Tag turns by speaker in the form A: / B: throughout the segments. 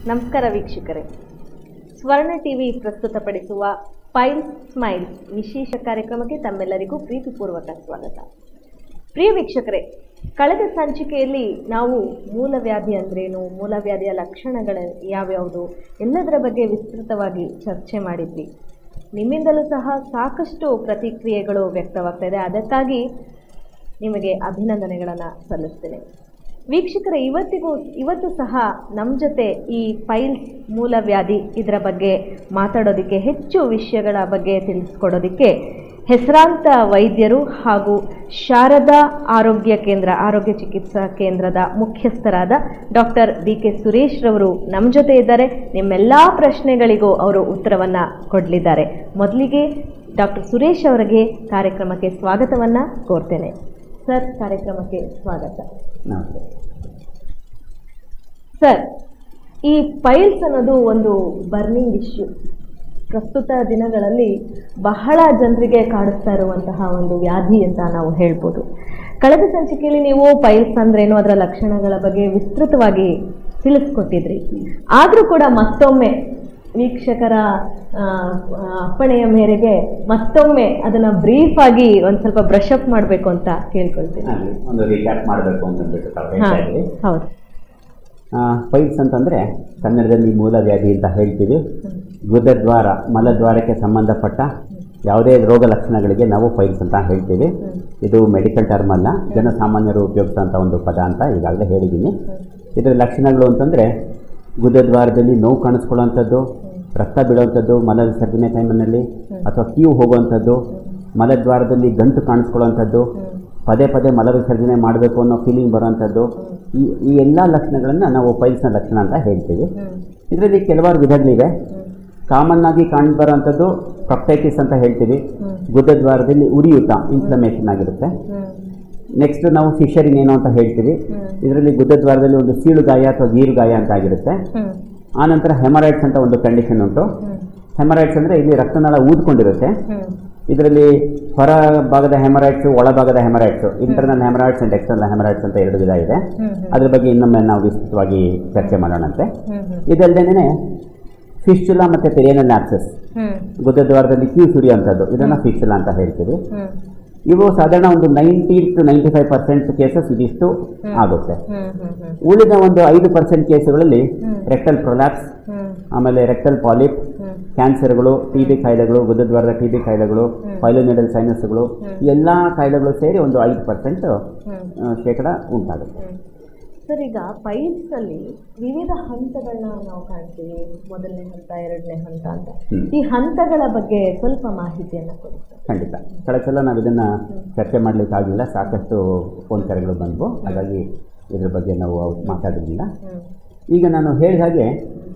A: ನಮಸ್ಕಾರ ವೀಕ್ಷಕರೇ ಸ್ವರ್ಣ ಟಿವಿ ಪ್ರಸ್ತುತಪಡಿಸುವ ಪೈಲ್ಸ್ ಸ್ಮೈಲ್ಸ್ ವಿಶೇಷ ಕಾರ್ಯಕ್ರಮಕ್ಕೆ ತಮ್ಮೆಲ್ಲರಿಗೂ ಪ್ರೀತಿಪೂರ್ವಕ ಸ್ವಾಗತ ಪ್ರಿಯ ವೀಕ್ಷಕರೇ ಕಳೆದ ಸಂಚಿಕೆಯಲ್ಲಿ ನಾವು ಮೂಲವ್ಯಾಧಿ ಅಂದ್ರೇನು ಮೂಲವ್ಯಾಧಿಯ ಲಕ್ಷಣಗಳು ಯಾವ್ಯಾವುದು ಎಲ್ಲದರ ಬಗ್ಗೆ ವಿಸ್ತೃತವಾಗಿ ಚರ್ಚೆ ಮಾಡಿದ್ವಿ ನಿಮ್ಮಿಂದಲೂ ಸಹ ಸಾಕಷ್ಟು ಪ್ರತಿಕ್ರಿಯೆಗಳು ವ್ಯಕ್ತವಾಗ್ತಾ ಇದೆ ಅದಕ್ಕಾಗಿ ನಿಮಗೆ ಅಭಿನಂದನೆಗಳನ್ನು ಸಲ್ಲಿಸ್ತೇನೆ ವೀಕ್ಷಕರ ಇವತ್ತಿಗೂ ಇವತ್ತು ಸಹ ನಮ್ಮ ಜೊತೆ ಈ ಪೈಲ್ಸ್ ಮೂಲವ್ಯಾಧಿ ಇದರ ಬಗ್ಗೆ ಮಾತಾಡೋದಕ್ಕೆ ಹೆಚ್ಚು ವಿಷಯಗಳ ಬಗ್ಗೆ ತಿಳಿಸ್ಕೊಡೋದಕ್ಕೆ ಹೆಸರಾಂತ ವೈದ್ಯರು ಹಾಗೂ ಶಾರದಾ ಆರೋಗ್ಯ ಕೇಂದ್ರ ಆರೋಗ್ಯ ಚಿಕಿತ್ಸಾ ಕೇಂದ್ರದ ಮುಖ್ಯಸ್ಥರಾದ ಡಾಕ್ಟರ್ ಡಿ ಕೆ ಸುರೇಶ್ ರವರು ನಮ್ಮ ಜೊತೆ ಇದ್ದಾರೆ ನಿಮ್ಮೆಲ್ಲ ಪ್ರಶ್ನೆಗಳಿಗೂ ಅವರು ಉತ್ತರವನ್ನು ಕೊಡಲಿದ್ದಾರೆ ಮೊದಲಿಗೆ ಡಾಕ್ಟರ್ ಸುರೇಶ್ ಅವರಿಗೆ ಕಾರ್ಯಕ್ರಮಕ್ಕೆ ಸ್ವಾಗತವನ್ನು ಕೋರ್ತೇನೆ ಸರ್ ಕಾರ್ಯಕ್ರಮಕ್ಕೆ ಸ್ವಾಗತ
B: ನಮಸ್ತೆ
A: ಸರ್ ಈ ಪೈಲ್ಸ್ ಅನ್ನೋದು ಒಂದು ಬರ್ನಿಂಗ್ ಇಶ್ಯೂ ಪ್ರಸ್ತುತ ದಿನಗಳಲ್ಲಿ ಬಹಳ ಜನರಿಗೆ ಕಾಡಿಸ್ತಾ ಇರುವಂತಹ ಒಂದು ವ್ಯಾಧಿ ಅಂತ ನಾವು ಹೇಳ್ಬೋದು ಕಳೆದ ಸಂಚಿಕೆಯಲ್ಲಿ ನೀವು ಪೈಲ್ಸ್ ಅಂದ್ರೇನು ಅದರ ಲಕ್ಷಣಗಳ ಬಗ್ಗೆ ವಿಸ್ತೃತವಾಗಿ ತಿಳಿಸ್ಕೊಟ್ಟಿದ್ರಿ ಆದರೂ ಕೂಡ ಮತ್ತೊಮ್ಮೆ ವೀಕ್ಷಕರ ಆ, ಆ, ಅಪ್ಪಣೆಯ ಮೇರೆಗೆ ಮತ್ತೊಮ್ಮೆ ಅದನ್ನ ಬ್ರೀಫ್ ಆಗಿ ಒಂದು ಸ್ವಲ್ಪ ಬ್ರಷ್ ಅಪ್ ಮಾಡಬೇಕು ಅಂತ ಕೇಳ್ಕೊಳ್ತೀನಿ
B: ಹಾಗೆ ಒಂದು ರೀಕ್ಯಾಪ್ ಮಾಡಬೇಕು ಅಂತಂದ್ಬಿಟ್ಟು ತಾವು
A: ಹಾ
B: ಹೇಳ್ತಾ ಇದ್ರಿ
A: ಹೌದು
B: ಪೈಲ್ಸ್ ಅಂತಂದರೆ ಕನ್ನಡದಲ್ಲಿ ಮೂಲವ್ಯಾಧಿ ಅಂತ ಹೇಳ್ತೀವಿ ಗುದದ್ವಾರ ಮಲದ್ವಾರಕ್ಕೆ ಸಂಬಂಧಪಟ್ಟ ಯಾವುದೇ ರೋಗ ಲಕ್ಷಣಗಳಿಗೆ ನಾವು ಪೈಲ್ಸ್ ಅಂತ ಹೇಳ್ತೀವಿ ಇದು ಮೆಡಿಕಲ್ ಟರ್ಮ್ ಅಲ್ಲ ಜನಸಾಮಾನ್ಯರು ಉಪಯೋಗಿಸುವಂಥ ಒಂದು ಪದ ಅಂತ ಈಗಾಗಲೇ ಹೇಳಿದ್ದೀನಿ ಇದರ ಲಕ್ಷಣಗಳು ಅಂತಂದರೆ ಗುದದ್ವಾರದಲ್ಲಿ ನೋವು ಕಾಣಿಸ್ಕೊಳ್ಳುವಂಥದ್ದು ರಕ್ತ ಬೀಳುವಂಥದ್ದು ಮಲ ವಿಸರ್ಜನೆ ಟೈಮಿನಲ್ಲಿ ಅಥವಾ ಕ್ಯೂ ಹೋಗುವಂಥದ್ದು ಮಲದ್ವಾರದಲ್ಲಿ ಗಂಟು ಕಾಣಿಸ್ಕೊಳ್ಳುವಂಥದ್ದು ಪದೇ ಪದೇ ಮಲ ವಿಸರ್ಜನೆ ಮಾಡಬೇಕು ಅನ್ನೋ ಫೀಲಿಂಗ್ ಬರುವಂಥದ್ದು ಈ ಈ ಎಲ್ಲ ಲಕ್ಷಣಗಳನ್ನು ನಾವು ಪೈಲ್ಸ್ನ ಲಕ್ಷಣ ಅಂತ ಹೇಳ್ತೀವಿ ಇದರಲ್ಲಿ ಕೆಲವಾರು ವಿಧಗಳಿವೆ ಕಾಮನ್ ಆಗಿ ಕಂಡುಬರುವಂಥದ್ದು ಪ್ರೊಕ್ಟೈಟಿಸ್ ಅಂತ ಹೇಳ್ತೀವಿ ಗುದದ್ವಾರದಲ್ಲಿ ಉರಿಯೂತ ಇನ್ಫ್ಲಮೇಷನ್ ಆಗಿರುತ್ತೆ ನೆಕ್ಸ್ಟ್ ನಾವು ಫಿಶರಿನ್ ಏನು ಅಂತ ಹೇಳ್ತೀವಿ ಇದರಲ್ಲಿ ಗುದದ್ವಾರದಲ್ಲಿ ಒಂದು ಸೀಳು ಗಾಯ ಅಥವಾ ಗೀರು ಗಾಯ ಅಂತ ಆಗಿರುತ್ತೆ ಆನಂತರ ಹೆಮರೈಡ್ಸ್ ಅಂತ ಒಂದು ಕಂಡೀಷನ್ ಉಂಟು ಹೆಮರೈಡ್ಸ್ ಅಂದರೆ ಇಲ್ಲಿ ರಕ್ತನಾಳ ಊದ್ಕೊಂಡಿರುತ್ತೆ ಇದರಲ್ಲಿ ಹೊರ ಭಾಗದ ಹೆಮರೈಡ್ಸ್ ಒಳಭಾಗದ haemorrhoids internal haemorrhoids and external haemorrhoids ಅಂತ ಎರಡು ವಿಧ ಇದೆ ಅದ್ರ ಬಗ್ಗೆ ಇನ್ನೊಮ್ಮೆ ನಾವು ವಿಸ್ತೃತವಾಗಿ ಚರ್ಚೆ ಮಾಡೋಣಂತೆ ಇದಲ್ಲದೇನೆ ಫಿಶ್ಚುಲಾ ಮತ್ತು ಪೆರಿಯನಲ್ ಆಕ್ಸಸ್ ಗುದದ್ವಾರದಲ್ಲಿ ಕ್ಯೂ ಸುರಿಯುವಂಥದ್ದು ಇದನ್ನು ಫಿಶ್ಚುಲಾ ಅಂತ ಹೇಳ್ತೀವಿ ಇವು ಸಾಧಾರಣ ಒಂದು ninety two ninety five percent cases ಇದಿಷ್ಟು ಆಗುತ್ತೆ ಉಳಿದ ಒಂದು ಐದು ಪರ್ಸೆಂಟ್ ಕೇಸುಗಳಲ್ಲಿ ರೆಕ್ಟಲ್ ಪ್ರೊಲ್ಯಾಪ್ಸ್ ಆಮೇಲೆ ರೆಕ್ಟಲ್ ಪಾಲಿಪ್ ಕ್ಯಾನ್ಸರ್ಗಳು ಟಿ ಬಿ ಕಾಯಿಲೆಗಳು ಗುದದ್ವಾರದ ಟಿ ಬಿ ಕಾಯಿಲೆಗಳು ಫೈಲೋನಿಡಲ್ ಸೈನಸ್ಗಳು ಈ ಎಲ್ಲ ಕಾಯಿಲೆಗಳು ಸೇರಿ ಒಂದು ಐದು ಪರ್ಸೆಂಟ್ ಶೇಕಡ ಉಂಟಾಗುತ್ತೆ
A: ಸರ್ ಈಗ ಪೈಲ್ಸ್ ಅಲ್ಲಿ ವಿವಿಧ ಹಂತಗಳನ್ನ ನಾವು ಕಾಣ್ತೀವಿ ಮೊದಲನೇ ಹಂತ ಎರಡನೇ ಹಂತ ಅಂತ
B: ಹ್ಮ್.
A: ಈ ಹಂತಗಳ ಬಗ್ಗೆ ಸ್ವಲ್ಪ ಮಾಹಿತಿಯನ್ನ ಕೊಡಿ ಸರ್
B: ಖಂಡಿತ ಕಳೆದ ಸಲ ನಾವು ಇದನ್ನು ಚರ್ಚೆ ಮಾಡಲಿಕ್ಕಾಗಲಿಲ್ಲ ಸಾಕಷ್ಟು ಫೋನ್ ಕರೆಗಳು ಬಂದವು ಹಾಗಾಗಿ ಇದ್ರ ಬಗ್ಗೆ ನಾವು ಮಾತಾಡಲಿಲ್ಲ ಈಗ ನಾನು ಹೇಳಿದ ಹಾಗೆ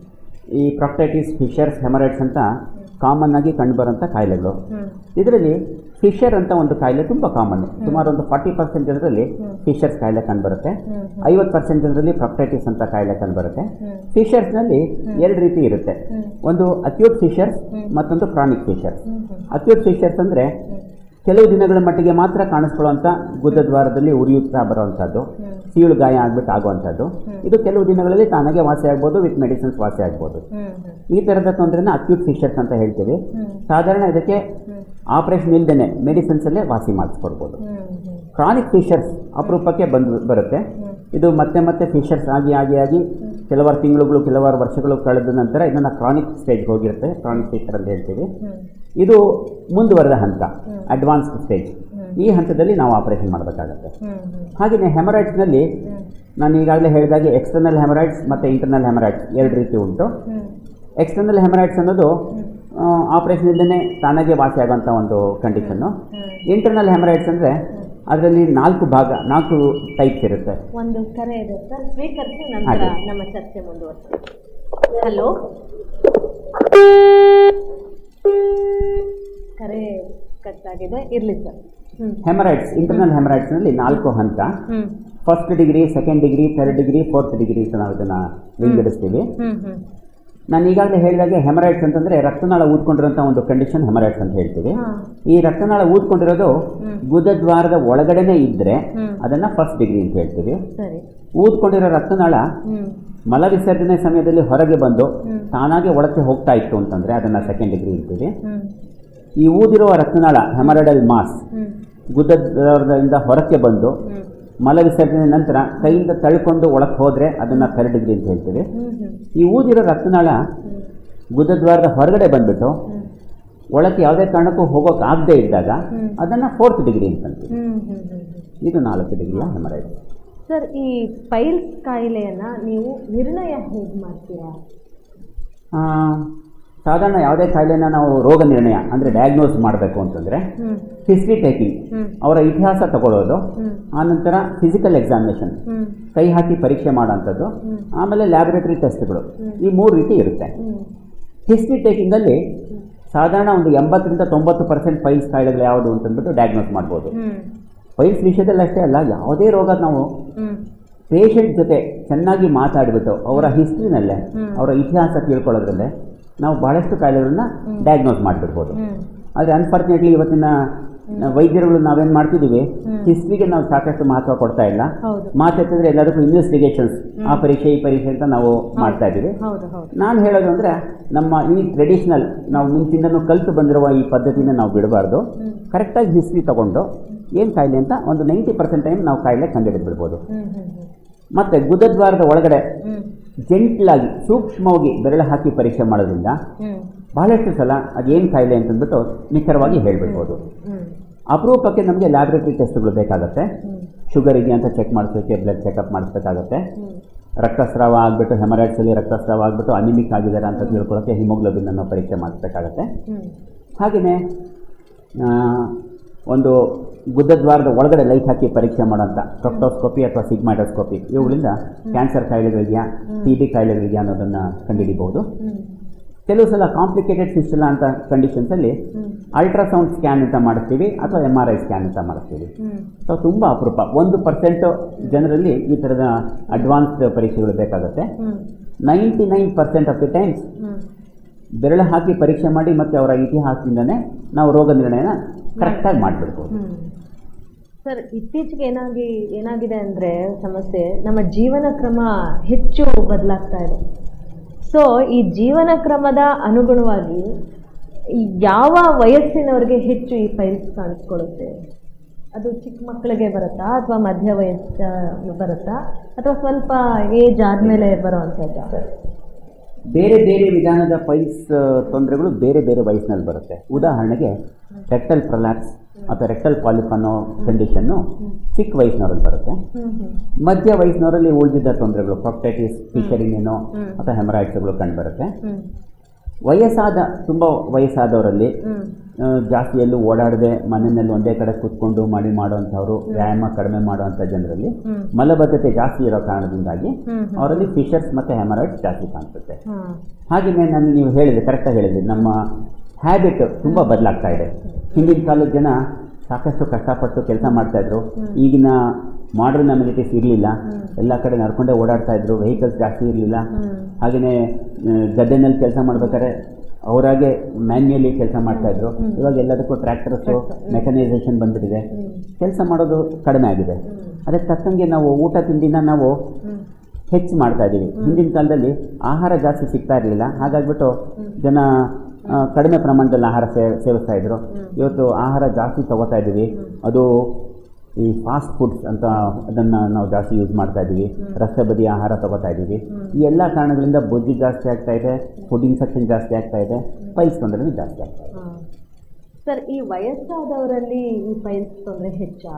B: ಈ ಪ್ರೊಕ್ಟೈಟಿಸ್ ಫಿಶರ್ಸ್ ಹೆಮರೈಡ್ಸ್ ಅಂತ ಕಾಮನ್ ಆಗಿ ಕಂಡುಬರೋಂಥ ಕಾಯಿಲೆಗಳು ಇದರಲ್ಲಿ ಫಿಶರ್ ಅಂತ ಒಂದು ಕಾಯಿಲೆ ತುಂಬ ಕಾಮನ್ ಸುಮಾರು ಒಂದು ಫಾರ್ಟಿ ಪರ್ಸೆಂಟ್ ಜನರಲ್ಲಿ ಫಿಶರ್ಸ್ ಕಾಯಿಲೆ ಕಂಡುಬರುತ್ತೆ ಐವತ್ತು ಪರ್ಸೆಂಟ್ ಜನರಲ್ಲಿ ಪ್ರೊಕ್ಟೈಟಿಸ್ ಅಂತ ಕಾಯಿಲೆ ಕಂಡುಬರುತ್ತೆ ಫಿಶರ್ಸ್ನಲ್ಲಿ ಎರಡು ರೀತಿ ಇರುತ್ತೆ ಒಂದು ಅಕ್ಯೂಟ್ ಫಿಶರ್ಸ್ ಮತ್ತೊಂದು ಕ್ರಾನಿಕ್ ಫಿಶರ್ಸ್ ಅಕ್ಯೂಟ್ ಫಿಶರ್ಸ್ ಅಂದರೆ ಕೆಲವು ದಿನಗಳ ಮಟ್ಟಿಗೆ ಮಾತ್ರ ಕಾಣಿಸ್ಕೊಳ್ಳುವಂಥ ಗುದದ್ವಾರದಲ್ಲಿ ಉರಿಯುತ್ತಾ ಬರುವಂಥದ್ದು ಸೀಳು ಗಾಯ ಆಗ್ಬಿಟ್ಟು ಆಗುವಂಥದ್ದು ಇದು ಕೆಲವು ದಿನಗಳಲ್ಲಿ ತಾನಾಗೆ ವಾಸಿ ಆಗ್ಬೋದು ವಿತ್ ಮೆಡಿಸಿನ್ಸ್ ವಾಸಿ ಆಗ್ಬೋದು ಈ ಥರದ ತೊಂದರೆನ ಅಕ್ಯೂಟ್ ಫಿಶರ್ಸ್ ಅಂತ ಹೇಳ್ತೀವಿ ಸಾಧಾರಣ ಇದಕ್ಕೆ ಆಪರೇಷನ್ ಇಲ್ದೇನೆ ಮೆಡಿಸಿನ್ಸಲ್ಲೇ ವಾಸಿ ಮಾಡಿಸ್ಕೊಡ್ಬೋದು ಕ್ರಾನಿಕ್ ಫಿಶರ್ಸ್ ಅಪರೂಪಕ್ಕೆ ಬಂದು ಬರುತ್ತೆ ಇದು ಮತ್ತೆ ಮತ್ತೆ ಫಿಶರ್ಸ್ ಆಗಿ ಆಗಿ ಆಗಿ ಕೆಲವಾರು ತಿಂಗಳುಗಳು ಕೆಲವಾರು ವರ್ಷಗಳು ಕಳೆದ ನಂತರ ಇದನ್ನು ಕ್ರಾನಿಕ್ ಸ್ಟೇಜ್ಗೆ ಹೋಗಿರುತ್ತೆ ಕ್ರಾನಿಕ್ ಫಿಶರ್ ಅಂತ ಹೇಳ್ತೀವಿ ಇದು ಮುಂದುವರೆದ ಹಂತ ಅಡ್ವಾನ್ಸ್ಡ್ ಸ್ಟೇಜ್ ಈ ಹಂತದಲ್ಲಿ ನಾವು ಆಪರೇಷನ್ ಮಾಡಬೇಕಾಗತ್ತೆ ಹಾಗೆಯೇ ಹೆಮರೈಡ್ಸ್ನಲ್ಲಿ ನಾನು ಈಗಾಗಲೇ ಹೇಳಿದಾಗೆ ಎಕ್ಸ್ಟರ್ನಲ್ ಹೆಮರೈಡ್ಸ್ ಮತ್ತು ಇಂಟರ್ನಲ್ ಹೆಮರೈಡ್ಸ್ ಎರಡು ರೀತಿ ಉಂಟು ಎಕ್ಸ್ಟರ್ನಲ್ ಹೆಮರೈಡ್ಸ್ ಅನ್ನೋದು ಆಪರೇಷನ್ ಇಲ್ಲದೇ ತಾನಾಗೆ ವಾಸಿ ಆಗೋಂಥ ಒಂದು ಕಂಡೀಷನ್ನು ಇಂಟರ್ನಲ್ ಹೆಮರೈಡ್ಸ್ ಅಂದರೆ ಅದರಲ್ಲಿ ನಾಲ್ಕು ಭಾಗ ನಾಲ್ಕು ಟೈಪ್ಸ್ ಇರುತ್ತೆ
A: ಒಂದು ಕರೆ ಇದೆ ಸರ್ ಸ್ವೀಕರಿಸಿ ನಂತರ
B: ಹಾಗೆ.
A: ನಮ್ಮ ಚರ್ಚೆ ಮುಂದುವರ್ಸೋಣ ಹಲೋ ಕರೆ ಕಟ್ ಆಗಿದೆ ಇರ್ಲಿ ಸರ್ ಹ್ಮ್
B: ಹೆಮರೈಡ್ಸ್ ಇಂಟರ್ನಲ್ ಹೆಮರೈಡ್ಸ್ನಲ್ಲಿ ನಾಲ್ಕು ಹಂತ
A: ಹ್ಮ್
B: first degree second degree third degree fourth degree ಅಂತ ನಾವು ಇದನ್ನು ವಿಂಗಡಿಸ್ತೀವಿ
A: ಹ್ಮ್ ಹ್ಮ್
B: ನಾನು ಈಗಾಗಲೇ ಹೇಳಿದಾಗೆ ಹೆಮರೈಡ್ಸ್ ಅಂತಂದರೆ ರಕ್ತನಾಳ ಊದ್ಕೊಂಡಿರೋಂಥ ಒಂದು ಕಂಡೀಷನ್ ಹೆಮರೈಡ್ಸ್ ಅಂತ ಹೇಳ್ತೀವಿ
A: ಹಾ.
B: ಈ ರಕ್ತನಾಳ ಊದ್ಕೊಂಡಿರೋದು ಗುದದ್ವಾರದ ಒಳಗಡೆನೆ ಇದ್ದರೆ
A: ಹ್ಮ್.
B: ಅದನ್ನು ಫಸ್ಟ್ ಡಿಗ್ರಿ ಅಂತ ಹೇಳ್ತೀವಿ
A: ಸರಿ
B: ಊದ್ಕೊಂಡಿರೋ ರಕ್ತನಾಳ
A: ಹ್ಮ್
B: ಮಲ ವಿಸರ್ಜನೆ ಸಮಯದಲ್ಲಿ ಹೊರಗೆ ಬಂದು
A: ಹ್ಮ್.
B: ತಾನಾಗೆ ಒಳಕ್ಕೆ ಹೋಗ್ತಾ ಇತ್ತು ಅಂತಂದ್ರೆ ಅದನ್ನ ಸೆಕೆಂಡ್ ಡಿಗ್ರಿ ಅಂತೀವಿ
A: ಹ್ಮ್
B: ಈ ಊದಿರುವ ರಕ್ತನಾಳ ಹೆಮರೈಡಲ್ ಮಾಸ್
A: ಹ್ಮ್
B: ಗುದ್ದದಿಂದ ಹೊರಕ್ಕೆ ಬಂದು
A: ಹ್ಮ್
B: ಮಲ ವಿಸರ್ಜನೆ ನಂತರ ಕೈಯಿಂದ ತಳ್ಕೊಂಡು ಒಳಕ್ಕೆ ಹೋದ್ರೆ ಅದನ್ನ ಥರ್ಡ್ ಡಿಗ್ರಿ ಅಂತ ಹೇಳ್ತೀವಿ
A: ಹ್ಮ್ ಹ್ಮ್
B: ಈ ಊದಿರೋ ರಕ್ತನಾಳ
A: ಹ್ಮ್
B: ಗುದದ್ವಾರದ ಹೊರಗಡೆ ಬಂದ್ಬಿಟ್ಟು
A: ಹ್ಮ್
B: ಒಳಕ್ಕೆ ಯಾವುದೇ ಕಾರಣಕ್ಕೂ ಹೋಗೋಕೆ ಆಗದೆ ಇದ್ದಾಗ
A: ಹ್ಮ್.
B: ಅದನ್ನ ಫೋರ್ತ್ ಡಿಗ್ರಿ ಅಂತಂತೀವಿ
A: ಹ್ಮ್ ಹ್ಮ್ ಹ್ಮ್ ಹ್ಮ್
B: ಇದು ನಾಲ್ಕು ಡಿಗ್ರಿಯ ಹೆಮರೈಡ್
A: ಸರ್ ಈ ಪೈಲ್ಸ್ ಕಾಯಿಲೆಯನ್ನ ನೀವು ನಿರ್ಣಯ ಹೇಗೆ ಮಾಡ್ತೀರಾ
B: ಸಾಧಾರಣ ಯಾವುದೇ ಕಾಯಿಲೆನ ನಾವು ರೋಗ ನಿರ್ಣಯ ಅಂದರೆ ಡಯಾಗ್ನೋಸ್ ಮಾಡಬೇಕು ಅಂತಂದರೆ
A: ಹ್ಮ್
B: ಹಿಸ್ಟ್ರಿ ಟೇಕಿಂಗ್
A: ಹ್ಮ್
B: ಅವರ ಇತಿಹಾಸ ತಗೊಳ್ಳೋದು
A: ಹ್ಮ್
B: ಆನಂತರ ಫಿಸಿಕಲ್ ಎಕ್ಸಾಮಿನೇಷನ್
A: ಹ್ಮ್
B: ಕೈ ಹಾಕಿ ಪರೀಕ್ಷೆ ಮಾಡೋಂಥದ್ದು
A: ಹ್ಮ್.
B: ಆಮೇಲೆ ಲ್ಯಾಬೊರೇಟರಿ ಟೆಸ್ಟ್ಗಳು
A: ಹ್ಮ್.
B: ಈ ಮೂರು ರೀತಿ ಇರುತ್ತೆ
A: ಹ್ಮ್
B: ಹಿಸ್ಟ್ರಿ ಟೇಕಿಂಗಲ್ಲಿ ಸಾಧಾರಣ ಒಂದು ಎಂಬತ್ತರಿಂದ ತೊಂಬತ್ತು ಪರ್ಸೆಂಟ್ ಪೈಲ್ಸ್ ಕಾಯಿಲೆಗಳು ಯಾವುದು ಅಂತಂದ್ಬಿಟ್ಟು ಡಯಾಗ್ನೋಸ್ ಮಾಡ್ಬೋದು
A: ಹ್ಮ್
B: ಪೈಲ್ಸ್ ವಿಷಯದಲ್ಲಿ ಅಷ್ಟೇ ಅಲ್ಲ ಯಾವುದೇ ರೋಗ ನಾವು
A: ಹ್ಮ್
B: ಪೇಷಂಟ್ ಜೊತೆ ಚೆನ್ನಾಗಿ ಮಾತಾಡಿಬಿಟ್ಟು ಅವರ ಹಿಸ್ಟ್ರಿನಲ್ಲೇ
A: ಹ್ಮ್.
B: ಅವರ ಇತಿಹಾಸ ತಿಳ್ಕೊಳ್ಳೋದ್ರಲ್ಲೇ ನಾವು ಬಹಳಷ್ಟು ಕಾಯಿಲೆಗಳನ್ನ
A: ಹ್ಮ್.
B: ಡಯಾಗ್ನೋಸ್ ಮಾಡಿಬಿಡ್ಬೋದು
A: ಹ್ಮ್
B: ಆದರೆ ಅನ್ಫಾರ್ಚುನೇಟ್ಲಿ ಇವತ್ತಿನ ವೈದ್ಯರುಗಳು ನಾವೇನು ಮಾಡ್ತಿದ್ದೀವಿ
A: ಹ್ಮ್.
B: ಹಿಸ್ಟ್ರಿಗೆ ನಾವು ಸಾಕಷ್ಟು ಮಹತ್ವ ಕೊಡ್ತಾ ಇಲ್ಲ
A: ಹೌದು
B: ಮಾತೆತ್ತಿದ್ರೆ ಎಲ್ಲದಕ್ಕೂ ಇನ್ವೆಸ್ಟಿಗೇಷನ್ಸ್ ಆ ಪರೀಕ್ಷೆ ಈ ಪರೀಕ್ಷೆ ಅಂತ ನಾವು ಮಾಡ್ತಾ ಇದ್ದೀವಿ
A: ಹೌದು ಹೌದು
B: ನಾನು ಹೇಳೋದು ಅಂದರೆ ನಮ್ಮ ಈ ಟ್ರೆಡಿಷನಲ್ ನಾವು ಮುಂಚಿಂದನೂ ಕಲಿತು ಬಂದಿರುವ ಈ ಪದ್ಧತಿನ ನಾವು ಬಿಡಬಾರ್ದು
A: ಹ್ಮ್
B: ಕರೆಕ್ಟಾಗಿ ಹಿಸ್ಟ್ರಿ ತಗೊಂಡು ಏನು ಕಾಯಿಲೆ ಅಂತ ಒಂದು ನೈಂಟಿ ಪರ್ಸೆಂಟ್ ಟೈಮ್ ನಾವು ಕಾಯಿಲೆ ಕಂಡುಹಿಡಿದ್ಬಿಡ್ಬೋದು
A: ಹ್ಮ್ ಹ್ಮ್ ಹ್ಮ್
B: ಮತ್ತು ಗುದದ್ವಾರದ ಒಳಗಡೆ
A: ಹ್ಮ್
B: ಜೆಂಟ್ಲಾಗಿ ಸೂಕ್ಷ್ಮವಾಗಿ ಬೆರಳು ಹಾಕಿ ಪರೀಕ್ಷೆ ಮಾಡೋದ್ರಿಂದ
A: ಹ್ಮ್
B: ಬಹಳಷ್ಟು ಸಲ ಅದೇನು ಕಾಯಿಲೆ ಅಂತಂದ್ಬಿಟ್ಟು ನಿಖರವಾಗಿ ಹೇಳ್ಬಿಡ್ಬೋದು
A: ಹ್ಮ್
B: ಅಪರೂಪಕ್ಕೆ ನಮಗೆ ಲ್ಯಾಬ್ರೇಟರಿ ಟೆಸ್ಟ್ಗಳು ಬೇಕಾಗುತ್ತೆ
A: ಹ್ಮ್
B: ಶುಗರ್ ಇದೆಯಾ ಅಂತ ಚೆಕ್ ಮಾಡಿಸೋಕ್ಕೆ ಬ್ಲಡ್ ಚೆಕಪ್ ಮಾಡಿಸ್ಬೇಕಾಗತ್ತೆ
A: ಹ್ಮ್
B: ರಕ್ತಸ್ರಾವ ಆಗಿಬಿಟ್ಟು ಹೆಮರೈಡ್ಸಲ್ಲಿ ರಕ್ತಸ್ರಾವ ಆಗಿಬಿಟ್ಟು ಅನಿಮಿಕ್ ಆಗಿದ್ದಾರೆ ಅಂತ ತಿಳ್ಕೊಳ್ಳೋಕ್ಕೆ ಹಿಮೋಗ್ಲೋಬಿನ್ ಅನ್ನೋ ಪರೀಕ್ಷೆ ಮಾಡಿಸ್ಬೇಕಾಗತ್ತೆ
A: ಹ್ಮ್
B: ಹಾಗೆಯೇ ಒಂದು ಗುದ್ದದ್ವಾರದ ಒಳಗಡೆ ಲೈಟ್ ಹಾಕಿ ಪರೀಕ್ಷೆ ಮಾಡೋಂಥ ಪ್ರೊಕ್ಟೋಸ್ಕೋಪಿ ಅಥವಾ ಸಿಗ್ಮಾಟೋಸ್ಕೋಪಿ ಇವುಗಳಿಂದ ಕ್ಯಾನ್ಸರ್ ಕಾಯಿಲೆಗಳಿದೆಯಾ ಟಿ ಬಿ ಕಾಯಿಲೆಗಳಿದೆಯಾ ಅನ್ನೋದನ್ನು ಕಂಡುಹಿಡಿಬಹುದು
A: ಹ್ಮ್
B: ಕೆಲವು ಸಲ ಕಾಂಪ್ಲಿಕೇಟೆಡ್ ಫಿಸ್ಟುಲಾ ಅಂತ ಕಂಡೀಷನ್ಸಲ್ಲಿ
A: ಹ್ಮ್
B: ಅಲ್ಟ್ರಾಸೌಂಡ್ ಸ್ಕ್ಯಾನ್ ಅಂತ ಮಾಡಿಸ್ತೀವಿ ಅಥವಾ ಎಮ್ ಆರ್ ಐ ಸ್ಕ್ಯಾನ್ ಅಂತ ಮಾಡಿಸ್ತೀವಿ
A: ಹ್ಮ್
B: ಸೊ ತುಂಬ ಅಪರೂಪ ಒಂದು ಪರ್ಸೆಂಟ್ ಜನರಲ್ಲಿ ಈ ಥರದ ಅಡ್ವಾನ್ಸ್ಡ್ ಪರೀಕ್ಷೆಗಳು ಬೇಕಾಗುತ್ತೆ
A: ಹ್ಮ್
B: ninety nine percent of the times
A: ಹ್ಮ್
B: ಬೆರಳು ಹಾಕಿ ಪರೀಕ್ಷೆ ಮಾಡಿ ಮತ್ತು ಅವರ ಇತಿಹಾಸದಿಂದನೇ ನಾವು ರೋಗ ನಿರ್ಣಯನ ಕರೆಕ್ಟಾಗಿ ಮಾಡಿಬಿಡ್ಬೋದು
A: ಹ್ಮ್. ಸರ್ ಇತ್ತೀಚೆಗೆ ಏನಾಗಿ ಏನಾಗಿದೆ ಅಂದರೆ ಸಮಸ್ಯೆ ನಮ್ಮ ಜೀವನ ಕ್ರಮ ಹೆಚ್ಚು ಬದಲಾಗ್ತಾ ಇದೆ ಸೊ ಈ ಜೀವನ ಕ್ರಮದ ಅನುಗುಣವಾಗಿ ಈ ಯಾವ ವಯಸ್ಸಿನವರಿಗೆ ಹೆಚ್ಚು ಈ ಪೈಲ್ಸ್ ಕಾಣಿಸ್ಕೊಳ್ಳುತ್ತೆ ಅದು ಚಿಕ್ಕ ಮಕ್ಕಳಿಗೆ ಬರುತ್ತಾ ಅಥವಾ ಮಧ್ಯ ವಯಸ್ಸ ಬರುತ್ತಾ ಅಥವಾ ಸ್ವಲ್ಪ ಏಜ್ ಆದಮೇಲೆ ಬರೋ ಅಂಥದ್ದು
B: ಬೇರೆ ಬೇರೆ ವಿಧಾನದ ಪೈಲ್ಸ್ ತೊಂದರೆಗಳು ಬೇರೆ ಬೇರೆ ವಯಸ್ಸಿನಲ್ಲಿ ಬರುತ್ತೆ ಉದಾಹರಣೆಗೆ ರೆಕ್ಟಲ್ ಪ್ರೊಲ್ಯಾಪ್ಸ್ ಅಥವಾ ರೆಕ್ಟಲ್ ಪಾಲಿಪ್ ಅನ್ನೋ ಕಂಡೀಷನ್ನು ಚಿಕ್ಕ ವಯಸ್ಸಿನವರಲ್ಲಿ ಬರುತ್ತೆ
A: ಹ್ಞೂ ಹ್ಞೂ
B: ಮಧ್ಯ ವಯಸ್ಸಿನವರಲ್ಲಿ ಉಳಿದಿದ್ದ ತೊಂದರೆಗಳು ಪ್ರೊಕ್ಟೈಟಿಸ್ ಫಿಶರಿನೇನೋ
A: ಹ್ಮ್.
B: ಅಥವಾ ಹೆಮರಾಯ್ಡ್ಸ್ಗಳು ಕಂಡುಬರುತ್ತೆ
A: ಹ್ಞೂ
B: ವಯಸ್ಸಾದ ತುಂಬ ವಯಸ್ಸಾದವರಲ್ಲಿ
A: ಹ್ಞೂ
B: ಆ, ಜಾಸ್ತಿ ಎಲ್ಲೂ ಓಡಾಡದೆ ಮನೆಯಲ್ಲಿ ಒಂದೇ ಕಡೆ ಕೂತ್ಕೊಂಡು ಮಾಡಿ ಮಾಡುವಂಥವ್ರು ವ್ಯಾಯಾಮ ಕಡಿಮೆ ಮಾಡುವಂಥ ಜನರಲ್ಲಿ
A: ಹ್ಞೂ
B: ಮಲಬದ್ಧತೆ ಜಾಸ್ತಿ ಇರೋ ಕಾರಣದಿಂದಾಗಿ
A: ಹ್ಞೂ ಹ್ಞೂ
B: ಅವರಲ್ಲಿ ಫಿಶರ್ಸ್ ಮತ್ತು ಹೆಮರಾಯ್ಡ್ಸ್ ಜಾಸ್ತಿ ಕಾಣಿಸುತ್ತೆ
A: ಹಾಂ
B: ಹಾಗೆಯೇ ನಾನು ನೀವು ಹೇಳಿದೆ ಕರೆಕ್ಟಾಗಿ ಹೇಳಿದ್ರಿ ನಮ್ಮ ಹ್ಯಾಬಿಟ್ ತುಂಬ ಬದಲಾಗ್ತಾ ಇದೆ ಹಿಂದಿನ ಕಾಲದ ಜನ ಸಾಕಷ್ಟು ಕಷ್ಟಪಟ್ಟು ಕೆಲಸ ಮಾಡ್ತಾಯಿದ್ರು ಈಗಿನ ಮಾಡರ್ನ್ ಅಮ್ಯುನಿಟೀಸ್ ಇರಲಿಲ್ಲ ಎಲ್ಲ ಕಡೆ ನಡ್ಕೊಂಡೇ ಓಡಾಡ್ತಾ ಇದ್ರು ವೆಹಿಕಲ್ಸ್ ಜಾಸ್ತಿ ಇರಲಿಲ್ಲ
A: ಹ್ಞೂ
B: ಹಾಗೆಯೇ ಗದ್ದೆನಲ್ಲಿ ಕೆಲಸ ಮಾಡ್ಬೇಕಾದ್ರೆ ಅವರಾಗೆ ಮ್ಯಾನ್ಯಲಿ ಕೆಲಸ ಮಾಡ್ತಾಯಿದ್ರು ಇವಾಗ ಎಲ್ಲದಕ್ಕೂ ಟ್ರ್ಯಾಕ್ಟರ್ಸು ಮೆಕನೈಸೇಷನ್ ಬಂದ್ಬಿಟ್ಟಿದೆ
A: ಹ್ಞೂ
B: ಕೆಲಸ ಮಾಡೋದು ಕಡಿಮೆ ಆಗಿದೆ ಅದಕ್ಕೆ ತಕ್ಕಂಗೆ ನಾವು ಊಟ ತಿಂಡಿನ ನಾವು
A: ಹ್ಞೂ
B: ಹೆಚ್ಚು ಮಾಡ್ತಾ ಇದ್ದೀವಿ ಹಿಂದಿನ ಕಾಲದಲ್ಲಿ ಆಹಾರ ಜಾಸ್ತಿ ಸಿಗ್ತಾ ಇರಲಿಲ್ಲ ಹಾಗಾಗ್ಬಿಟ್ಟು ಜನ ಆ, ಕಡಿಮೆ ಪ್ರಮಾಣದಲ್ಲಿ ಆಹಾರ ಸೇ ಸೇವಿಸ್ತಾ ಇದ್ರು ಇವತ್ತು ಆಹಾರ ಜಾಸ್ತಿ ತಗೋತಾ ಇದ್ದೀವಿ ಅದು ಈ ಫಾಸ್ಟ್ ಫುಡ್ಸ್ ಅಂತ ಅದನ್ನು ನಾವು ಜಾಸ್ತಿ ಯೂಸ್ ಮಾಡ್ತಾ ಇದ್ದೀವಿ ರಸ್ತೆ ಬದಿ ಆಹಾರ ತಗೋತಾ ಇದ್ದೀವಿ ಈ ಎಲ್ಲ ಕಾರಣಗಳಿಂದ ಬೊಜ್ಜು ಜಾಸ್ತಿ ಆಗ್ತಾ ಇದೆ ಫುಡ್ ಇನ್ಫೆಕ್ಷನ್ ಜಾಸ್ತಿ ಆಗ್ತಾ ಇದೆ ಪೈಲ್ಸ್ ತೊಂದರೆ ಜಾಸ್ತಿ ಆಗ್ತಾ ಇದೆ
A: ಹಾಂ ಸರ್ ಈ ವಯಸ್ಸಾದವರಲ್ಲಿ ಈ ಪೈಲ್ಸ್ ತೊಂದರೆ ಹೆಚ್ಚಾ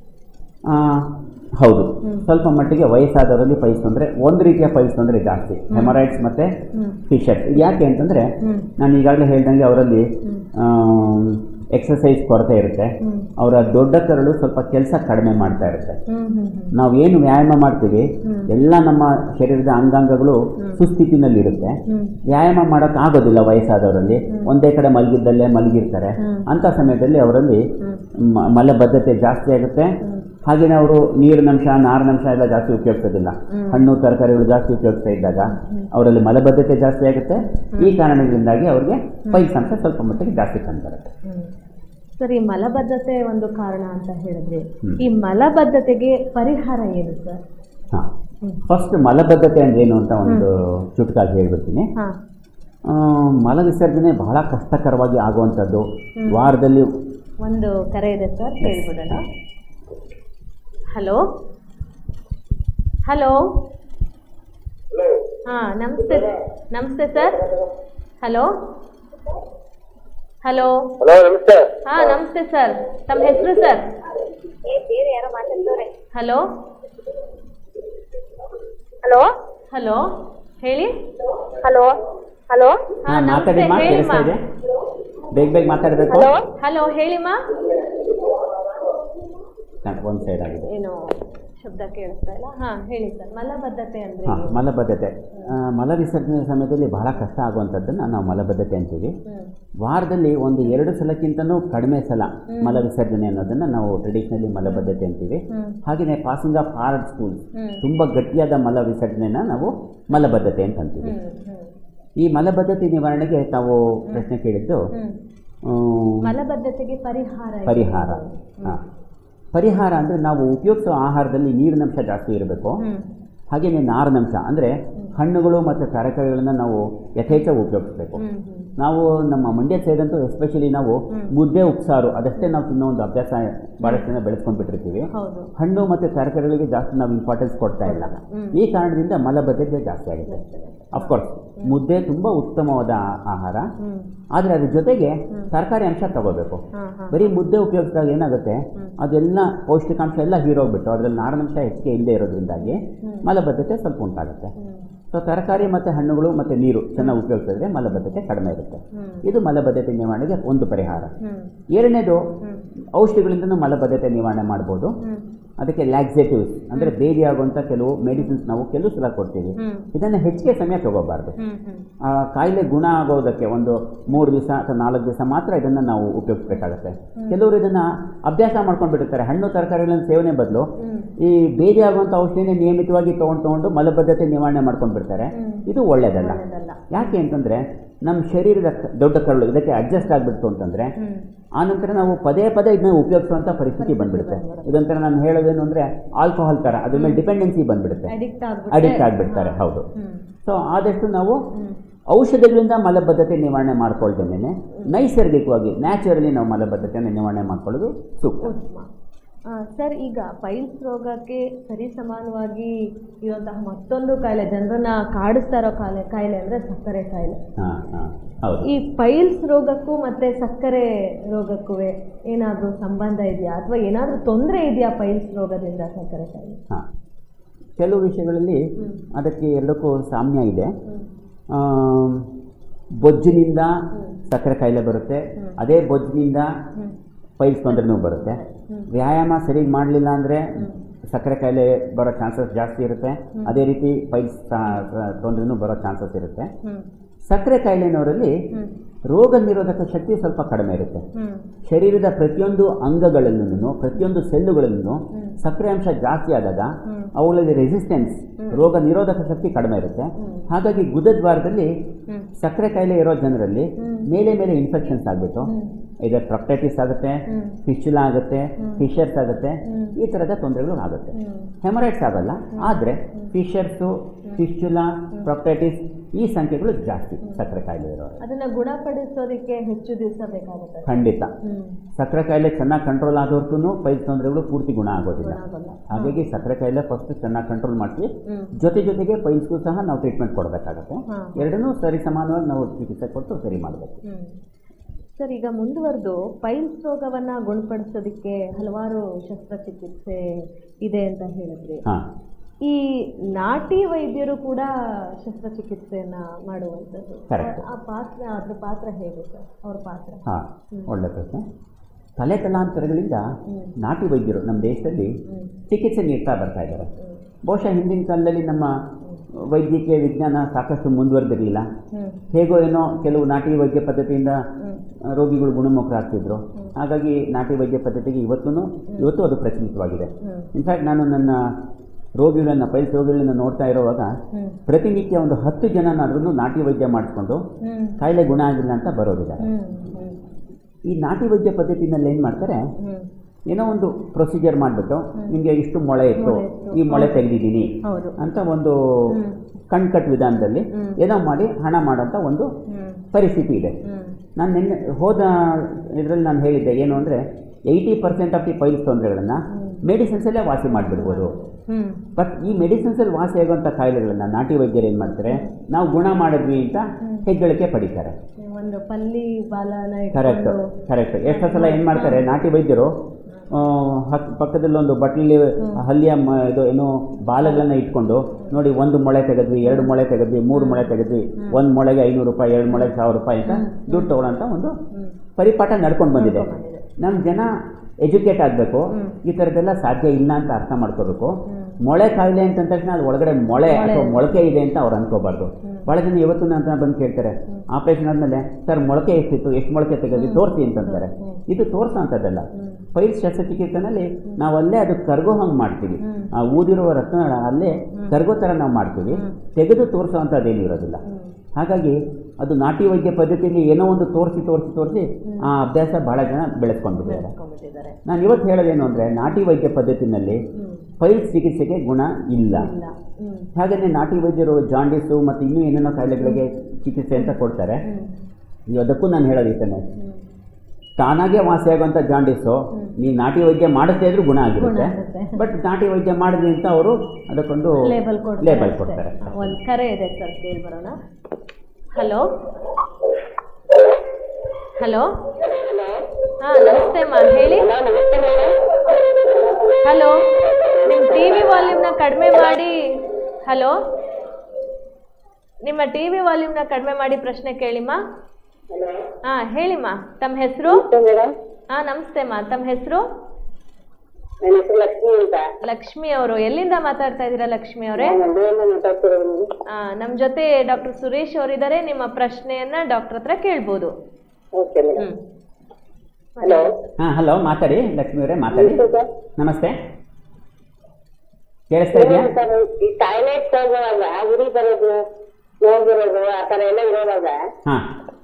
B: ಆ, ಹೌದು
A: ಹ್ಮ್.
B: ಸ್ವಲ್ಪ ಮಟ್ಟಿಗೆ ವಯಸ್ಸಾದವರಲ್ಲಿ ಪೈಲ್ಸ್ ತೊಂದರೆ ಒಂದು ರೀತಿಯ ಪೈಲ್ಸ್ ತೊಂದರೆ ಜಾಸ್ತಿ ಹೆಮರೈಡ್ಸ್ ಮತ್ತು
A: ಹ್ಞೂ
B: ಫಿಶರ್ಸ್ ಯಾಕೆ ಅಂತಂದರೆ
A: ಹ್ಞೂ
B: ನಾನು ಈಗಾಗಲೇ ಹೇಳ್ದಂಗೆ ಅವರಲ್ಲಿ
A: ಹ್ಞೂ
B: ಎಕ್ಸಸೈಸ್ ಕೊರತೆ ಇರುತ್ತೆ
A: ಹ್ಞೂ
B: ಅವರ ದೊಡ್ಡ ಕರಳು ಸ್ವಲ್ಪ ಕೆಲಸ ಕಡಿಮೆ ಮಾಡ್ತಾ ಇರುತ್ತೆ
A: ಹ್ಞೂ ಹ್ಞೂ ಹ್ಞೂ
B: ನಾವೇನು ವ್ಯಾಯಾಮ ಮಾಡ್ತೀವಿ
A: ಹ್ಮ್.
B: ಎಲ್ಲ ನಮ್ಮ ಶರೀರದ ಅಂಗಾಂಗಗಳು ಸುಸ್ಥಿತಿನಲ್ಲಿ ಇರುತ್ತೆ
A: ಹ್ಞೂ
B: ವ್ಯಾಯಾಮ ಮಾಡೋಕೆ ಆಗೋದಿಲ್ಲ ವಯಸ್ಸಾದವರಲ್ಲಿ ಒಂದೇ ಕಡೆ ಮಲಗಿದ್ದಲ್ಲೇ ಮಲಗಿರ್ತಾರೆ
A: ಹ್ಮ್.
B: ಅಂಥ ಸಮಯದಲ್ಲಿ ಅವರಲ್ಲಿ
A: ಹ್ಞೂ
B: ಮ- ಮಲಬದ್ಧತೆ ಜಾಸ್ತಿ ಆಗುತ್ತೆ ಹಾಗೆಯೇ ಅವರು ನೀರಿನಂಶ ನಾರಿನಂಶ ಎಲ್ಲ ಜಾಸ್ತಿ ಉಪಯೋಗಿಸೋದಿಲ್ಲ ಹಣ್ಣು ತರಕಾರಿಗಳು ಜಾಸ್ತಿ ಉಪಯೋಗಿಸ್ತಾ ಇದ್ದಾಗ ಅವರಲ್ಲಿ ಮಲಬದ್ಧತೆ ಜಾಸ್ತಿ ಆಗುತ್ತೆ ಈ ಕಾರಣಗಳಿಂದಾಗಿ ಅವರಿಗೆ ಪೈಲ್ಸ್ ಅಂಶ ಸ್ವಲ್ಪ ಮಟ್ಟಿಗೆ ಜಾಸ್ತಿ ಕಂಡುಬರುತ್ತೆ
A: ಹ್ಮ್. ಸರ್ ಈ ಮಲಬದ್ಧತೆ ಒಂದು ಕಾರಣ ಅಂತ ಹೇಳಿದ್ರಿ
B: ಹ್ಮ್.
A: ಈ ಮಲಬದ್ಧತೆಗೆ ಪರಿಹಾರ ಏನು ಸರ್
B: ಹಾಂ
A: ಹ್ಮ್.
B: ಫಸ್ಟ್ ಮಲಬದ್ಧತೆ ಅಂದ್ರೆ ಏನು ಅಂತ ಒಂದು ಚುಟುಕಾಗಿ ಹೇಳ್ಬಿಡ್ತೀನಿ
A: ಹಾ
B: ಆ, ಮಲ ವಿಸರ್ಜನೆ ಬಹಳ ಕಷ್ಟಕರವಾಗಿ ಆಗುವಂಥದ್ದು ವಾರದಲ್ಲಿ
A: ಒಂದು ಕರೆ ಇದೆ ಸರ್ ಹೇಳ್ಬಿಡೋಣ ಹಲೋ ಹಲೋ ಹಾ ನಮಸ್ತೆ ನಮಸ್ತೆ ಸರ್ ಹಲೋ ಹಲೋ
C: ಹಲೋ ನಮಸ್ತೆ
A: ಹಾ ನಮಸ್ತೆ ಸರ್ ತಮ್ಮ ಹೆಸರು ಸರ್ ಹಲೋ
D: ಹಲೋ
A: ಹಲೋ ಹೇಳಿ
D: ಹಲೋ ಹಲೋ
A: ಹಾ
B: ಹಾ,
A: ನಮಸ್ತೆ
B: ಮಾತಾಡಿ ಮಾ
A: ಹೇಳಿಮ್ಮ
B: ಕೇಳಿಸ್ತಾ ಇದೆ ಬೇಗ ಬೇಗ ಮಾತಾಡಬೇಕು
D: ಹಲೋ
A: ಹಲೋ ಹೇಳಿಮ್ಮ
B: ಒಂದು ಸೈಡ್ ಆಗಿದೆ
A: ಏನು ಶಬ್ದ ಕೇಳಿಸ್ತಾ ಇಲ್ಲ ಹಾ ಹೇಳಿ ಸರ್ ಮಲಬದ್ಧತೆ ಅಂದ್ರೆ
B: ಹಾಂ
A: ಏನು?
B: ಮಲಬದ್ಧತೆ ಆ, ಮಲ ವಿಸರ್ಜನೆ ಸಮಯದಲ್ಲಿ ಬಹಳ ಕಷ್ಟ ಆಗುವಂಥದ್ದನ್ನು ನಾವು ಮಲಬದ್ಧತೆ ಅಂತೀವಿ
A: ಹ್ಮ್
B: ವಾರದಲ್ಲಿ ಒಂದು ಎರಡು ಸಲಕ್ಕಿಂತನೂ ಕಡಿಮೆ ಸಲ ಮಲ ವಿಸರ್ಜನೆ ಅನ್ನೋದನ್ನು ನಾವು ಟ್ರೆಡಿಷನಲಿ ಮಲಬದ್ಧತೆ ಅಂತೀವಿ
A: ಹ್ಮ್
B: ಹಾಗೆಯೇ ಪಾಸಿಂಗ್ ಆಫ್ ಹಾರ್ಡ್ ಸ್ಟೂಲ್ಸ್
A: ಹ್ಮ್
B: ತುಂಬ ಗಟ್ಟಿಯಾದ ಮಲ ವಿಸರ್ಜನೆನ ನಾವು ಮಲಬದ್ಧತೆ ಅಂತ ಅಂತೀವಿ
A: ಹ್ಮ್ ಹ್ಮ್
B: ಈ ಮಲಬದ್ಧತೆ ನಿವಾರಣೆಗೆ ತಾವು ಪ್ರಶ್ನೆ ಕೇಳಿದ್ದು
A: ಹ್ಮ್
B: ಆಮ್,
A: ಮಲಬದ್ಧತೆಗೆ ಪರಿಹಾರ ಇದೆ.
B: ಪರಿಹಾರ ಹಾಂ ಪರಿಹಾರ ಅಂದರೆ ನಾವು ಉಪಯೋಗಿಸೋ ಆಹಾರದಲ್ಲಿ ನೀರಿನಂಶ ಜಾಸ್ತಿ ಇರಬೇಕು
A: ಹ್ಮ್
B: ಹಾಗೆಯೇ ನಾರಿನಂಶ ಅಂದರೆ ಹಣ್ಣುಗಳು ಮತ್ತು ತರಕಾರಿಗಳನ್ನು ನಾವು ಯಥೇಚ್ಛ ಉಪಯೋಗಿಸ್ಬೇಕು
A: ಹ್ಮ್ ಹ್ಮ್
B: ನಾವು ನಮ್ಮ ಮಂಡ್ಯ ಸೈಡಂತೂ ಎಸ್ಪೆಷಲಿ ನಾವು ಮುದ್ದೆ ಉಪ್ಸಾರು ಅದಷ್ಟೇ ನಾವು ತಿನ್ನೋ ಒಂದು ಅಭ್ಯಾಸ ಭಾಳಷ್ಟು ಜನ ಬೆಳೆಸ್ಕೊಂಡು ಬಿಟ್ಟಿರ್ತೀವಿ
A: ಹೌದು
B: ಹಣ್ಣು ಮತ್ತು ತರಕಾರಿಗಳಿಗೆ ಜಾಸ್ತಿ ನಾವು ಇಂಪಾರ್ಟೆನ್ಸ್ ಕೊಡ್ತಾ ಇಲ್ಲ
A: ಹ್ಮ್.
B: ಈ ಕಾರಣದಿಂದ ಮಲಬದ್ಧತೆ ಜಾಸ್ತಿ ಆಗುತ್ತೆ ಅಫ್ಕೋರ್ಸ್ ಮುದ್ದೆ ತುಂಬ ಉತ್ತಮವಾದ ಆ- ಆಹಾರ
A: ಹ್ಮ್
B: ಆದರೆ ಅದ್ರ ಜೊತೆಗೆ ತರಕಾರಿ ಅಂಶ ತಗೋಬೇಕು
A: ಹಾ ಹಾ
B: ಬರೀ ಮುದ್ದೆ ಉಪಯೋಗಿಸಿದಾಗ ಏನಾಗುತ್ತೆ ಅದೆಲ್ಲ ಪೌಷ್ಟಿಕಾಂಶ ಎಲ್ಲ ಹೀರೋಗ್ಬಿಟ್ಟು ಅದರಲ್ಲಿ ನಾರಿನಂಶ ಹೆಚ್ಚಿಗೆ ಇಲ್ಲದೆ ಇರೋದ್ರಿಂದಾಗಿ ಮಲಬದ್ಧತೆ ಸ್ವಲ್ಪ ಉಂಟಾಗುತ್ತೆ
A: ಹ್ಮ್
B: ಸೊ ತರಕಾರಿ ಮತ್ತು ಹಣ್ಣುಗಳು ಮತ್ತು ನೀರು ಚೆನ್ನಾಗಿ ಉಪಯೋಗಿಸಿದ್ರೆ ಮಲಬದ್ಧತೆ ಕಡಿಮೆ ಇರುತ್ತೆ
A: ಹ್ಮ್
B: ಇದು ಮಲಬದ್ಧತೆ ನಿವಾರಣೆಗೆ ಒಂದು ಪರಿಹಾರ
A: ಹ್ಮ್
B: ಎರಡನೇದು
A: ಹ್ಮ್
B: ಔಷಧಿಗಳಿಂದನೂ ಮಲಬದ್ಧತೆ ನಿವಾರಣೆ ಮಾಡ್ಬೋದು
A: ಹ್ಮ್
B: ಅದಕ್ಕೆ ಲ್ಯಾಕ್ಸೇಟಿವ್ಸ್ ಅಂದರೆ ಬೇದಿ ಆಗುವಂಥ ಕೆಲವು ಮೆಡಿಸಿನ್ಸ್ ನಾವು ಕೆಲವು ಸಲ ಕೊಡ್ತೀವಿ
A: ಹ್ಮ್
B: ಇದನ್ನು ಹೆಚ್ಚಿಗೆ ಸಮಯ ತಗೋಬಾರ್ದು
A: ಹ್ಮ್ ಹ್ಮ್
B: ಆ ಕಾಯಿಲೆ ಗುಣ ಆಗೋದಕ್ಕೆ ಒಂದು ಮೂರು ದಿವಸ ಅಥವಾ ನಾಲ್ಕು ದಿವಸ ಮಾತ್ರ ಇದನ್ನು ನಾವು ಉಪಯೋಗಿಸ್ಬೇಕಾಗತ್ತೆ ಕೆಲವರು ಇದನ್ನು ಅಭ್ಯಾಸ ಮಾಡ್ಕೊಂಡ್ಬಿಟ್ಟಿರ್ತಾರೆ ಹಣ್ಣು ತರಕಾರಿಗಳನ್ನು ಸೇವನೆ ಬದಲು
A: ಹ್ಮ್
B: ಈ ಬೇದಿ ಆಗುವಂಥ ಔಷಧಿನೇ ನಿಯಮಿತವಾಗಿ ತೊಗೊಂಡು ತೊಗೊಂಡು ಮಲಬದ್ಧತೆ ನಿವಾರಣೆ ಮಾಡ್ಕೊಂಡ್ಬಿಡ್ತಾರೆ
A: ಹ್ಮ್.
B: ಇದು ಒಳ್ಳೆಯದಲ್ಲ
A: ಒಳ್ಳೆದಲ್ಲ
B: ಯಾಕೆ ಅಂತಂದರೆ ನಮ್ಮ ಶರೀರದ ಕ- ದೊಡ್ಡ ಕರಳು ಇದಕ್ಕೆ ಅಡ್ಜಸ್ಟ್ ಆಗಿಬಿಡ್ತು ಅಂತಂದರೆ
A: ಹ್ಮ್
B: ಆನಂತರ ನಾವು ಪದೇ ಪದೇ ಇದನ್ನ ಉಪಯೋಗಿಸುವಂಥ ಪರಿಸ್ಥಿತಿ ಬಂದ್ಬಿಡುತ್ತೆ ಇದೊಂಥರ ನಾನು ಹೇಳೋದೇನು ಅಂದರೆ ಆಲ್ಕೋಹಾಲ್ ಥರ ಅದ್ರ ಮೇಲೆ ಡಿಪೆಂಡೆನ್ಸಿ ಬಂದ್ಬಿಡುತ್ತೆ
A: ಅಡಿಕ್ಟ್ ಆಗ್ಬಿಟ್ಟು
B: ಅಡಿಕ್ಟ್ ಆಗಿಬಿಡ್ತಾರೆ ಹೌದು
A: ಹ್ಮ್
B: ಸೊ ಆದಷ್ಟು ನಾವು
A: ಹ್ಮ್
B: ಔಷಧಿಗಳಿಂದ ಮಲಬದ್ಧತೆ ನಿವಾರಣೆ ಮಾಡ್ಕೊಳ್ದೇನೆ ನೈಸರ್ಗಿಕವಾಗಿ ನ್ಯಾಚುರಲಿ ನಾವು ಮಲಬದ್ಧತೆಯನ್ನು ನಿವಾರಣೆ ಮಾಡ್ಕೊಳ್ಳೋದು ಸೂಕ್ತ
A: ಉತ್ತಮ ಆ, ಸರ್ ಈಗ ಪೈಲ್ಸ್ ರೋಗಕ್ಕೆ ಸರಿ ಸಮಾನವಾಗಿ ಇರುವಂತಹ ಮತ್ತೊಂದು ಕಾಯಿಲೆ ಜನರನ್ನ ಕಾಡಿಸ್ತಾ ಇರೋ ಕಾಯಿಲೆ ಕಾಯಿಲೆ ಅಂದ್ರೆ ಸಕ್ಕರೆ ಕಾಯಿಲೆ
B: ಹಾಂ ಹಾಂ ಹೌದು
A: ಈ ಪೈಲ್ಸ್ ರೋಗಕ್ಕೂ ಮತ್ತೆ ಸಕ್ಕರೆ ರೋಗಕ್ಕೂ ಏನಾದರೂ ಸಂಬಂಧ ಇದೆಯಾ ಅಥವಾ ಏನಾದರೂ ತೊಂದರೆ ಇದೆಯಾ ಪೈಲ್ಸ್ ರೋಗದಿಂದ ಸಕ್ಕರೆ ಕಾಯಿಲೆ
B: ಹಾಂ ಕೆಲವು ವಿಷಯಗಳಲ್ಲಿ
A: ಹ್ಮ್.
B: ಅದಕ್ಕೆ ಎರಡಕ್ಕೂ ಸಾಮ್ಯ ಇದೆ
A: ಹ್ಮ್
B: ಆಮ್, ಬೊಜ್ಜಿನಿಂದ ಸಕ್ಕರೆ ಕಾಯಿಲೆ ಬರುತ್ತೆ
A: ಹ್ಮ್.
B: ಅದೇ ಬೊಜ್ಜಿನಿಂದ
A: ಹ್ಮ್
B: ಪೈಲ್ಸ್ ತೊಂದರೆನೂ ಬರುತ್ತೆ
A: ಹ್ಮ್.
B: ವ್ಯಾಯಾಮ ಸರಿಯಾಗಿ ಮಾಡಲಿಲ್ಲ ಅಂದರೆ ಸಕ್ಕರೆ ಕಾಯಿಲೆ ಬರೋ ಚಾನ್ಸಸ್ ಜಾಸ್ತಿ ಇರುತ್ತೆ ಅದೇ ರೀತಿ ಪೈಲ್ಸ್ ತೊಂದರೆನೂ ಬರೋ ಚಾನ್ಸಸ್ ಇರುತ್ತೆ
A: ಹ್ಮ್
B: ಸಕ್ಕರೆ ಕಾಯಿಲೆನವರಲ್ಲಿ
A: ಹ್ಮ್
B: ರೋಗ ನಿರೋಧಕ ಶಕ್ತಿ ಸ್ವಲ್ಪ ಕಡಿಮೆ ಇರುತ್ತೆ
A: ಹ್ಮ್
B: ಶರೀರದ ಪ್ರತಿಯೊಂದು ಅಂಗಗಳಲ್ಲೂ ಪ್ರತಿಯೊಂದು ಸೆಲ್ಲುಗಳಲ್ಲೂ
A: ಹ್ಮ್.
B: ಸಕ್ಕರೆ ಅಂಶ ಜಾಸ್ತಿ ಆದಾಗ
A: ಹ್ಮ್.
B: ಅವುಗಳಲ್ಲಿ ರೆಸಿಸ್ಟೆನ್ಸ್ ರೋಗ ನಿರೋಧಕ ಶಕ್ತಿ ಕಡಿಮೆ ಇರುತ್ತೆ ಹಾಗಾಗಿ ಗುದದ್ವಾರದಲ್ಲಿ
A: ಹ್ಮ್.
B: ಸಕ್ಕರೆ ಕಾಯಿಲೆ ಇರೋ ಜನರಲ್ಲಿ
A: ಹ್ಮ್.
B: ಮೇಲೆ ಮೇಲೆ ಇನ್ಫೆಕ್ಷನ್ಸ್ ಆಗಿಬಿಟ್ಟು
A: ಹ್ಮ್.
B: ಇದರ ಪ್ರೊಕ್ಟೈಟಿಸ್ ಆಗುತ್ತೆ
A: ಹ್ಮ್.
B: ಫಿಶುಲಾ ಆಗುತ್ತೆ ಫಿಶರ್ಸ್ ಆಗುತ್ತೆ
A: ಹ್ಮ್.
B: ಈ ಥರದ ತೊಂದರೆಗಳು ಆಗುತ್ತೆ
A: ಹ್ಮ್.
B: ಹೆಮರೈಡ್ಸ್ ಆಗಲ್ಲ ಆದರೆ ಫಿಶರ್ಸು ಫಿಶುಲಾ ಪ್ರೊಕ್ಟೈಟಿಸ್ ಈ ಸಂಖ್ಯೆಗಳು ಜಾಸ್ತಿ ಸಕ್ಕರೆ ಕಾಯಿಲೆ ಇರೋರು
A: ಅದನ್ನ ಗುಣಪಡಿಸೋದಕ್ಕೆ ಹೆಚ್ಚು ದಿವಸ ಬೇಕಾಗುತ್ತೆ
B: ಖಂಡಿತ
A: ಹ್ಮ್
B: ಸಕ್ಕರೆ ಕಾಯಿಲೆ ಚೆನ್ನಾಗಿ ಕಂಟ್ರೋಲ್ ಆದವ್ರಿಗೂ ಪೈಲ್ಸ್ ತೊಂದರೆಗಳು ಪೂರ್ತಿ ಗುಣ ಆಗೋದಿಲ್ಲ
A: ಗುಣ ಆಗೋಲ್ಲ.
B: ಹಾಗಾಗಿ ಸಕ್ಕರೆ ಕಾಯಿಲೆ ಫಸ್ಟ್ ಚೆನ್ನಾಗಿ ಕಂಟ್ರೋಲ್ ಮಾಡಿಸಿ
A: ಹ್ಮ್
B: ಜೊತೆ ಜೊತೆಗೆ ಪೈಲ್ಸ್ಗೂ ಸಹ ನಾವು ಟ್ರೀಟ್ಮೆಂಟ್ ಕೊಡಬೇಕಾಗತ್ತೆ
A: ಹಾ.
B: ಎರಡನ್ನೂ ಸರಿ ಸಮಾನವಾಗಿ ನಾವು ಚಿಕಿತ್ಸೆ ಕೊಟ್ಟು ಸರಿ ಮಾಡಬೇಕು
A: ಹ್ಮ್ ಸರ್ ಈಗ ಮುಂದುವರೆದು ಪೈಲ್ಸ್ ರೋಗವನ್ನ ಗುಣಪಡಿಸೋದಕ್ಕೆ ಹಲವಾರು ಶಸ್ತ್ರಚಿಕಿತ್ಸೆ ಇದೆ ಅಂತ ಹೇಳಿದ್ರಿ
B: ಹಾಂ
A: ಈ ನಾಟಿ ವೈದ್ಯರು ಕೂಡ ಶಸ್ತ್ರಚಿಕಿತ್ಸೆಯನ್ನ ಮಾಡುವಂಥದ್ದು
B: Correct.
A: ಆ ಪಾತ್ರ ಅದ್ರ ಪಾತ್ರ ಹೇಗೆ ಸರ್ ಅವ್ರ ಪಾತ್ರ
B: ಹಾಂ ಒಳ್ಳೆ ಪ್ರಶ್ನೆ ತಲೆ ತಲಾಂತರಗಳಿಂದ
A: ಹ್ಮ್.
B: ನಾಟಿ ವೈದ್ಯರು ನಮ್ಮ ದೇಶದಲ್ಲಿ
A: ಹ್ಮ್
B: ಚಿಕಿತ್ಸೆ ನೀಡ್ತಾ ಬರ್ತಾ ಇದ್ದಾರೆ
A: ಹ್ಮ್
B: ಬಹುಶಃ ಹಿಂದಿನ ಕಾಲದಲ್ಲಿ ನಮ್ಮ ವೈದ್ಯಕೀಯ ವಿಜ್ಞಾನ ಸಾಕಷ್ಟು ಮುಂದುವರೆದಿರಲಿಲ್ಲ
A: ಹ್ಮ್
B: ಹೇಗೋ ಏನೋ ಕೆಲವು ನಾಟಿ ವೈದ್ಯ ಪದ್ಧತಿಯಿಂದ
A: ಹ್ಮ್
B: ಆ, ರೋಗಿಗಳು ಗುಣಮುಖರಾಗ್ತಿದ್ರು ಹಾಗಾಗಿ ನಾಟಿ ವೈದ್ಯ ಪದ್ಧತಿಗೆ ಇವತ್ತೂ ಇವತ್ತು ಅದು ಪ್ರಚಲಿತವಾಗಿದೆ
A: ಹ್ಮ್
B: ಇನ್ಫ್ಯಾಕ್ಟ್ ನಾನು ನನ್ನ ರೋಗಿಗಳನ್ನು ಪೈಲ್ಸ್ ರೋಗಿಗಳನ್ನ ನೋಡ್ತಾ ಇರುವಾಗ
A: ಹ್ಮ್
B: ಪ್ರತಿನಿತ್ಯ ಒಂದು ಹತ್ತು ಜನನಾದ್ರೂ ನಾಟಿ ವೈದ್ಯ ಮಾಡಿಸ್ಕೊಂಡು
A: ಹ್ಮ್
B: ಕಾಯಿಲೆ ಗುಣ ಆಗಿಲ್ಲ ಅಂತ ಬರೋದಿದ್ದಾರೆ
A: ಹ್ಮ್ ಹ್ಮ್
B: ಈ ನಾಟಿ ವೈದ್ಯ ಪದ್ಧತಿನಲ್ಲಿ ಏನು ಮಾಡ್ತಾರೆ
A: ಹ್ಮ್
B: ಏನೋ ಒಂದು ಪ್ರೊಸೀಜರ್ ಮಾಡಿಬಿಟ್ಟು ನಿಮಗೆ ಇಷ್ಟು ಮೊಳೆ ಇತ್ತು
A: ಮೊಳೆ ಇತ್ತು.
B: ಈ ಮೊಳೆ ತೆಗೆದಿದ್ದೀನಿ
A: ಹೌದು
B: ಅಂತ ಒಂದು
A: ಹ್ಮ್.
B: ಕಣ್ಕಟ್ ವಿಧಾನದಲ್ಲಿ
A: ಹ್ಮ್.
B: ಏನೋ ಮಾಡಿ ಹಣ ಮಾಡೋಂಥ ಒಂದು
A: ಹ್ಮ್
B: ಪರಿಸ್ಥಿತಿ ಇದೆ
A: ಹ್ಮ್
B: ನಾನು ನಿನ್ನೆ ಹೋದ ಇದರಲ್ಲಿ ನಾನು ಹೇಳಿದ್ದೆ ಏನು ಅಂದರೆ eighty percent of the piles ತೊಂದರೆಗಳನ್ನು ಮೆಡಿಸಿನ್ಸಲ್ಲೇ ವಾಸಿ ಮಾಡಿಬಿಡ್ಬೋದು
A: ಹ್ಮ್
B: ಬಟ್ ಈ ಮೆಡಿಸಿನ್ಸಲ್ಲಿ ವಾಸಿ ಆಗುವಂಥ ಕಾಯಿಲೆಗಳನ್ನು ನಾಟಿ ವೈದ್ಯರು ಏನು ಮಾಡ್ತಾರೆ ನಾವು ಗುಣ ಮಾಡಿದ್ವಿ ಅಂತ ಹೆಗ್ಗಳಿಕೆ ಪಡಿತಾರೆ
A: ಒಂದು ಪಲ್ಲಿ ಬಾಲನ
B: ಕರೆಕ್ಟ್
A: ಇಟ್ಕೊಂಡು
B: ಕರೆಕ್ಟ್ ಎಷ್ಟೋ ಸಲ ಏನು ಮಾಡ್ತಾರೆ ನಾಟಿ ವೈದ್ಯರು ಆ, ಹಕ್ ಪಕ್ಕದಲ್ಲಿ ಒಂದು ಬಟ್ಲಲ್ಲಿ ಹಲ್ಲಿಯ ಮ ಇದು ಏನು ಬಾಲಗಳನ್ನ ಇಟ್ಕೊಂಡು ನೋಡಿ ಒಂದು ಮೊಳೆ ತೆಗೆದ್ವಿ ಎರಡು ಮೊಳೆ ತೆಗೆದ್ವಿ ಮೂರು ಮೊಳೆ ತೆಗೆದ್ವಿ ಒಂದು ಮೊಳೆಗೆ ಐನೂರು ರೂಪಾಯಿ ಎರಡು ಮೊಳೆಗೆ ಸಾವಿರ ರೂಪಾಯಿ ಅಂತ ದುಡ್ಡು ತೊಗೊಳ್ಳೋಂಥ ಒಂದು
A: ಹ್ಮ್
B: ಪರಿಪಾಠ ನಡ್ಕೊಂಡು ಬಂದಿದೆ
A: ನಡ್ಕೊಂಡ್ ಬಂದಿದೆ.
B: ನಮ್ಮ ಜನ ಎಜುಕೇಟ್ ಆಗಬೇಕು
A: ಹ್ಮ್.
B: ಈ ಥರದ್ದೆಲ್ಲ ಸಾಧ್ಯ ಇಲ್ಲ ಅಂತ ಅರ್ಥ ಮಾಡ್ಕೋಬೇಕು
A: ಹ್ಮ್.
B: ಮೊಳೆ ಕಾಯಿಲೆ ಅಂತ ಅಂದ ತಕ್ಷಣ ಅದು ಒಳಗಡೆ ಮೊಳೆ
A: ಮೊಳೆ.
B: ಅಥವಾ ಮೊಳಕೆ ಇದೆ ಅಂತ ಅವ್ರು ಅನ್ಕೋಬಾರ್ದು ಭಾಳ ಜನ ಇವತ್ತು ನನ್ನ ಬಂದು ಕೇಳ್ತಾರೆ ಆಪರೇಷನ್ ಆದಮೇಲೆ ಸರ್ ಮೊಳಕೆ ಎಷ್ಟಿತ್ತು ಎಷ್ಟು ಮೊಳಕೆ ತೆಗೆದ್ವಿ ತೋರಿಸಿ ಅಂತಂತಾರೆ ಇದು ತೋರಿಸೋ ಅಂಥದ್ದಲ್ಲ
A: ಹ್ಮ್.
B: ಪೈಲ್ ಶಸ್ತ್ರಚಿಕಿತ್ಸೆನಲ್ಲಿ ನಾವು ಅಲ್ಲೇ ಅದು ಕರ್ಗೋ ಹಂಗೆ ಮಾಡ್ತೀವಿ
A: ಹ್ಮ್.
B: ಆ ಊದಿರುವ ರಕ್ತನಾಳ ಅಲ್ಲೇ ಕರ್ಗೋ ಥರ ನಾವು ಮಾಡ್ತೀವಿ ತೆಗೆದು ತೋರಿಸೋ ಅಂಥದ್ದೇನು ಇರೋದಿಲ್ಲ
A: ಹ್ಮ್
B: ಹಾಗಾಗಿ ಅದು ನಾಟಿ ವೈದ್ಯ ಪದ್ಧತಿಯಲ್ಲಿ ಏನೋ ಒಂದು ತೋರಿಸಿ ತೋರಿಸಿ ತೋರಿಸಿ ಆ ಅಭ್ಯಾಸ ಬಹಳ ಜನ ಬೆಳೆಸ್ಕೊಂಡ್ಬಿಟ್ಟಿದ್ದಾರೆ
A: ಬೆಳೆಸ್ಕೊಂಡ್ಬಿಟ್ಟಿದ್ದಾರೆ
B: ನಾನು ಇವತ್ತು ಹೇಳೋದೇನು ಅಂದರೆ ನಾಟಿ ವೈದ್ಯ ಪದ್ಧತಿನಲ್ಲಿ
A: ಹ್ಮ್
B: ಪೈಲ್ಸ್ ಚಿಕಿತ್ಸೆಗೆ ಗುಣ ಇಲ್ಲ
A: ಇಲ್ಲ ಹ್ಮ್
B: ಹಾಗೆಯೇ ನಾಟಿ ವೈದ್ಯರು ಜಾಂಡೀಸು ಮತ್ತು ಇನ್ನೂ ಏನೇನೋ ಕಾಯಿಲೆಗಳಿಗೆ ಚಿಕಿತ್ಸೆ ಅಂತ ಕೊಡ್ತಾರೆ
A: ಹ್ಮ್
B: ಇವತ್ತಕ್ಕೂ ನಾನು ಹೇಳೋದು ಇಷ್ಟನೇ
A: ಹ್ಮ್
B: ತಾನಾಗೆ ವಾಸಿಯಾಗುವಂಥ ಜಾಂಡೀಸು ನೀವು ನಾಟಿ ವೈದ್ಯ ಮಾಡಿಸ್ದೇ ಇದ್ರೂ ಗುಣ ಆಗಿರುತ್ತೆ
A: ಗುಣ ಆಗುತ್ತೆ.
B: ಬಟ್ ನಾಟಿ ವೈದ್ಯ ಮಾಡಿದ್ವಿ ಅಂತ ಅವರು ಅದಕ್ಕೊಂದು
A: ಲೇಬಲ್ ಕೊಡ್ತಾರೆ
B: ಲೇಬಲ್
A: ಅಷ್ಟೇ.
B: ಕೊಡ್ತಾರೆ
A: ಒಂದು ಕರೆ ಇದೆ ಸರ್ ಕೇಳಿ ಬರೋಣ ಹಲೋ ಹಲೋ ಹಾ ನಮಸ್ತೆ ಮಾ ಹೇಳಿ ಹಲೋ ನಿಮ್ಮ ಟಿ ವಿ ವಾಲ್ಯೂಮ್ನ ಕಡಿಮೆ ಮಾಡಿ ಹಲೋ ನಿಮ್ಮ ಟಿ ವಿ ವಾಲ್ಯೂಮ್ನ ಕಡಿಮೆ ಮಾಡಿ ಪ್ರಶ್ನೆ ಕೇಳಿಮ್ಮ ಹಾ ಹೇಳಿಮ್ಮ ತಮ್ಮ ಹೆಸರು
D: ಮೇಡಮ್
A: ಹಾ ನಮಸ್ತೆ ಮಾ ತಮ್ಮ ಹೆಸರು
D: ನನ್ನ ಹೆಸರು ಲಕ್ಷ್ಮಿ ಅಂತ
A: ಲಕ್ಷ್ಮಿ ಅವರು ಎಲ್ಲಿಂದ ಮಾತಾಡ್ತಾ ಇದ್ದೀರಾ ಲಕ್ಷ್ಮಿ ಅವರೇ
D: ನಾನು ಮಂಡ್ಯದಿಂದ ಮಾತಾಡ್ತಿರೋದು
A: ಆ, ನಮ್ ಜೊತೆ ಡಾಕ್ಟರ್ ಸುರೇಶ್ ಅವರಿದ್ದಾರೆ ನಿಮ್ಮ ಪ್ರಶ್ನೆಯನ್ನ ಡಾಕ್ಟರ್ ಹತ್ರ ಕೇಳ್ಬೋದು
D: ಓಕೆ ಮೇಡಮ್
A: ಹ್ಮ್
D: ಹಲೋ
B: ಹಾಂ ಹಲೋ ಮಾತಾಡಿ ಲಕ್ಷ್ಮಿ ಅವರೇ ಮಾತಾಡಿ
D: ಸರ್
B: ನಮಸ್ತೆ ಕೇಳಿಸ್ತಾ ಇದೆಯಾ
D: ಸರ್ ಈ ಟಾಯ್ಲೆಟ್ ಹೋಗುವಾಗ ಉರಿ ಬರೋದು ನೋವು ಬರೋದು ಆ ಥರ ಎಲ್ಲ ಇರೋವಾಗ
B: ಹಾಂ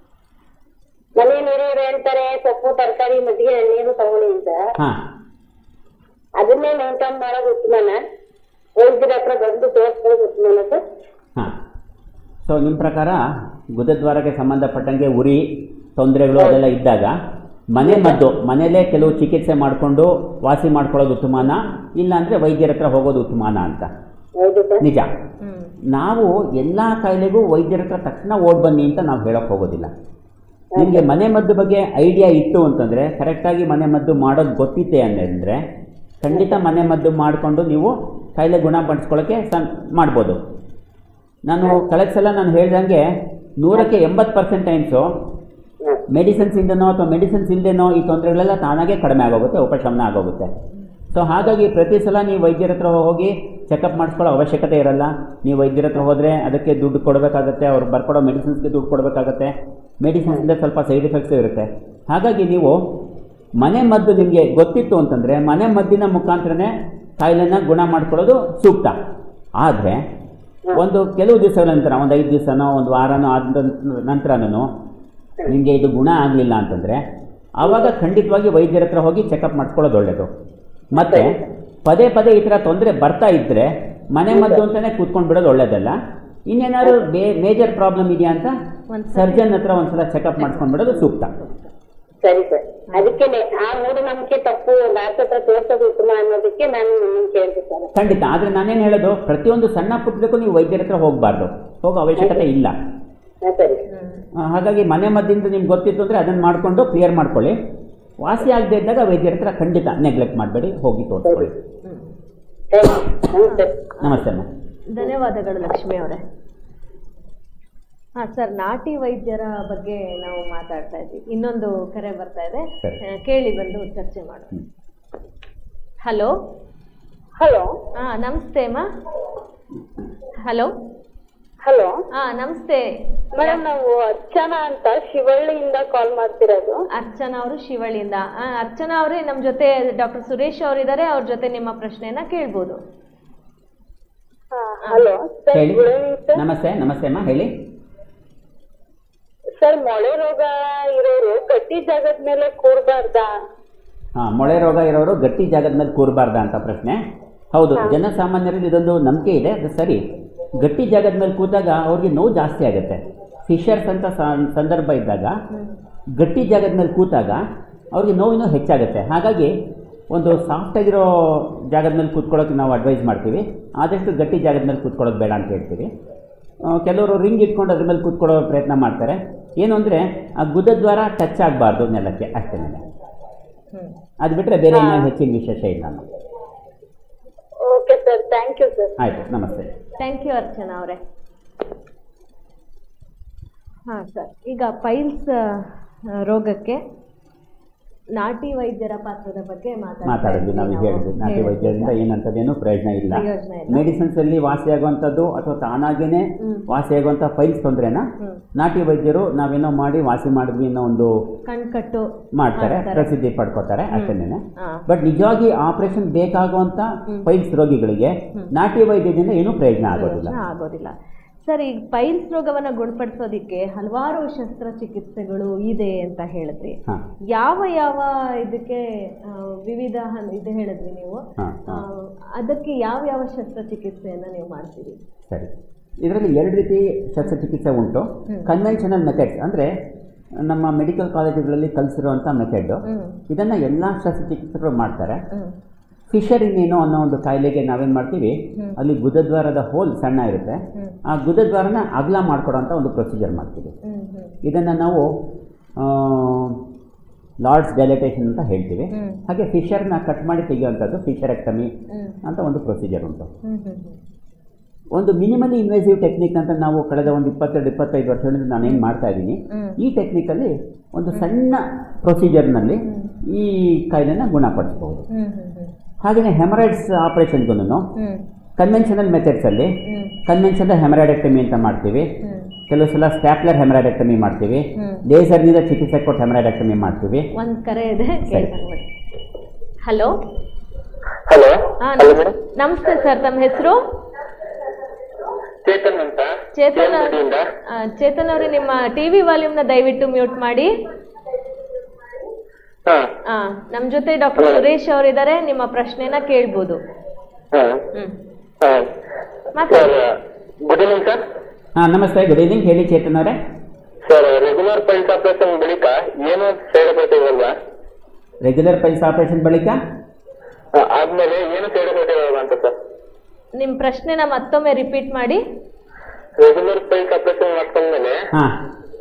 D: ಮನೆ ನೀರು ಅಂತಾರೆ ಸೊಪ್ಪು ತರಕಾರಿ ಮಜ್ಜಿಗೆ ನೀರು ತಗೊಳ್ಳಿ ಅಂತ
B: ಹಾಂ
D: ಅದನ್ನೇ ಮೇಂಟೈನ್ ಮಾಡೋದು ಉತ್ತಮನ ವೈದ್ಯರ ಹತ್ರ ಬಂದು ತೋರಿಸ್ಬೋದು ಉತ್ತಮನ ಸರ್
B: ಹಾಂ ಸೊ ನಿಮ್ಮ ಪ್ರಕಾರ ಗುದದ್ವಾರಕ್ಕೆ ಸಂಬಂಧಪಟ್ಟಂಗೆ ಉರಿ ತೊಂದರೆಗಳು ಅದೆಲ್ಲ ಇದ್ದಾಗ ಮನೆ ಮದ್ದು ಮನೆಯಲ್ಲೇ ಕೆಲವು ಚಿಕಿತ್ಸೆ ಮಾಡಿಕೊಂಡು ವಾಸಿ ಮಾಡ್ಕೊಳ್ಳೋದು ಉತ್ತಮಾನ ಇಲ್ಲಾಂದರೆ ವೈದ್ಯರ ಹತ್ರ ಹೋಗೋದು ಉತ್ತಮಾನ ಅಂತ
D: ಹೌದು ಸರ್
B: ನಿಜ
A: ಹ್ಮ್
B: ನಾವು ಎಲ್ಲ ಕಾಯಿಲೆಗೂ ವೈದ್ಯರ ಹತ್ರ ತಕ್ಷಣ ಓಡ್ ಬನ್ನಿ ಅಂತ ನಾವು ಹೇಳೋಕ್ಕೆ ಹೋಗೋದಿಲ್ಲ ನಿಮಗೆ ಮನೆ ಮದ್ದು ಬಗ್ಗೆ ಐಡಿಯಾ ಇತ್ತು ಅಂತಂದರೆ ಕರೆಕ್ಟಾಗಿ ಮನೆ ಮದ್ದು ಮಾಡೋದು ಗೊತ್ತಿತ್ತೆ ಅಂದರೆ ಖಂಡಿತ ಮನೆ ಮದ್ದು ಮಾಡಿಕೊಂಡು ನೀವು ಕಾಯಿಲೆ ಗುಣಪಡಿಸ್ಕೊಳ್ಳೋಕ್ಕೆ ಸನ್ ಮಾಡ್ಬೋದು ನಾನು ಕಳೆದ ಸಲ ನಾನು ಹೇಳ್ದಂಗೆ ನೂರಕ್ಕೆ ಎಂಬತ್ತು ಪರ್ಸೆಂಟ್ ಟೈಮ್ಸು
D: ಹಾಂ
B: ಮೆಡಿಸಿನ್ಸಿಂದನೋ ಅಥವಾ ಮೆಡಿಸಿನ್ಸ್ ಇಲ್ಲದೇನೋ ಈ ತೊಂದರೆಗಳೆಲ್ಲ ತಾನಾಗೆ ಕಡಿಮೆ ಆಗೋಗುತ್ತೆ ಉಪಶಮನ ಆಗೋಗುತ್ತೆ ಸೊ ಹಾಗಾಗಿ ಪ್ರತಿ ಸಲ ನೀವು ವೈದ್ಯರ ಹತ್ರ ಹೋಗಿ ಚೆಕಪ್ ಮಾಡಿಸ್ಕೊಳ್ಳೋ ಅವಶ್ಯಕತೆ ಇರಲ್ಲ ನೀವು ವೈದ್ಯರ ಹತ್ರ ಹೋದರೆ ಅದಕ್ಕೆ ದುಡ್ಡು ಕೊಡಬೇಕಾಗತ್ತೆ ಅವ್ರು ಬರ್ಕೊಡೋ ಮೆಡಿಸಿನ್ಸ್ಗೆ ದುಡ್ಡು ಕೊಡಬೇಕಾಗತ್ತೆ ಮೆಡಿಸಿನ್ಸಿಂದ ಸ್ವಲ್ಪ ಸೈಡ್ ಎಫೆಕ್ಟ್ಸ್ ಇರುತ್ತೆ ಹಾಗಾಗಿ ನೀವು ಮನೆ ಮದ್ದು ನಿಮಗೆ ಗೊತ್ತಿತ್ತು ಅಂತಂದರೆ ಮನೆ ಮದ್ದಿನ ಮುಖಾಂತರನೇ ಕಾಯಿಲೆನ ಗುಣ ಮಾಡ್ಕೊಳ್ಳೋದು ಸೂಕ್ತ ಆದರೆ ಒಂದು ಕೆಲವು ದಿವಸಗಳ ನಂತರ ಒಂದು ಐದು ದಿವಸನೋ ಒಂದು ವಾರನೋ ಆದ ನಂತರನೂ ನಿಮಗೆ ಇದು ಗುಣ ಆಗಲಿಲ್ಲ ಅಂತಂದರೆ ಆವಾಗ ಖಂಡಿತವಾಗಿ ವೈದ್ಯರ ಹತ್ರ ಹೋಗಿ ಚೆಕಪ್ ಮಾಡಿಸ್ಕೊಳ್ಳೋದು ಒಳ್ಳೆಯದು ಮತ್ತು ಪದೇ ಪದೇ ಈ ಥರ ತೊಂದರೆ ಬರ್ತಾ ಇದ್ದರೆ ಮನೆ ಮದ್ದು ಅಂತಲೇ ಕೂತ್ಕೊಂಡು ಬಿಡೋದು ಒಳ್ಳೇದಲ್ಲ ಇನ್ನೇನಾದ್ರು ಬೇ ಮೇಜರ್ ಪ್ರಾಬ್ಲಮ್ ಇದೆಯಾ ಅಂತ
A: ಒಂದ್ಸಲ
B: ಸರ್ಜನ್ ಹತ್ರ ಒಂದ್ಸಲ ಚೆಕಪ್ ಮಾಡ್ಕೊಂಡು ಬಿಡೋದು ಸೂಕ್ತ
D: ಸರಿ ಸರ್ ಅದಕ್ಕೇನೆ ಆ ಮೂಢನಂಬಿಕೆ ತಪ್ಪು ಡಾಕ್ಟರ್ ಹತ್ರ ತೋರ್ಸೋದು ಉತ್ತಮ ಅನ್ನೋದಕ್ಕೆ ನಾನು ನಿಮ್ಮನ್ನ ಕೇಳ್ದೆ ಸರ್
B: ಖಂಡಿತ ಆದರೆ ನಾನೇನು ಹೇಳೋದು ಪ್ರತಿಯೊಂದು ಸಣ್ಣ ಪುಟ್ಟದಕ್ಕೂ ನೀವು ವೈದ್ಯರ ಹತ್ರ ಹೋಗಬಾರ್ದು ಹೋಗೋ ಅವಶ್ಯಕತೆ ಇಲ್ಲ
D: ಹಾಂ ಸರಿ
A: ಹ್ಮ್
B: ಆ, ಹಾಗಾಗಿ ಮನೆ ಮದ್ದಿಂದ ನಿಮ್ಗೆ ಗೊತ್ತಿತ್ತು ಅಂದರೆ ಅದನ್ನು ಮಾಡಿಕೊಂಡು ಕ್ಲಿಯರ್ ಮಾಡ್ಕೊಳ್ಳಿ ವಾಸಿ ಆಗದೆ ಇದ್ದಾಗ ವೈದ್ಯರ ಹತ್ರ ಖಂಡಿತ ನೆಗ್ಲೆಕ್ಟ್ ಮಾಡಬೇಡಿ ಹೋಗಿ ತೋರಿಸ್ಕೊಳ್ಳಿ
A: ಹ್ಮ್
D: ಥ್ಯಾಂಕ್ ಯು ಸರ್
B: ನಮಸ್ತೆ ಅಮ್ಮ
A: ಧನ್ಯವಾದಗಳು ಲಕ್ಷ್ಮಿ ಅವರೇ ಹಾ ಸರ್ ನಾಟಿ ವೈದ್ಯರ ಬಗ್ಗೆ ನಾವು ಮಾತಾಡ್ತಾ ಇದ್ವಿ ಇನ್ನೊಂದು ಕರೆ ಬರ್ತಾ ಇದೆ
B: ಸರಿ.
A: ಆ, ಕೇಳಿ ಬಂದು ಚರ್ಚೆ ಮಾಡೋಣ
B: ಹ್ಮ್.
A: ಹಲೋ
D: ಹಲೋ
A: ಹಾ ನಮಸ್ತೆ ಅಮ್ಮ ಹಲೋ
D: ಹಲೋ
A: ಹಾ ನಮಸ್ತೆ
D: ಮೇಡಮ್ ನಾವು ಅರ್ಚನಾ ಅಂತ ಶಿವಳ್ಳಿಯಿಂದ ಕಾಲ್ ಮಾಡ್ತಿರೋದು
A: ಅರ್ಚನಾ ಅವರು ಶಿವಳ್ಳಿಯಿಂದ ಆ, ಅರ್ಚನಾ ಅವರೇ ನಮ್ಮ ಜೊತೆ ಡಾಕ್ಟರ್ ಸುರೇಶ್ ಅವರಿದ್ದಾರೆ ಅವ್ರ ಜೊತೆ ನಿಮ್ಮ ಪ್ರಶ್ನೆಯನ್ನ ಕೇಳ್ಬೋದು
D: ಹಲೋ ಸರ್
B: ಹೇಳಿ
D: ಗುಡ್ ಈವ್ನಿಂಗ್ ಸರ್
B: ನಮಸ್ತೆ ನಮಸ್ತೆ ಅಮ್ಮ ಹೇಳಿ
D: ಸರ್ ಮೊಳೆ ರೋಗ ಇರೋರು ಗಟ್ಟಿ ಜಾಗದ ಮೇಲೆ ಕೂರ್ಬಾರ್ದಾ
B: ಹಾ ಮೊಳೆ ರೋಗ ಇರೋರು ಗಟ್ಟಿ ಜಾಗದ ಮೇಲೆ ಕೂರಬಾರ್ದ ಅಂತ ಪ್ರಶ್ನೆ ಹೌದು ಜನಸಾಮಾನ್ಯರಲ್ಲಿ ಇದೊಂದು ನಂಬಿಕೆ ಇದೆ ಅದು ಸರಿ ಗಟ್ಟಿ ಜಾಗದ ಮೇಲೆ ಕೂತಾಗ ಅವ್ರಿಗೆ ನೋವು ಜಾಸ್ತಿ ಆಗುತ್ತೆ ಫಿಶರ್ಸ್ ಅಂತ ಸ- ಸಂದರ್ಭ ಇದ್ದಾಗ ಗಟ್ಟಿ ಜಾಗದ ಮೇಲೆ ಕೂತಾಗ ಅವ್ರಿಗೆ ನೋವಿನೂ ಹೆಚ್ಚಾಗುತ್ತೆ ಹಾಗಾಗಿ ಒಂದು ಸಾಫ್ಟ್ ಆಗಿರೋ ಜಾಗದ ಮೇಲೆ ಕೂತ್ಕೊಳ್ಳೋಕೆ ನಾವು ಅಡ್ವೈಸ್ ಮಾಡ್ತೀವಿ ಆದಷ್ಟು ಗಟ್ಟಿ ಜಾಗದ ಮೇಲೆ ಕೂತ್ಕೊಳ್ಳೋದು ಬೇಡ ಅಂತ ಹೇಳ್ತೀವಿ ಆ, ಕೆಲವರು ರಿಂಗ್ ಇಟ್ಕೊಂಡು ಅದ್ರ ಮೇಲೆ ಕೂತ್ಕೊಳ್ಳೋ ಪ್ರಯತ್ನ ಮಾಡ್ತಾರೆ ಏನು ಅಂದರೆ ಆ ಗುದದ್ವಾರ ಟಚ್ ಆಗಬಾರ್ದು ನೆಲಕ್ಕೆ ಅಷ್ಟೇ
A: ಹ್ಮ್
B: ಅದು ಬಿಟ್ಟರೆ ಬೇರೆ ಏನೋ ಹೆಚ್ಚಿನ ವಿಶೇಷ ಇಲ್ಲ
D: okay sir thank you sir
B: ಆಯಿತು ನಮಸ್ತೆ
A: ಥ್ಯಾಂಕ್ ಯು ಅರ್ಚನಾ ಅವರೇ ಹಾಂ ಸರ್ ಈಗ ಪೈಲ್ಸ್ ರೋಗಕ್ಕೆ ನಾಟಿ ವೈದ್ಯರ ಪಾತ್ರದ ಬಗ್ಗೆ ಮಾತಾಡ್ತಾ
B: ಮಾತಾಡಿದ್ವಿ ನಾವು ಈಗ
A: ಇದ್ವಿ
B: ಹೇಳಿದ್ವಿ ನಾಟಿ
A: ನಾವು.
B: ವೈದ್ಯರಿಂದ ಏನಂತದೇನು ಪ್ರಯೋಜನ ಇಲ್ಲ
A: ಪ್ರಯೋಜನ ಇಲ್ಲ.
B: ಮೆಡಿಸಿನ್ಸ್ ಅಲ್ಲಿ ವಾಸಿಯಾಗುವಂಥದ್ದು ಅಥವಾ ತಾನಾಗೇನೆ
A: ಹ್ಮ್.
B: ವಾಸಿಯಾಗುವಂಥ ಪೈಲ್ಸ್ ತೊಂದರೆನ
A: ಹ್ಮ್.
B: ನಾಟಿ ವೈದ್ಯರು ನಾವೇನೋ ಮಾಡಿ ವಾಸಿ ಮಾಡಿದ್ವಿ ಅನ್ನೋ ಒಂದು
A: ಕಣ್ಕಟ್ಟು
B: ಮಾಡ್ತಾರೆ
A: ಮಾಡ್ತಾರೆ.
B: ಪ್ರಸಿದ್ಧಿ ಪಡ್ಕೋತಾರೆ ಅಷ್ಟೇನೆ
A: ಹಾ.
B: ಬಟ್ ನಿಜವಾಗಿ ಆಪರೇಷನ್ ಬೇಕಾಗುವಂತ ಪೈಲ್ಸ್ ರೋಗಿಗಳಿಗೆ ನಾಟಿ ವೈದ್ಯದಿಂದ ಏನೂ ಪ್ರಯೋಜನ ಆಗೋದಿಲ್ಲ
A: ಪ್ರಯೋಜನ ಆಗೋದಿಲ್ಲ ಸರ್ ಈಗ ಪೈಲ್ಸ್ ರೋಗವನ್ನ ಗುಣಪಡಿಸೋದಿಕ್ಕೆ ಹಲವಾರು ಶಸ್ತ್ರಚಿಕಿತ್ಸೆಗಳು ಇದೆ ಅಂತ ಹೇಳಿದ್ರಿ
B: ಹಾ
A: ಯಾವ ಯಾವ ಇದಕ್ಕೆ ಆ, ವಿವಿಧ ಹನ್- ಇದು ಹೇಳಿದ್ರಿ ನೀವು
B: ಹಾ
A: ಆ, ಅದಕ್ಕೆ ಯಾವ ಯಾವ ಶಸ್ತ್ರಚಿಕಿತ್ಸೆಯನ್ನ ನೀವು ಮಾಡ್ತೀರಿ
B: ಸರಿ ಇದರಲ್ಲಿ ಎರಡು ರೀತಿ ಶಸ್ತ್ರಚಿಕಿತ್ಸೆ ಉಂಟು ಕನ್ವೆನ್ಷನಲ್ ಮೆಥಡ್ಸ್ ಅಂದರೆ ನಮ್ಮ ಮೆಡಿಕಲ್ ಕಾಲೇಜುಗಳಲ್ಲಿ ಕಲಿಸಿರುವಂಥ ಮೆಥಡ್
A: ಹ್ಮ್
B: ಇದನ್ನು ಎಲ್ಲ ಶಸ್ತ್ರಚಿಕಿತ್ಸಕರು ಮಾಡ್ತಾರೆ
A: ಹ್ಮ್
B: ಫಿಶರ್ ಇನ್ನೇನೋ ಅನ್ನೋ ಒಂದು ಕಾಯಿಲೆಗೆ ನಾವೇನು ಮಾಡ್ತೀವಿ ಅಲ್ಲಿ ಗುದದ್ವಾರದ ಹೋಲ್ ಸಣ್ಣ ಇರುತ್ತೆ ಆ ಗುದದ್ವಾರನ ಅಗಲ ಮಾಡ್ಕೊಡೋಂಥ ಒಂದು ಪ್ರೊಸೀಜರ್ ಮಾಡ್ತೀವಿ
A: ಹ್ಮ್ ಹ್ಮ್
B: ಇದನ್ನು ನಾವು ಲಾರ್ಡ್ಸ್ ಡೈಲಟೇಷನ್ ಅಂತ ಹೇಳ್ತೀವಿ
A: ಹ್ಮ್.
B: ಹಾಗೆ ಫಿಶರ್ನ ಕಟ್ ಮಾಡಿ ತೆಗೆಯುವಂಥದ್ದು ಫಿಶರೆಕ್ಟಮಿ
A: ಹ್ಮ್
B: ಅಂತ ಒಂದು ಪ್ರೊಸೀಜರ್ ಉಂಟು
A: ಹ್ಮ್ ಹ್ಮ್ ಹ್ಮ್
B: ಒಂದು ಮಿನಿಮಲಿ ಇನ್ವೇಸಿವ್ ಟೆಕ್ನಿಕ್ ಅಂತ ನಾವು ಕಳೆದ ಒಂದು ಇಪ್ಪತ್ತೆರಡು ಇಪ್ಪತ್ತೈದು ವರ್ಷಗಳಿಂದ ನಾನೇನು ಮಾಡ್ತಾ ಇದ್ದೀನಿ
A: ಹ್ಮ್.
B: ಈ ಟೆಕ್ನಿಕಲ್ಲಿ ಒಂದು ಸಣ್ಣ ಪ್ರೊಸೀಜರ್ನಲ್ಲಿ ಈ ಕಾಯಿಲೆನ ಗುಣಪಡಿಸ್ಬೋದು
A: ಹ್ಮ್ ಹ್ಮ್ ಹ್ಮ್
B: ಹಾಗೆಯೇ ಹೆಮರೈಡ್ಸ್ ಆಪರೇಷನ್ಗೂ
A: ಹ್ಮ್
B: ಕನ್ವೆನ್ಷನಲ್ ಮೆಥಡ್ಸಲ್ಲಿ
A: ಹ್ಮ್
B: ಕನ್ವೆನ್ಷನಲ್ ಹೆಮರೈಡೆಕ್ಟಮಿ ಅಂತ ಮಾಡ್ತೀವಿ
A: ಹ್ಮ್
B: ಕೆಲವು ಸಲ ಸ್ಟ್ಯಾಪ್ಲರ್ ಹೆಮರೈಡೆಕ್ಟಮಿ ಮಾಡ್ತೀವಿ
A: ಹ್ಮ್.
B: ಲೇಸರ್ನಿಂದ ಚಿಕಿತ್ಸೆ ಕೊಟ್ಟು ಹೆಮರೈಡೆಕ್ಟಮಿ ಮಾಡ್ತೀವಿ
A: ಒಂದ್ ಕರೆ ಇದೆ ಕೇಳ್ಕೊಂಡ್ಬಿಡಿ ಹಲೋ
C: ಹಲೋ
A: ಹಾ
C: ಹಲೋ ಮೇಡಮ್
A: ನಮಸ್ತೆ ಸರ್ ತಮ್ಮ ಹೆಸರು
C: ಚೇತನ್ ಅಂತ
A: ಚೇತನ್ ಅವ್ರ-
C: ಕೇಂದ್ರದಿಂದ.
A: ಆ, ಚೇತನ್ ಅವರೇ ನಿಮ್ಮ ಟಿವಿ ವಾಲ್ಯೂಮ್ನ ದಯವಿಟ್ಟು ಮ್ಯೂಟ್ ಮಾಡಿ
C: ಹಾ
A: ಆ, ನಮ್ ಜೊತೆ ಡಾಕ್ಟರ್ ಸುರೇಶ್ ಅವರಿದ್ದಾರೆ ನಿಮ್ಮ ಪ್ರಶ್ನೆನ ಕೇಳ್ಬೋದು
C: ಹಾ
A: ಹ್ಮ್
C: ಹಾ
A: ಮಾತಾಡಿ
C: ಸರ್ ಗುಡ್ ಈವ್ನಿಂಗ್ ಸರ್
B: ಹಾಂ ನಮಸ್ತೆ ಗುಡ್ ಈವ್ನಿಂಗ್ ಹೇಳಿ ಚೇತನ್ ಅವರೇ
C: ಸರ್ ರೆಗ್ಯುಲರ್ ಪೈಲ್ಸ್ ಆಪರೇಷನ್ ಬಳಿಕ ಏನು ಸೈಡ್ ಎಫೆಕ್ಟ್ ಇರಲ್ವಾ
B: ರೆಗ್ಯುಲರ್ ಪೈಲ್ಸ್ ಆಪರೇಷನ್ ಬಳಿಕ
C: ಆ, ಆದ್ಮೇಲೆ ಏನು ಸೈಡ್ ಎಫೆಕ್ಟ್ ಇರಲ್ವಾ ಅಂತ ಸರ್
A: ನಿಮ್ ಪ್ರಶ್ನೆನ ಮತ್ತೊಮ್ಮೆ ರಿಪೀಟ್ ಮಾಡಿ
C: ರೆಗ್ಯುಲರ್ ಪೈಲ್ಸ್ ಆಪರೇಷನ್ ಮಾಡ್ಕೊಂಡ್ಮೇಲೆ
B: ಹಾಂ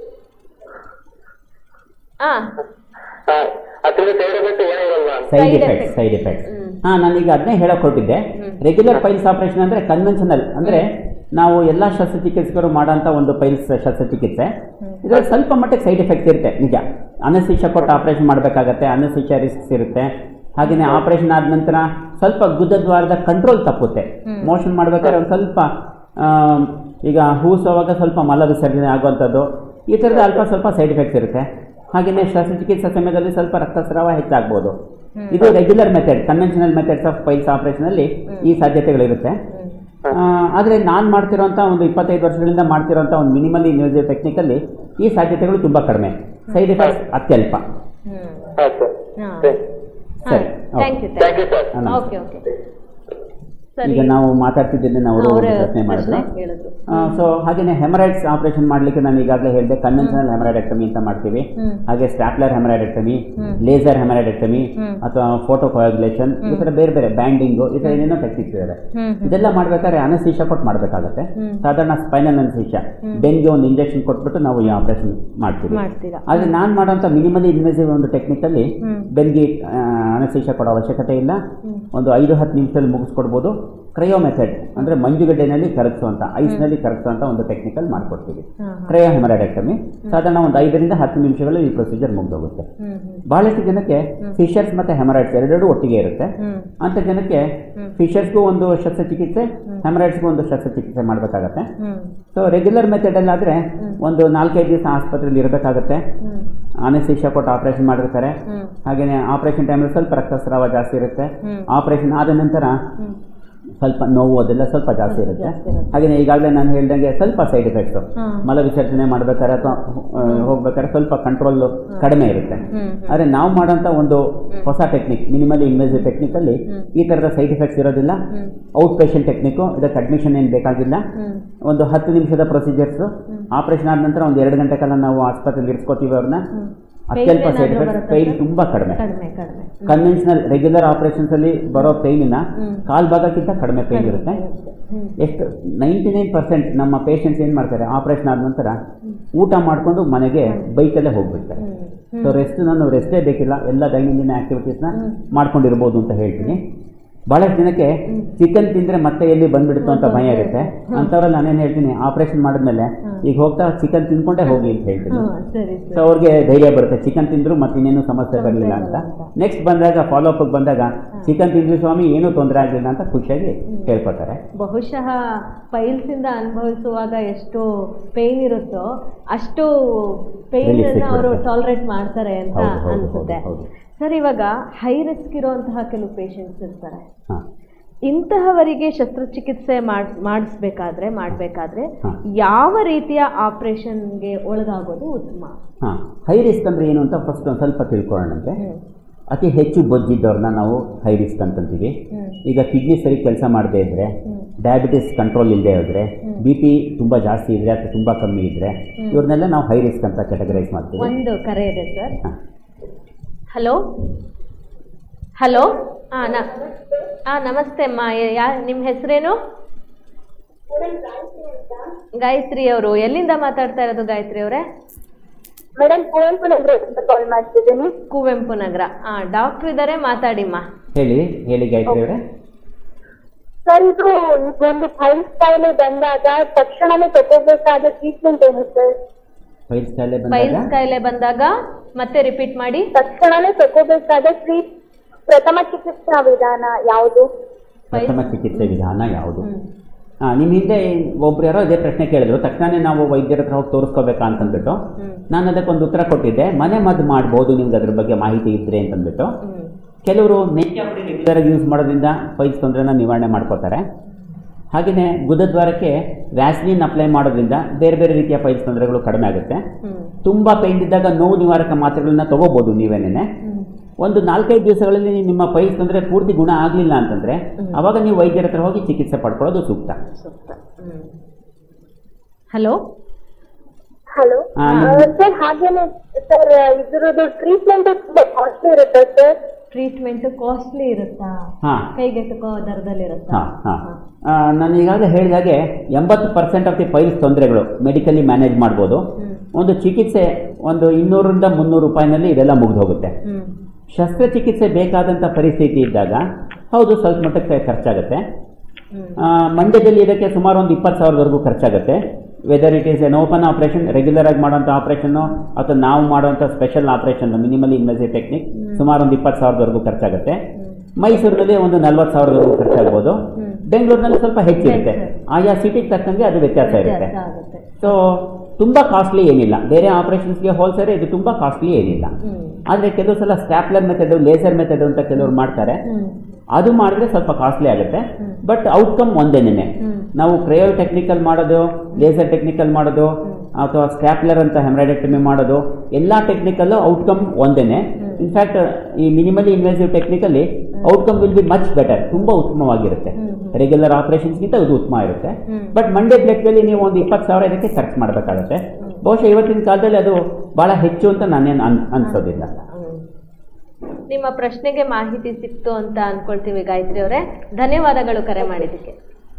A: ಆ
C: ಆ, ಅದರಿಂದ ಸೈಡ್ ಎಫೆಕ್ಟ್ ಏನೂ ಇರಲ್ವಾ ಅಂತ
B: side
A: Side
B: effect
A: effect.
B: Side effect
A: ಹ್ಮ್.
B: ಹಾಂ ನಾನೀಗ ಅದನ್ನೇ ಹೇಳಕ್ ಹೊರಟಿದ್ದೆ
A: ಹ್ಮ್.
B: ರೆಗ್ಯುಲರ್ ಪೈಲ್ಸ್ ಆಪರೇಷನ್ ಅಂದರೆ ಕನ್ವೆನ್ಷನಲ್ ಅಂದರೆ ನಾವು ಎಲ್ಲ ಶಸ್ತ್ರಚಿಕಿತ್ಸಕರು ಮಾಡೋಂಥ ಒಂದು ಪೈಲ್ಸ್ ಶಸ್ತ್ರಚಿಕಿತ್ಸೆ ಇದರಲ್ಲಿ ಸ್ವಲ್ಪ ಮಟ್ಟಿಗೆ ಸೈಡ್ ಎಫೆಕ್ಟ್ಸ್ ಇರುತ್ತೆ ನಿಜ ಅನಸ್ತಿಷ ಕೊಟ್ಟು ಆಪರೇಷನ್ ಮಾಡಬೇಕಾಗತ್ತೆ ಅನಸ್ತಿಷ ರಿಸ್ಕ್ಸ್ ಇರುತ್ತೆ ಹಾಗೆಯೇ ಆಪರೇಷನ್ ಆದ ನಂತರ ಸ್ವಲ್ಪ ಗುದದ್ವಾರದ ಕಂಟ್ರೋಲ್ ತಪ್ಪುತ್ತೆ ಮೋಷನ್ ಮಾಡ್ಬೇಕಾದ್ರೆ ಒಂದು ಸ್ವಲ್ಪ ಆಮ್, ಈಗ ಹೂಸೋವಾಗ ಸ್ವಲ್ಪ ಮಲ ವಿಸರ್ಜನೆ ಆಗುವಂಥದ್ದು ಈ ಥರದ ಅಲ್ಪ ಸ್ವಲ್ಪ ಸೈಡ್ ಎಫೆಕ್ಟ್ಸ್ ಇರುತ್ತೆ ಹಾಗೆಯೇ ಶಸ್ತ್ರಚಿಕಿತ್ಸೆ ಸಮಯದಲ್ಲಿ ಸ್ವಲ್ಪ ರಕ್ತಸ್ರಾವ ಹೆಚ್ಚಾಗ್ಬೋದು ಇದು regular method conventional methods of piles ಆಪರೇಷನಲ್ಲಿ ಈ ಸಾಧ್ಯತೆಗಳಿರುತ್ತೆ ಆದರೆ ನಾನು ಮಾಡ್ತಿರೋಂಥ ಒಂದು ಇಪ್ಪತ್ತೈದು ವರ್ಷಗಳಿಂದ ಮಾಡ್ತಿರೋಂಥ ಒಂದು ಮಿನಿಮಲ್ ಇನ್ವೇಸಿವ್ ಟೆಕ್ನಿಕಲ್ಲಿ ಈ ಸಾಧ್ಯತೆಗಳು ತುಂಬ ಕಡಿಮೆ ಸೈಡ್ ಎಫೆಕ್ಟ್ಸ್ ಅತ್ಯಲ್ಪ
A: ಹ್ಮ್
C: ಹಾ ಸರ್
A: ಹಾ
B: ಸರಿ
A: thank you
C: thank you sir
B: ನಮಸ್ತೆ.
A: ಓಕೆ ಓಕೆ ಸರಿ
B: ಈಗ ನಾವು ಮಾತಾಡ್ತಿದ್ದೇನೆ ಅವರು
A: ಅವರ
B: ಪ್ರಶ್ನೆ
A: ಪ್ರಶ್ನೆ
B: ಮಾಡಿದ್ರು
A: ಹೇಳಿದ್ರು
B: ಸೊ ಹಾಗೆಯೇ ಹೆಮರೈಡ್ಸ್ ಆಪರೇಷನ್ ಮಾಡಲಿಕ್ಕೆ ನಾನು ಈಗಾಗಲೇ ಹೇಳಿದೆ ಕನ್ವೆನ್ಷನಲ್ ಹೆಮರೈಡೆಕ್ಟಮಿ ಅಂತ ಮಾಡ್ತೀವಿ
A: ಹ್ಮ್.
B: ಹಾಗೆ ಸ್ಟ್ಯಾಪ್ಲರ್ ಹೆಮರೈಡೆಕ್ಟಮಿ
A: ಹ್ಮ್.
B: ಲೇಸರ್ ಹೆಮರೈಡೆಕ್ಟಮಿ
A: ಹ್ಮ್.
B: ಅಥವಾ ಫೋಟೋ ಕೊಯಾಗುಲೇಷನ್ ಈ ಥರ ಬೇರೆ ಬೇರೆ ಬ್ಯಾಂಡಿಂಗು ಈ ಥರ ಏನೇನೋ ಟೆಕ್ನಿಕ್ಸ್ ಇದಾವೆ
A: ಹ್ಮ್ ಹ್ಮ್
B: ಇದೆಲ್ಲ ಮಾಡ್ಬೇಕಾದ್ರೆ ಅನಸ್ತೀಶ ಕೊಟ್ಟು ಮಾಡಬೇಕಾಗತ್ತೆ
A: ಹ್ಮ್.
B: ಸಾಧಾರಣ ಸ್ಪೈನಲ್ ಅನಸ್ತೀಶ ಬೆನ್ಗೆ ಒಂದು ಇಂಜೆಕ್ಷನ್ ಕೊಟ್ಬಿಟ್ಟು ನಾವು ಈ ಆಪರೇಷನ್ ಮಾಡ್ತೀವಿ
A: ಮಾಡ್ತೀರಾ
B: ಆದರೆ ನಾನು ಮಾಡೋಂಥ ಮಿನಿಮಲಿ ಇನ್ವೆಸಿವ್ ಒಂದು ಟೆಕ್ನಿಕಲ್ಲಿ
A: ಹ್ಮ್.
B: ಬೆನ್ಗೆ ಅನಸ್ತೀಶ ಕೊಡೋ ಅವಶ್ಯಕತೆ ಇಲ್ಲ ಒಂದು ಐದು ಹತ್ತು ನಿಮಿಷದಲ್ಲಿ ಮುಗಿಸ್ಕೊಡ್ಬೋದು ಕ್ರಯೋ ಮೆಥಡ್ ಅಂದರೆ ಮಂಜುಗಡ್ಡೆನಲ್ಲಿ ಕರಗಿಸುವಂಥ ಐಸ್ನಲ್ಲಿ ಕರಗಿಸುವಂಥ ಒಂದು ಟೆಕ್ನಿಕಲ್ ಮಾಡ್ಕೊಡ್ತೀವಿ
A: ಹಾ ಹಾ
B: ಕ್ರಯೋ ಹೆಮರಾಡೆಕ್ಟಮಿ ಸಾಧಾರಣ ಒಂದು ಐದರಿಂದ ಹತ್ತು ನಿಮಿಷಗಳು ಈ ಪ್ರೊಸೀಜರ್ ಮುಗಿದೋಗುತ್ತೆ
A: ಹ್ಮ್ ಹ್ಮ್
B: ಬಹಳಷ್ಟು ಜನಕ್ಕೆ ಫಿಶರ್ಸ್ ಮತ್ತು ಹೆಮರಾಯ್ಡ್ಸ್ ಎರಡೆರಡು ಒಟ್ಟಿಗೆ ಇರುತ್ತೆ
A: ಹ್ಮ್
B: ಅಂತ ಜನಕ್ಕೆ ಫಿಶರ್ಸ್ಗೂ ಒಂದು ಶಸ್ತ್ರಚಿಕಿತ್ಸೆ ಹೆಮರಾಯ್ಡ್ಸ್ಗೂ ಒಂದು ಶಸ್ತ್ರಚಿಕಿತ್ಸೆ ಮಾಡಬೇಕಾಗತ್ತೆ
A: ಹ್ಮ್
B: ಸೊ ರೆಗ್ಯುಲರ್ ಮೆಥಡಲ್ಲಾದರೆ ಒಂದು ನಾಲ್ಕೈದು ದಿವಸ ಆಸ್ಪತ್ರೆಯಲ್ಲಿ ಇರಬೇಕಾಗತ್ತೆ
A: ಹ್ಮ್
B: ಅನಸ್ತೀಶ ಕೊಟ್ಟು ಆಪರೇಷನ್ ಮಾಡಿರ್ತಾರೆ
A: ಹ್ಮ್
B: ಹಾಗೆಯೇ ಆಪರೇಷನ್ ಟೈಮಲ್ಲಿ ಸ್ವಲ್ಪ ರಕ್ತಸ್ರಾವ ಜಾಸ್ತಿ ಇರುತ್ತೆ
A: ಹ್ಮ್.
B: ಆಪರೇಷನ್ ಆದ ನಂತರ
A: ಹ್ಮ್
B: ಸ್ವಲ್ಪ ನೋವು ಅದೆಲ್ಲ ಸ್ವಲ್ಪ ಜಾಸ್ತಿ ಇರುತ್ತೆ
A: ಜಾಸ್ತಿ ಇರುತ್ತೆ.
B: ಹಾಗೆಯೇ ಈಗಾಗಲೇ ನಾನು ಹೇಳ್ದಂಗೆ ಸ್ವಲ್ಪ ಸೈಡ್ ಎಫೆಕ್ಟ್ಸ್
A: ಹಾ.
B: ಮಲ ವಿಸರ್ಜನೆ ಮಾಡ್ಬೇಕಾದ್ರೆ ಅಥವಾ ಹೋಗ್ಬೇಕಾದ್ರೆ ಸ್ವಲ್ಪ ಕಂಟ್ರೋಲ್ ಕಡಿಮೆ ಇರುತ್ತೆ
A: ಹ್ಮ್
B: ಆದರೆ ನಾವು ಮಾಡೋಂಥ ಒಂದು ಹೊಸ ಟೆಕ್ನಿಕ್ ಮಿನಿಮಲಿ ಇನ್ವೆಸಿವ್ ಟೆಕ್ನಿಕಲ್ಲಿ
A: ಹ್ಮ್.
B: ಈ ಥರದ ಸೈಡ್ ಎಫೆಕ್ಟ್ಸ್ ಇರೋದಿಲ್ಲ
A: ಹ್ಮ್.
B: ಔಟ್ ಪೇಷಂಟ್ ಟೆಕ್ನಿಕ್ಕು ಇದಕ್ಕೆ ಅಡ್ಮಿಷನ್ ಏನು ಬೇಕಾಗಿಲ್ಲ
A: ಹ್ಮ್
B: ಒಂದು ಹತ್ತು ನಿಮಿಷದ ಪ್ರೊಸೀಜರ್ಸು ಆಪರೇಷನ್ ಆದ ನಂತರ ಒಂದು ಎರಡು ಗಂಟೆ ಕಾಲ ನಾವು ಆಸ್ಪತ್ರೆಗೆ ಇರಿಸ್ಕೋತೀವಿ ಅವ್ರನ್ನ
A: ಹ್ಮ್.
B: ಅತ್ಯಲ್ಪ
A: Pain
B: ಸೈಡ್
A: ಏನಾದ್ರೂ
B: ಎಫೆಕ್ಟ್ಸ್
A: ಬರುತ್ತಾ
B: ಪೈನ್
A: ಸರ್?
B: ತುಂಬ ಕಡಿಮೆ
A: ಕಡಿಮೆ ಕಡಿಮೆ
B: ಕನ್ವೆನ್ಷನಲ್ ರೆಗ್ಯುಲರ್ ಆಪರೇಷನ್ಸ್ ಅಲ್ಲಿ ಬರೋ ಪೈನಿನ
A: ಹ್ಮ್.
B: ಕಾಲ್ ಭಾಗಕ್ಕಿಂತ ಕಡಿಮೆ ಪೈನ್ ಇರುತ್ತೆ
A: ಹ್ಮ್
B: ಎಷ್ಟು ನೈಂಟಿ ನೈನ್ ಪರ್ಸೆಂಟ್ ನಮ್ಮ ಪೇಷಂಟ್ಸ್ ಏನು ಮಾಡ್ತಾರೆ ಆಪರೇಷನ್ ಆದ ನಂತರ ಊಟ ಮಾಡಿಕೊಂಡು ಮನೆಗೆ ಬೈಕಲ್ಲೇ ಹೋಗ್ಬಿಡ್ತಾರೆ
A: ಹ್ಮ್
B: ಸೊ ರೆಸ್ಟ್ ನಾನು ರೆಸ್ಟೇ ಬೇಕಿಲ್ಲ ಎಲ್ಲ ದೈನಂದಿನ ಆಕ್ಟಿವಿಟೀಸ್ನ
A: ಹ್ಮ್.
B: ಮಾಡ್ಕೊಂಡಿರ್ಬೋದು ಅಂತ ಹೇಳ್ತೀನಿ ಬಹಳಷ್ಟು ಜನಕ್ಕೆ ಚಿಕನ್ ತಿಂದರೆ ಮತ್ತೆ ಎಲ್ಲಿ ಬಂದ್ಬಿಡುತ್ತೋ ಅಂತ ಭಯ ಇರುತ್ತೆ ಅಂಥವ್ರಲ್ಲಿ ನಾನೇನು ಹೇಳ್ತೀನಿ ಆಪರೇಷನ್ ಮಾಡಿದ್ಮೇಲೆ ಈಗ ಹೋಗ್ತಾ ಚಿಕನ್ ತಿನ್ಕೊಂಡೇ ಹೋಗಿ ಅಂತ ಹೇಳ್ತೀನಿ
A: ಹಾ, ಸರಿ
B: ಸೊ
A: ಸರಿ
B: ಅವ್ರಿಗೆ ಧೈರ್ಯ ಬರುತ್ತೆ ಚಿಕನ್ ತಿಂದ್ರು ಮತ್ತೆ ಇನ್ನೇನು ಸಮಸ್ಯೆ ಬರಲಿಲ್ಲ ಅಂತ ನೆಕ್ಸ್ಟ್ ಬಂದಾಗ ಫಾಲೋ ಅಪ್ ಬಂದಾಗ ಚಿಕನ್ ತಿಂದ್ವಿ ಸ್ವಾಮಿ ಏನೂ ತೊಂದರೆ ಆಗಲಿಲ್ಲ ಅಂತ ಖುಷಿಯಾಗಿ ಹೇಳ್ಕೊತಾರೆ
A: ಬಹುಶಃ ಪೈಲ್ಸ್ ಇಂದ ಅನುಭವಿಸುವಾಗ ಎಷ್ಟು ಪೇನ್ ಇರುತ್ತೋ ಅಷ್ಟು ಪೇನ್
B: Relief ಸಿಕ್ಬಿಡುತ್ತೆ.
A: ಅವರು ಟಾಲರೇಟ್ ಮಾಡ್ತಾರೆ ಅಂತ
B: ಹೌದು, ಹೌದು,
A: ಅನ್ಸುತ್ತೆ
B: ಹೌದು,
A: ಸರ್ ಇವಾಗ ಹೈ ರಿಸ್ಕ್ ಇರುವಂತಹ ಕೆಲವು ಪೇಷಂಟ್ಸ್ ಇರ್ತಾರೆ
B: ಹಾಂ
A: ಇಂತಹವರಿಗೆ ಶಸ್ತ್ರಚಿಕಿತ್ಸೆ ಮಾಡ್ ಮಾಡಿಸ್ಬೇಕಾದ್ರೆ ಮಾಡಬೇಕಾದ್ರೆ
B: ಹಾ.
A: ಯಾವ ರೀತಿಯ ಆಪರೇಷನ್ಗೆ ಒಳಗಾಗೋದು ಉತ್ತಮ
B: ಹಾಂ ಹೈ ರಿಸ್ಕ್ ಅಂದರೆ ಏನು ಅಂತ ಫಸ್ಟ್ ಒಂದು ಸ್ವಲ್ಪ ತಿಳ್ಕೊಳ್ಳೋಣಂತೆ
A: ಹ್ಮ್.
B: ಅತಿ ಹೆಚ್ಚು ಬೊಜ್ಜಿದ್ದವ್ರನ್ನ ನಾವು ಹೈ ರಿಸ್ಕ್ ಅಂತಂತೀವಿ
A: ಹ್ಮ್.
B: ಈಗ ಕಿಡ್ನಿ ಸರಿ ಕೆಲಸ ಮಾಡದೇ ಇದ್ದರೆ ಡಯಾಬಿಟಿಸ್ ಕಂಟ್ರೋಲ್ ಇಲ್ಲದೆ ಹೋದರೆ ಬಿ ಪಿ ತುಂಬ ಜಾಸ್ತಿ ಇದ್ದರೆ ಅಥವಾ ತುಂಬ ಕಮ್ಮಿ ಇದ್ದರೆ ಇವ್ರನ್ನೆಲ್ಲ ನಾವು ಹೈ ರಿಸ್ಕ್ ಅಂತ ಕ್ಯಾಟಗರೈಸ್ ಮಾಡ್ತೀವಿ
A: ಒಂದು ಕರೆ ಇದೆ ಸರ್
B: ಹಾಂ
A: ಹಲೋ ಹಲೋ ಹಾಂ ನ ಹಾಂ ನಮಸ್ತೆ ಅಮ್ಮ ಯ- ಯಾ ನಿಮ್ಮ ಹೆಸರೇನು ಗಾಯತ್ರಿ ಅವರು ಎಲ್ಲಿಂದ ಮಾತಾಡ್ತಾ ಇರೋದು ಗಾಯತ್ರಿ ಅವರೇ
D: ಮೇಡಮ್ ಕುವೆಂಪು ನಗರದಿಂದ ಕಾಲ್ ಮಾಡ್ತಿದ್ದೀನಿ
A: ಕುವೆಂಪು ನಗರ ಹಾಂ ಡಾಕ್ಟ್ರ್ ಇದ್ದಾರೆ ಮಾತಾಡಿಮ್ಮ
B: ಹೇಳಿ ಹೇಳಿ ಗಾಯತ್ರಿ ಅವರೇ
D: ಸರ್ ಇದು ಇದೊಂದು ಫೈಲ್ಸ್ ಕಾಯಿಲೆ ಬಂದಾಗ ತಕ್ಷಣನೇ ತಗೋಬೇಕಾದ ಟ್ರೀಟ್ಮೆಂಟ್ ಏನು ಸರ್
B: ಫೈಲ್ಸ್ ಕಾಯಿಲೆ
A: ಪೈಲ್ಸ್
B: ಬಂದಾಗ
A: ಕಾಯಿಲೆ ಬಂದಾಗ ಮತ್ತೆ ರಿಪೀಟ್ ಮಾಡಿ
D: ತಕ್ಷಣನೇ ತಗೋಬೇಕಾದ ಟ್ರೀಟ್ ಪ್ರಥಮ ಚಿಕಿತ್ಸಾ ವಿಧಾನ ಯಾವುದು
B: ಪ್ರಥಮ ಚಿಕಿತ್ಸೆ ವಿಧಾನ ಯಾವುದು
A: ಹ್ಮ್.
B: ಹಾಂ ನಿಮ್ಮ ಹಿಂದೆ ಒಬ್ರು ಯಾರೋ ಅದೇ ಪ್ರಶ್ನೆ ಕೇಳಿದ್ರು ತಕ್ಷಣ ನಾವು ವೈದ್ಯರ ಹತ್ರ ಹೋಗಿ ತೋರಿಸ್ಕೋಬೇಕಾ ಅಂತಂದ್ಬಿಟ್ಟು
A: ಹ್ಮ್.
B: ನಾನು ಅದಕ್ಕೊಂದು ಉತ್ತರ ಕೊಟ್ಟಿದ್ದೆ ಮನೆ ಮದ್ದು ಮಾಡ್ಬೋದು ನಿಮ್ಗೆ ಅದ್ರ ಬಗ್ಗೆ ಮಾಹಿತಿ ಇದ್ರೆ ಅಂತಂದ್ಬಿಟ್ಟು
A: ಹ್ಮ್.
B: ಕೆಲವರು ರೆಗ್ಯುಲರ್ ಯೂಸ್ ಮಾಡೋದ್ರಿಂದ ಪೈಲ್ಸ್ ತೊಂದರೆನ ನಿವಾರಣೆ ಮಾಡ್ಕೋತಾರೆ ಹಾಗೆಯೇ ಗುದದ್ವಾರಕ್ಕೆ ವ್ಯಾಸ್ಲಿನ್ ಅಪ್ಲೈ ಮಾಡೋದ್ರಿಂದ ಬೇರೆ ಬೇರೆ ರೀತಿಯ ಪೈಲ್ಸ್ ತೊಂದರೆಗಳು ಕಡಿಮೆ ಆಗುತ್ತೆ
A: ಹ್ಮ್.
B: ತುಂಬ ಪೈನ್ ಇದ್ದಾಗ ನೋವು ನಿವಾರಕ ಮಾತ್ರೆಗಳನ್ನ ತಗೋಬೋದು ನೀವೇನೇನೆ
A: ಹ್ಮ್.
B: ಒಂದು ನಾಲ್ಕೈದು ದಿವಸಗಳಲ್ಲಿ ನಿಮ್ಮ ಪೈಲ್ಸ್ ತೊಂದರೆ ಪೂರ್ತಿ ಗುಣ ಆಗಲಿಲ್ಲ ಅಂತಂದ್ರೆ ಅವಾಗ ನೀವು ವೈದ್ಯರ ಹತ್ರ ಹೋಗಿ ಚಿಕಿತ್ಸೆ ಪಡ್ಕೊಳ್ಳೋದು ಸೂಕ್ತ
A: ಸೂಕ್ತ ಹ್ಮ್. ಹಲೋ
D: ಹಲೋ
B: ಆ,
D: ಸರ್ ಹಾಗೇನೆ ಸರ್ ಇದ್ರದ್ದು ಟ್ರೀಟ್ಮೆಂಟ್ ತುಂಬಾ ಕಾಸ್ಟ್ಲಿ ಇರುತ್ತೆ ಸರ್
A: ಟ್ರೀಟ್ಮೆಂಟ್ ಕಾಸ್ಟ್ಲಿ ಇರುತ್ತಾ
B: ಹಾ
A: ಕೈಗೆಟುಕೋ ದರದಲ್ಲಿ ಇರುತ್ತಾ
B: ಹಾಂ ಹಾಂ ನಾನು ಈಗಾಗಲೇ ಹೇಳಿದಾಗೆ ಎಂಬತ್ತು ಪರ್ಸೆಂಟ್ ಆಫ್ ದಿ ಪೈಲ್ಸ್ ತೊಂದರೆಗಳು ಮೆಡಿಕಲಿ ಮ್ಯಾನೇಜ್ ಮಾಡ್ಬೋದು
A: ಹ್ಮ್.
B: ಒಂದು ಚಿಕಿತ್ಸೆ ಒಂದು ಇನ್ನೂರರಿಂದ ಮುನ್ನೂರು ರೂಪಾಯಿನಲ್ಲಿ ಇದೆಲ್ಲ ಮುಗಿದು ಹೋಗುತ್ತೆ
A: ಹ್ಮ್
B: ಶಸ್ತ್ರಚಿಕಿತ್ಸೆ ಬೇಕಾದಂಥ ಪರಿಸ್ಥಿತಿ ಇದ್ದಾಗ ಹೌದು ಸ್ವಲ್ಪ ಮಟ್ಟಕ್ಕೆ ಖರ್ಚಾಗುತ್ತೆ
A: ಹ್ಮ್.
B: ಆ, ಮಂಡ್ಯದಲ್ಲಿ ಇದಕ್ಕೆ ಸುಮಾರು ಒಂದು ಇಪ್ಪತ್ತು ಸಾವಿರದವರೆಗೂ ಖರ್ಚಾಗುತ್ತೆ whether it is an open operation regular ಆಗಿ ಮಾಡೋಂಥ ಆಪರೇಷನ್ನು ಅಥವಾ ನಾವು ಮಾಡೋಂಥ special operation minimally invasive technique ಸುಮಾರು ಒಂದು ಇಪ್ಪತ್ತು ಸಾವಿರದವರೆಗೂ ಖರ್ಚಾಗುತ್ತೆ ಮೈಸೂರಿನಲ್ಲಿ ಒಂದು ನಲ್ವತ್ತು ಸಾವಿರದವರೆಗೂ ಖರ್ಚಾಗ್ಬೋದು
A: ಹ್ಮ್.
B: ಬೆಂಗಳೂರಿನಲ್ಲಿ ಸ್ವಲ್ಪ ಹೆಚ್ಚಿರುತ್ತೆ
A: ಹೆಚ್ಚು.
B: ಆಯಾ ಸಿಟಿಗೆ ತಕ್ಕಂಗೆ ಅದು ವ್ಯತ್ಯಾಸ ಇರುತ್ತೆ
A: ವ್ಯತ್ಯಾಸ ಆಗುತ್ತೆ
B: ಸೊ ತುಂಬ ಕಾಸ್ಟ್ಲಿ ಏನಿಲ್ಲ ಬೇರೆ ಆಪರೇಷನ್ಸ್ಗೆ ಹೋಲ್ಸಿದ್ರೆ ಇದು ತುಂಬ ಕಾಸ್ಟ್ಲಿ ಏನಿಲ್ಲ
A: ಹ್ಮ್
B: ಆದರೆ ಕೆಲವು ಸಲ ಸ್ಟ್ಯಾಪ್ಲರ್ ಮೆಥಡು ಲೇಸರ್ ಮೆಥಡ್ ಅಂತ ಕೆಲವರು ಮಾಡ್ತಾರೆ
A: ಹ್ಮ್
B: ಅದು ಮಾಡಿದ್ರೆ ಸ್ವಲ್ಪ ಕಾಸ್ಟ್ಲಿ ಆಗುತ್ತೆ
A: ಹ್ಮ್.
B: ಬಟ್ ಔಟ್ಕಮ್ ಒಂದೇನೆ
A: ಹ್ಮ್.
B: ನಾವು ಕ್ರಯೋ ಟೆಕ್ನಿಕಲ್ ಮಾಡೋದು ಲೇಸರ್ ಟೆಕ್ನಿಕಲ್ ಮಾಡೋದು ಅಥವಾ ಸ್ಟ್ಯಾಪ್ಲರ್ ಅಂತ ಹೆಮ್ರಾಯ್ಡೆಕ್ಟಮಿ ಮಾಡೋದು ಎಲ್ಲ ಟೆಕ್ನಿಕಲ್ಲು ಔಟ್ಕಮ್ ಒಂದೇನೆ ಇನ್ಫ್ಯಾಕ್ಟ್ ಈ ಮಿನಿಮಲಿ ಇನ್ವೆಸಿವ್ ಟೆಕ್ನಿಕಲ್ಲಿ outcome will be much better ತುಂಬ ಉತ್ತಮವಾಗಿರುತ್ತೆ
A: ಹ್ಮ್,
B: ರೆಗ್ಯುಲರ್ ಆಪರೇಷನ್ಸ್ಗಿಂತ ಇದು ಉತ್ತಮ ಇರುತ್ತೆ
A: ಹ್ಮ್.
B: ಬಟ್ ಮಂಡ್ಯದ ಲೆಕ್ಕದಲ್ಲಿ ನೀವು ಒಂದು ಇಪ್ಪತ್ತು ಸಾವಿರ ಇದಕ್ಕೆ ಖರ್ಚು ಮಾಡಬೇಕಾಗುತ್ತೆ ಬಹುಶಃ ಇವತ್ತಿನ ಕಾಲದಲ್ಲಿ ಅದು ಭಾಳ ಹೆಚ್ಚು ಅಂತ ನಾನೇನು ಅನ್ ಅನ್ಸೋದಿಲ್ಲ
A: ಹ್ಮ್. ನಿಮ್ಮ ಪ್ರಶ್ನೆಗೆ ಮಾಹಿತಿ ಸಿಕ್ತು ಅಂತ ಅನ್ಕೊಳ್ತೀವಿ ಗಾಯತ್ರಿ ಅವರೇ ಧನ್ಯವಾದಗಳು ಕರೆ ಮಾಡಿದ್ದಕ್ಕೆ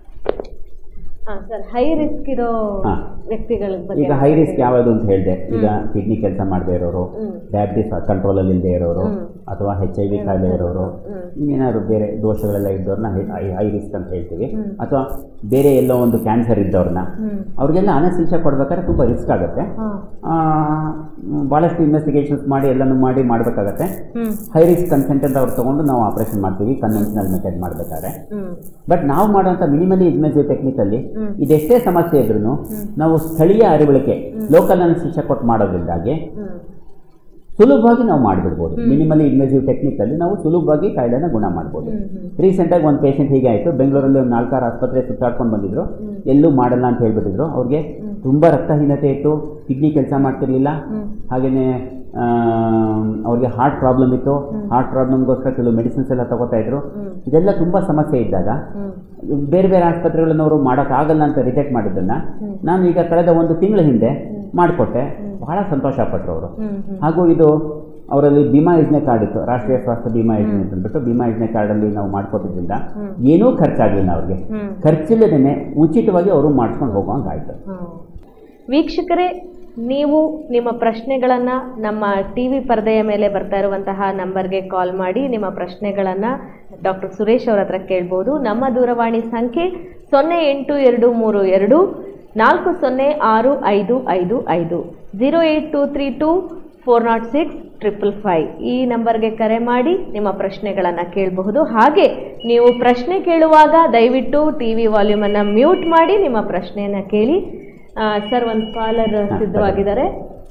A: ಹಾ ಸರ್ ಹೈ ರಿಸ್ಕ್ ಇರೋ
B: ಹಾ.
A: ವ್ಯಕ್ತಿಗಳ ಬಗ್ಗೆ
B: ಈಗ ಹೈ ರಿಸ್ಕ್ ಯಾವುದು ಅಂತ ಹೇಳಿದೆ ಈಗ ಕಿಡ್ನಿ ಕೆಲಸ ಮಾಡದೇ ಇರೋರು
A: ಹ್ಮ್.
B: ಡಯಾಬಿಟಿಸ್ ಕಂಟ್ರೋಲಲ್ಲಿ ಇಲ್ಲದೆ ಇರೋರು
A: ಹ್ಮ್.
B: ಅಥವಾ ಹೆಚ್ ಐ ವಿ ಕಾಯಿಲೆ ಇರೋರು
A: ಹ್ಮ್.
B: ಇನ್ನೇನಾದ್ರು ಬೇರೆ ದೋಷಗಳೆಲ್ಲ ಇದ್ದವ್ರನ್ನ ಹೈ ರಿಸ್ಕ್ ಅಂತ ಹೇಳ್ತೀವಿ
A: ಹ್ಮ್.
B: ಅಥವಾ ಬೇರೆ ಎಲ್ಲೋ ಒಂದು ಕ್ಯಾನ್ಸರ್ ಇದ್ದವ್ರನ್ನ
A: ಹ್ಮ್
B: ಅವ್ರಿಗೆಲ್ಲ ಅನಸ್ತೀಶ ಕೊಡ್ಬೇಕಾದ್ರೆ ತುಂಬ ರಿಸ್ಕ್ ಆಗುತ್ತೆ
A: ಹಾ
B: ಆ, ಭಾಳಷ್ಟು ಇನ್ವೆಸ್ಟಿಗೇಷನ್ಸ್ ಮಾಡಿ ಎಲ್ಲನೂ ಮಾಡಿ ಮಾಡಬೇಕಾಗತ್ತೆ
A: ಹ್ಮ್
B: ಹೈ ರಿಸ್ಕ್ ಕನ್ಸೆಂಟ್ ಅಂತ ಅವ್ರು ತೊಗೊಂಡು ನಾವು ಆಪರೇಷನ್ ಮಾಡ್ತೀವಿ ಕನ್ವೆನ್ಷನಲ್ ಮೆಥಡ್ ಮಾಡಬೇಕಾದ್ರೆ
A: ಹ್ಮ್
B: ಬಟ್ ನಾವು ಮಾಡುವಂಥ ಮಿನಿಮಲಿ ಇನ್ವೆಸಿವ್ ಟೆಕ್ನಿಕಲ್ಲಿ
A: ಹ್ಮ್.
B: ಇದೆಷ್ಟೇ ಸಮಸ್ಯೆ ಇದ್ರೂ ನಾವು ಸ್ಥಳೀಯ ಅರಿವಳಿಕೆ ಲೋಕಲ್ ಅನಸ್ತಿಷ ಕೊಟ್ಟು ಮಾಡೋದ್ರಿಂದಾಗಿ
A: ಹ್ಮ್
B: ಸುಲಭವಾಗಿ ನಾವು ಮಾಡಿಬಿಡ್ಬೋದು ಮಿನಿಮಲಿ ಇನ್ವೆಸಿವ್ ಟೆಕ್ನಿಕಲ್ಲಿ ನಾವು ಸುಲಭವಾಗಿ ಕಾಯಿಲೆನ ಗುಣ ಮಾಡ್ಬೋದು ರೀಸೆಂಟಾಗಿ ಒಂದು ಪೇಷಂಟ್ ಹೀಗೆ ಆಯಿತು ಬೆಂಗಳೂರಲ್ಲಿ ಒಂದು ನಾಲ್ಕಾರು ಆಸ್ಪತ್ರೆ ಸುತ್ತಾಡ್ಕೊಂಡು ಬಂದಿದ್ರು ಎಲ್ಲೂ ಮಾಡಲ್ಲ ಅಂತ ಹೇಳ್ಬಿಟ್ಟಿದ್ರು ಅವ್ರಿಗೆ ತುಂಬ ರಕ್ತಹೀನತೆ ಇತ್ತು ಕಿಡ್ನಿ ಕೆಲಸ ಮಾಡ್ತಿರ್ಲಿಲ್ಲ ಹಾಗೆಯೇ ಅವ್ರಿಗೆ ಹಾರ್ಟ್ ಪ್ರಾಬ್ಲಮ್ ಇತ್ತು ಹಾರ್ಟ್ ಪ್ರಾಬ್ಲಮ್ಗೋಸ್ಕರ ಕೆಲವು ಮೆಡಿಸಿನ್ಸ್ ಎಲ್ಲ ತಗೋತಾ ಇದ್ರು ಇದೆಲ್ಲ ತುಂಬ ಸಮಸ್ಯೆ ಇದ್ದಾಗ ಬೇರೆ ಬೇರೆ ಆಸ್ಪತ್ರೆಗಳನ್ನು ಅವರು ಮಾಡೋಕ್ಕಾಗಲ್ಲ ಅಂತ ರಿಜೆಕ್ಟ್ ಮಾಡಿದ್ದನ್ನ ನಾನು ಈಗ ಕಳೆದ ಒಂದು ತಿಂಗಳ ಹಿಂದೆ ಮಾಡಿಕೊಟ್ಟೆ ಬಹಳ ಸಂತೋಷ ಪಟ್ಟರು ಅವರು ಹಾಗೂ ಇದು ಅವರಲ್ಲಿ ಭೀಮಾ ಯೋಜನೆ ಕಾರ್ಡ್ ಇತ್ತು ರಾಷ್ಟ್ರೀಯ ಸ್ವಾಸ್ಥ್ಯ ಭೀಮಾ ಯೋಜನೆ ಅಂತ ಅಂದ್ಬಿಟ್ಟು ಭೀಮಾ ಯೋಜನೆ ಕಾರ್ಡಲ್ಲಿ ನಾವು ಮಾಡ್ಕೊಟ್ಟಿದ್ರಿಂದ ಏನೂ ಖರ್ಚಾಗಲಿಲ್ಲ ಅವ್ರಿಗೆ ಖರ್ಚಿಲ್ಲದೇ ಉಚಿತವಾಗಿ ಅವರು ಮಾಡ್ಕೊಂಡು ಹೋಗೋಂಗಾಯ್ತು
A: ವೀಕ್ಷಕರೇ ನೀವು ನಿಮ್ಮ ಪ್ರಶ್ನೆಗಳನ್ನು ನಮ್ಮ ಟಿ ವಿ ಪರದೆಯ ಮೇಲೆ ಬರ್ತಾ ಇರುವಂತಹ ನಂಬರ್ಗೆ ಕಾಲ್ ಮಾಡಿ ನಿಮ್ಮ ಪ್ರಶ್ನೆಗಳನ್ನು ಡಾಕ್ಟರ್ ಸುರೇಶ್ ಅವರ ಹತ್ರ ಕೇಳ್ಬೋದು ನಮ್ಮ ದೂರವಾಣಿ ಸಂಖ್ಯೆ ಸೊನ್ನೆ ಎಂಟು ಎರಡು ಮೂರು ಎರಡು ನಾಲ್ಕು ಸೊನ್ನೆ ಆರು ಐದು ಐದು ಐದು zero eight two three two four nought six triple five ಈ ನಂಬರ್ಗೆ ಕರೆ ಮಾಡಿ ನಿಮ್ಮ ಪ್ರಶ್ನೆಗಳನ್ನು ಕೇಳಬಹುದು ಹಾಗೆ ನೀವು ಪ್ರಶ್ನೆ ಕೇಳುವಾಗ ದಯವಿಟ್ಟು ಟಿ ವಿ ವಾಲ್ಯೂಮನ್ನು ಮ್ಯೂಟ್ ಮಾಡಿ ನಿಮ್ಮ ಪ್ರಶ್ನೆಯನ್ನು ಕೇಳಿ ಆ, ಸರ್ ಒಂದು ಕಾಲರ್ ಸಿದ್ಧವಾಗಿದ್ದಾರೆ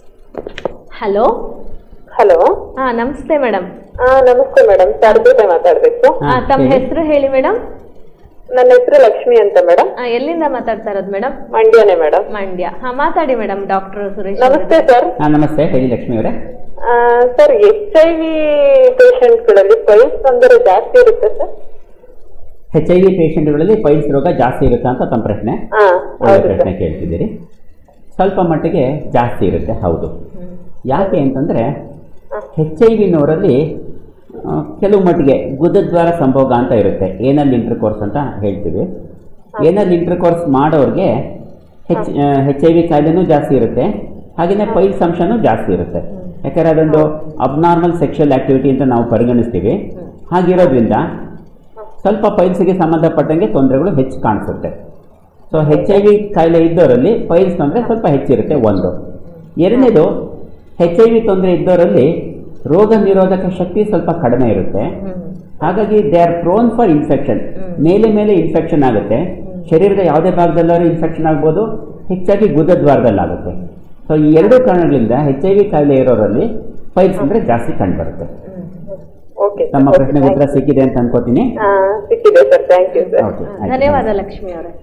A: ಹಲೋ
D: ಹಲೋ
A: ಹಾ ನಮಸ್ತೆ ಮೇಡಮ್
D: ಹಾ ನಮಸ್ತೆ ಮೇಡಮ್ ಸರ್ ಜೊತೆ ಮಾತಾಡ್ಬೇಕು
B: ಹಾ,
A: ತಮ್ಮ
B: ಹೇಳಿ.
A: ಹೆಸರು ಹೇಳಿ ಮೇಡಮ್
D: ನನ್ನ ಹೆಸರು ಲಕ್ಷ್ಮಿ ಅಂತ ಮೇಡಮ್
A: ಎಲ್ಲಿಂದ ಮಾತಾಡ್ತಾ ಇರೋದು ಮೇಡಮ್
D: ಮಂಡ್ಯನೇ ಮೇಡಮ್
A: ಮಂಡ್ಯ ಹಾ ಮಾತಾಡಿ ಮೇಡಮ್ ಡಾಕ್ಟರ್ ಸುರೇಶ್
D: ನಮಸ್ತೆ ಸರ್
B: ಹಾಂ ನಮಸ್ತೆ ಹೇಳಿ ಲಕ್ಷ್ಮಿ ಅವರೇ
D: ಸರ್ ಎಚ್ ಐ ವಿ ಪೇಷಂಟ್ಗಳಲ್ಲಿ ಪೈಲ್ಸ್ ತೊಂದರೆ ಜಾಸ್ತಿ ಇರುತ್ತೆ ಸರ್
B: ಹೆಚ್ ಐ ವಿ ಪೇಷಂಟ್ಗಳಲ್ಲಿ ಪೈಲ್ಸ್ ರೋಗ ಜಾಸ್ತಿ ಇರುತ್ತಾ ಅಂತ ತಮ್ಮ ಪ್ರಶ್ನೆ
D: ಹಾ
B: ಒಳ್ಳೆ
D: ಹೌದು
B: ಪ್ರಶ್ನೆ
D: ಸರ್
B: ಕೇಳ್ತಿದ್ದೀರಿ ಸ್ವಲ್ಪ ಮಟ್ಟಿಗೆ ಜಾಸ್ತಿ ಇರುತ್ತೆ ಹೌದು ಯಾಕೆ ಅಂತಂದರೆ ಹೆಚ್ ಐ ವಿನವರಲ್ಲಿ ಕೆಲವು ಮಟ್ಟಿಗೆ ಗುದದ್ವಾರ ಸಂಭೋಗ ಅಂತ ಇರುತ್ತೆ ಏನಲ್ ಇಂಟರ್ಕೋರ್ಸ್ ಅಂತ ಹೇಳ್ತೀವಿ ಏನಲ್ ಇಂಟರ್ಕೋರ್ಸ್ ಮಾಡೋರಿಗೆ ಹೆಚ್ ಹೆಚ್ ಐ ವಿ ಕಾಯಿಲೆನೂ ಜಾಸ್ತಿ ಇರುತ್ತೆ ಹಾಗೆಯೇ ಪೈಲ್ಸ್ ಅಂಶನೂ ಜಾಸ್ತಿ ಇರುತ್ತೆ ಯಾಕಂದರೆ ಅದೊಂದು ಅಬ್ನಾರ್ಮಲ್ ಸೆಕ್ಷುವಲ್ ಆ್ಯಕ್ಟಿವಿಟಿ ಅಂತ ನಾವು ಪರಿಗಣಿಸ್ತೀವಿ ಹಾಗಿರೋದ್ರಿಂದ ಸ್ವಲ್ಪ ಪೈಲ್ಸ್ಗೆ ಸಂಬಂಧಪಟ್ಟಂಗೆ ತೊಂದರೆಗಳು ಹೆಚ್ಚು ಕಾಣಿಸುತ್ತೆ ಸೊ ಹೆಚ್ ಐ ವಿ ಕಾಯಿಲೆ ಇದ್ದವರಲ್ಲಿ ಪೈಲ್ಸ್ ತೊಂದರೆ ಸ್ವಲ್ಪ ಹೆಚ್ಚಿರುತ್ತೆ ಒಂದು ಎರಡನೇದು ಹೆಚ್ ಐ ವಿ ತೊಂದರೆ ಇದ್ದವರಲ್ಲಿ ರೋಗ ನಿರೋಧಕ ಶಕ್ತಿ ಸ್ವಲ್ಪ ಕಡಿಮೆ ಇರುತ್ತೆ ಹಾಗಾಗಿ they are prone for infection ಮೇಲೆ ಮೇಲೆ ಇನ್ಫೆಕ್ಷನ್ ಆಗುತ್ತೆ ಶರೀರದ ಯಾವುದೇ ಭಾಗದಲ್ಲಾದ್ರೂ ಇನ್ಫೆಕ್ಷನ್ ಆಗ್ಬೋದು ಹೆಚ್ಚಾಗಿ ಗುದದ್ವಾರದಲ್ಲಾಗುತ್ತೆ ಸೊ ಈ ಎರಡು ಕಾರಣಗಳಿಂದ ಹೆಚ್ ಐ ವಿ ಕಾಯಿಲೆ ಇರೋರಲ್ಲಿ ಪೈಲ್ಸ್ ಅಂದರೆ ಜಾಸ್ತಿ ಕಂಡುಬರುತ್ತೆ
D: ಓಕೆ
B: ತಮ್ಮ ಪ್ರಶ್ನೆಗೆ ಉತ್ತರ ಸಿಕ್ಕಿದೆ ಅಂತ ಅನ್ಕೋತೀನಿ
D: ಸಿಕ್ಕಿದೆ sir thank you sir
B: okay
A: ಧನ್ಯವಾದ ಲಕ್ಷ್ಮಿ ಅವರೇ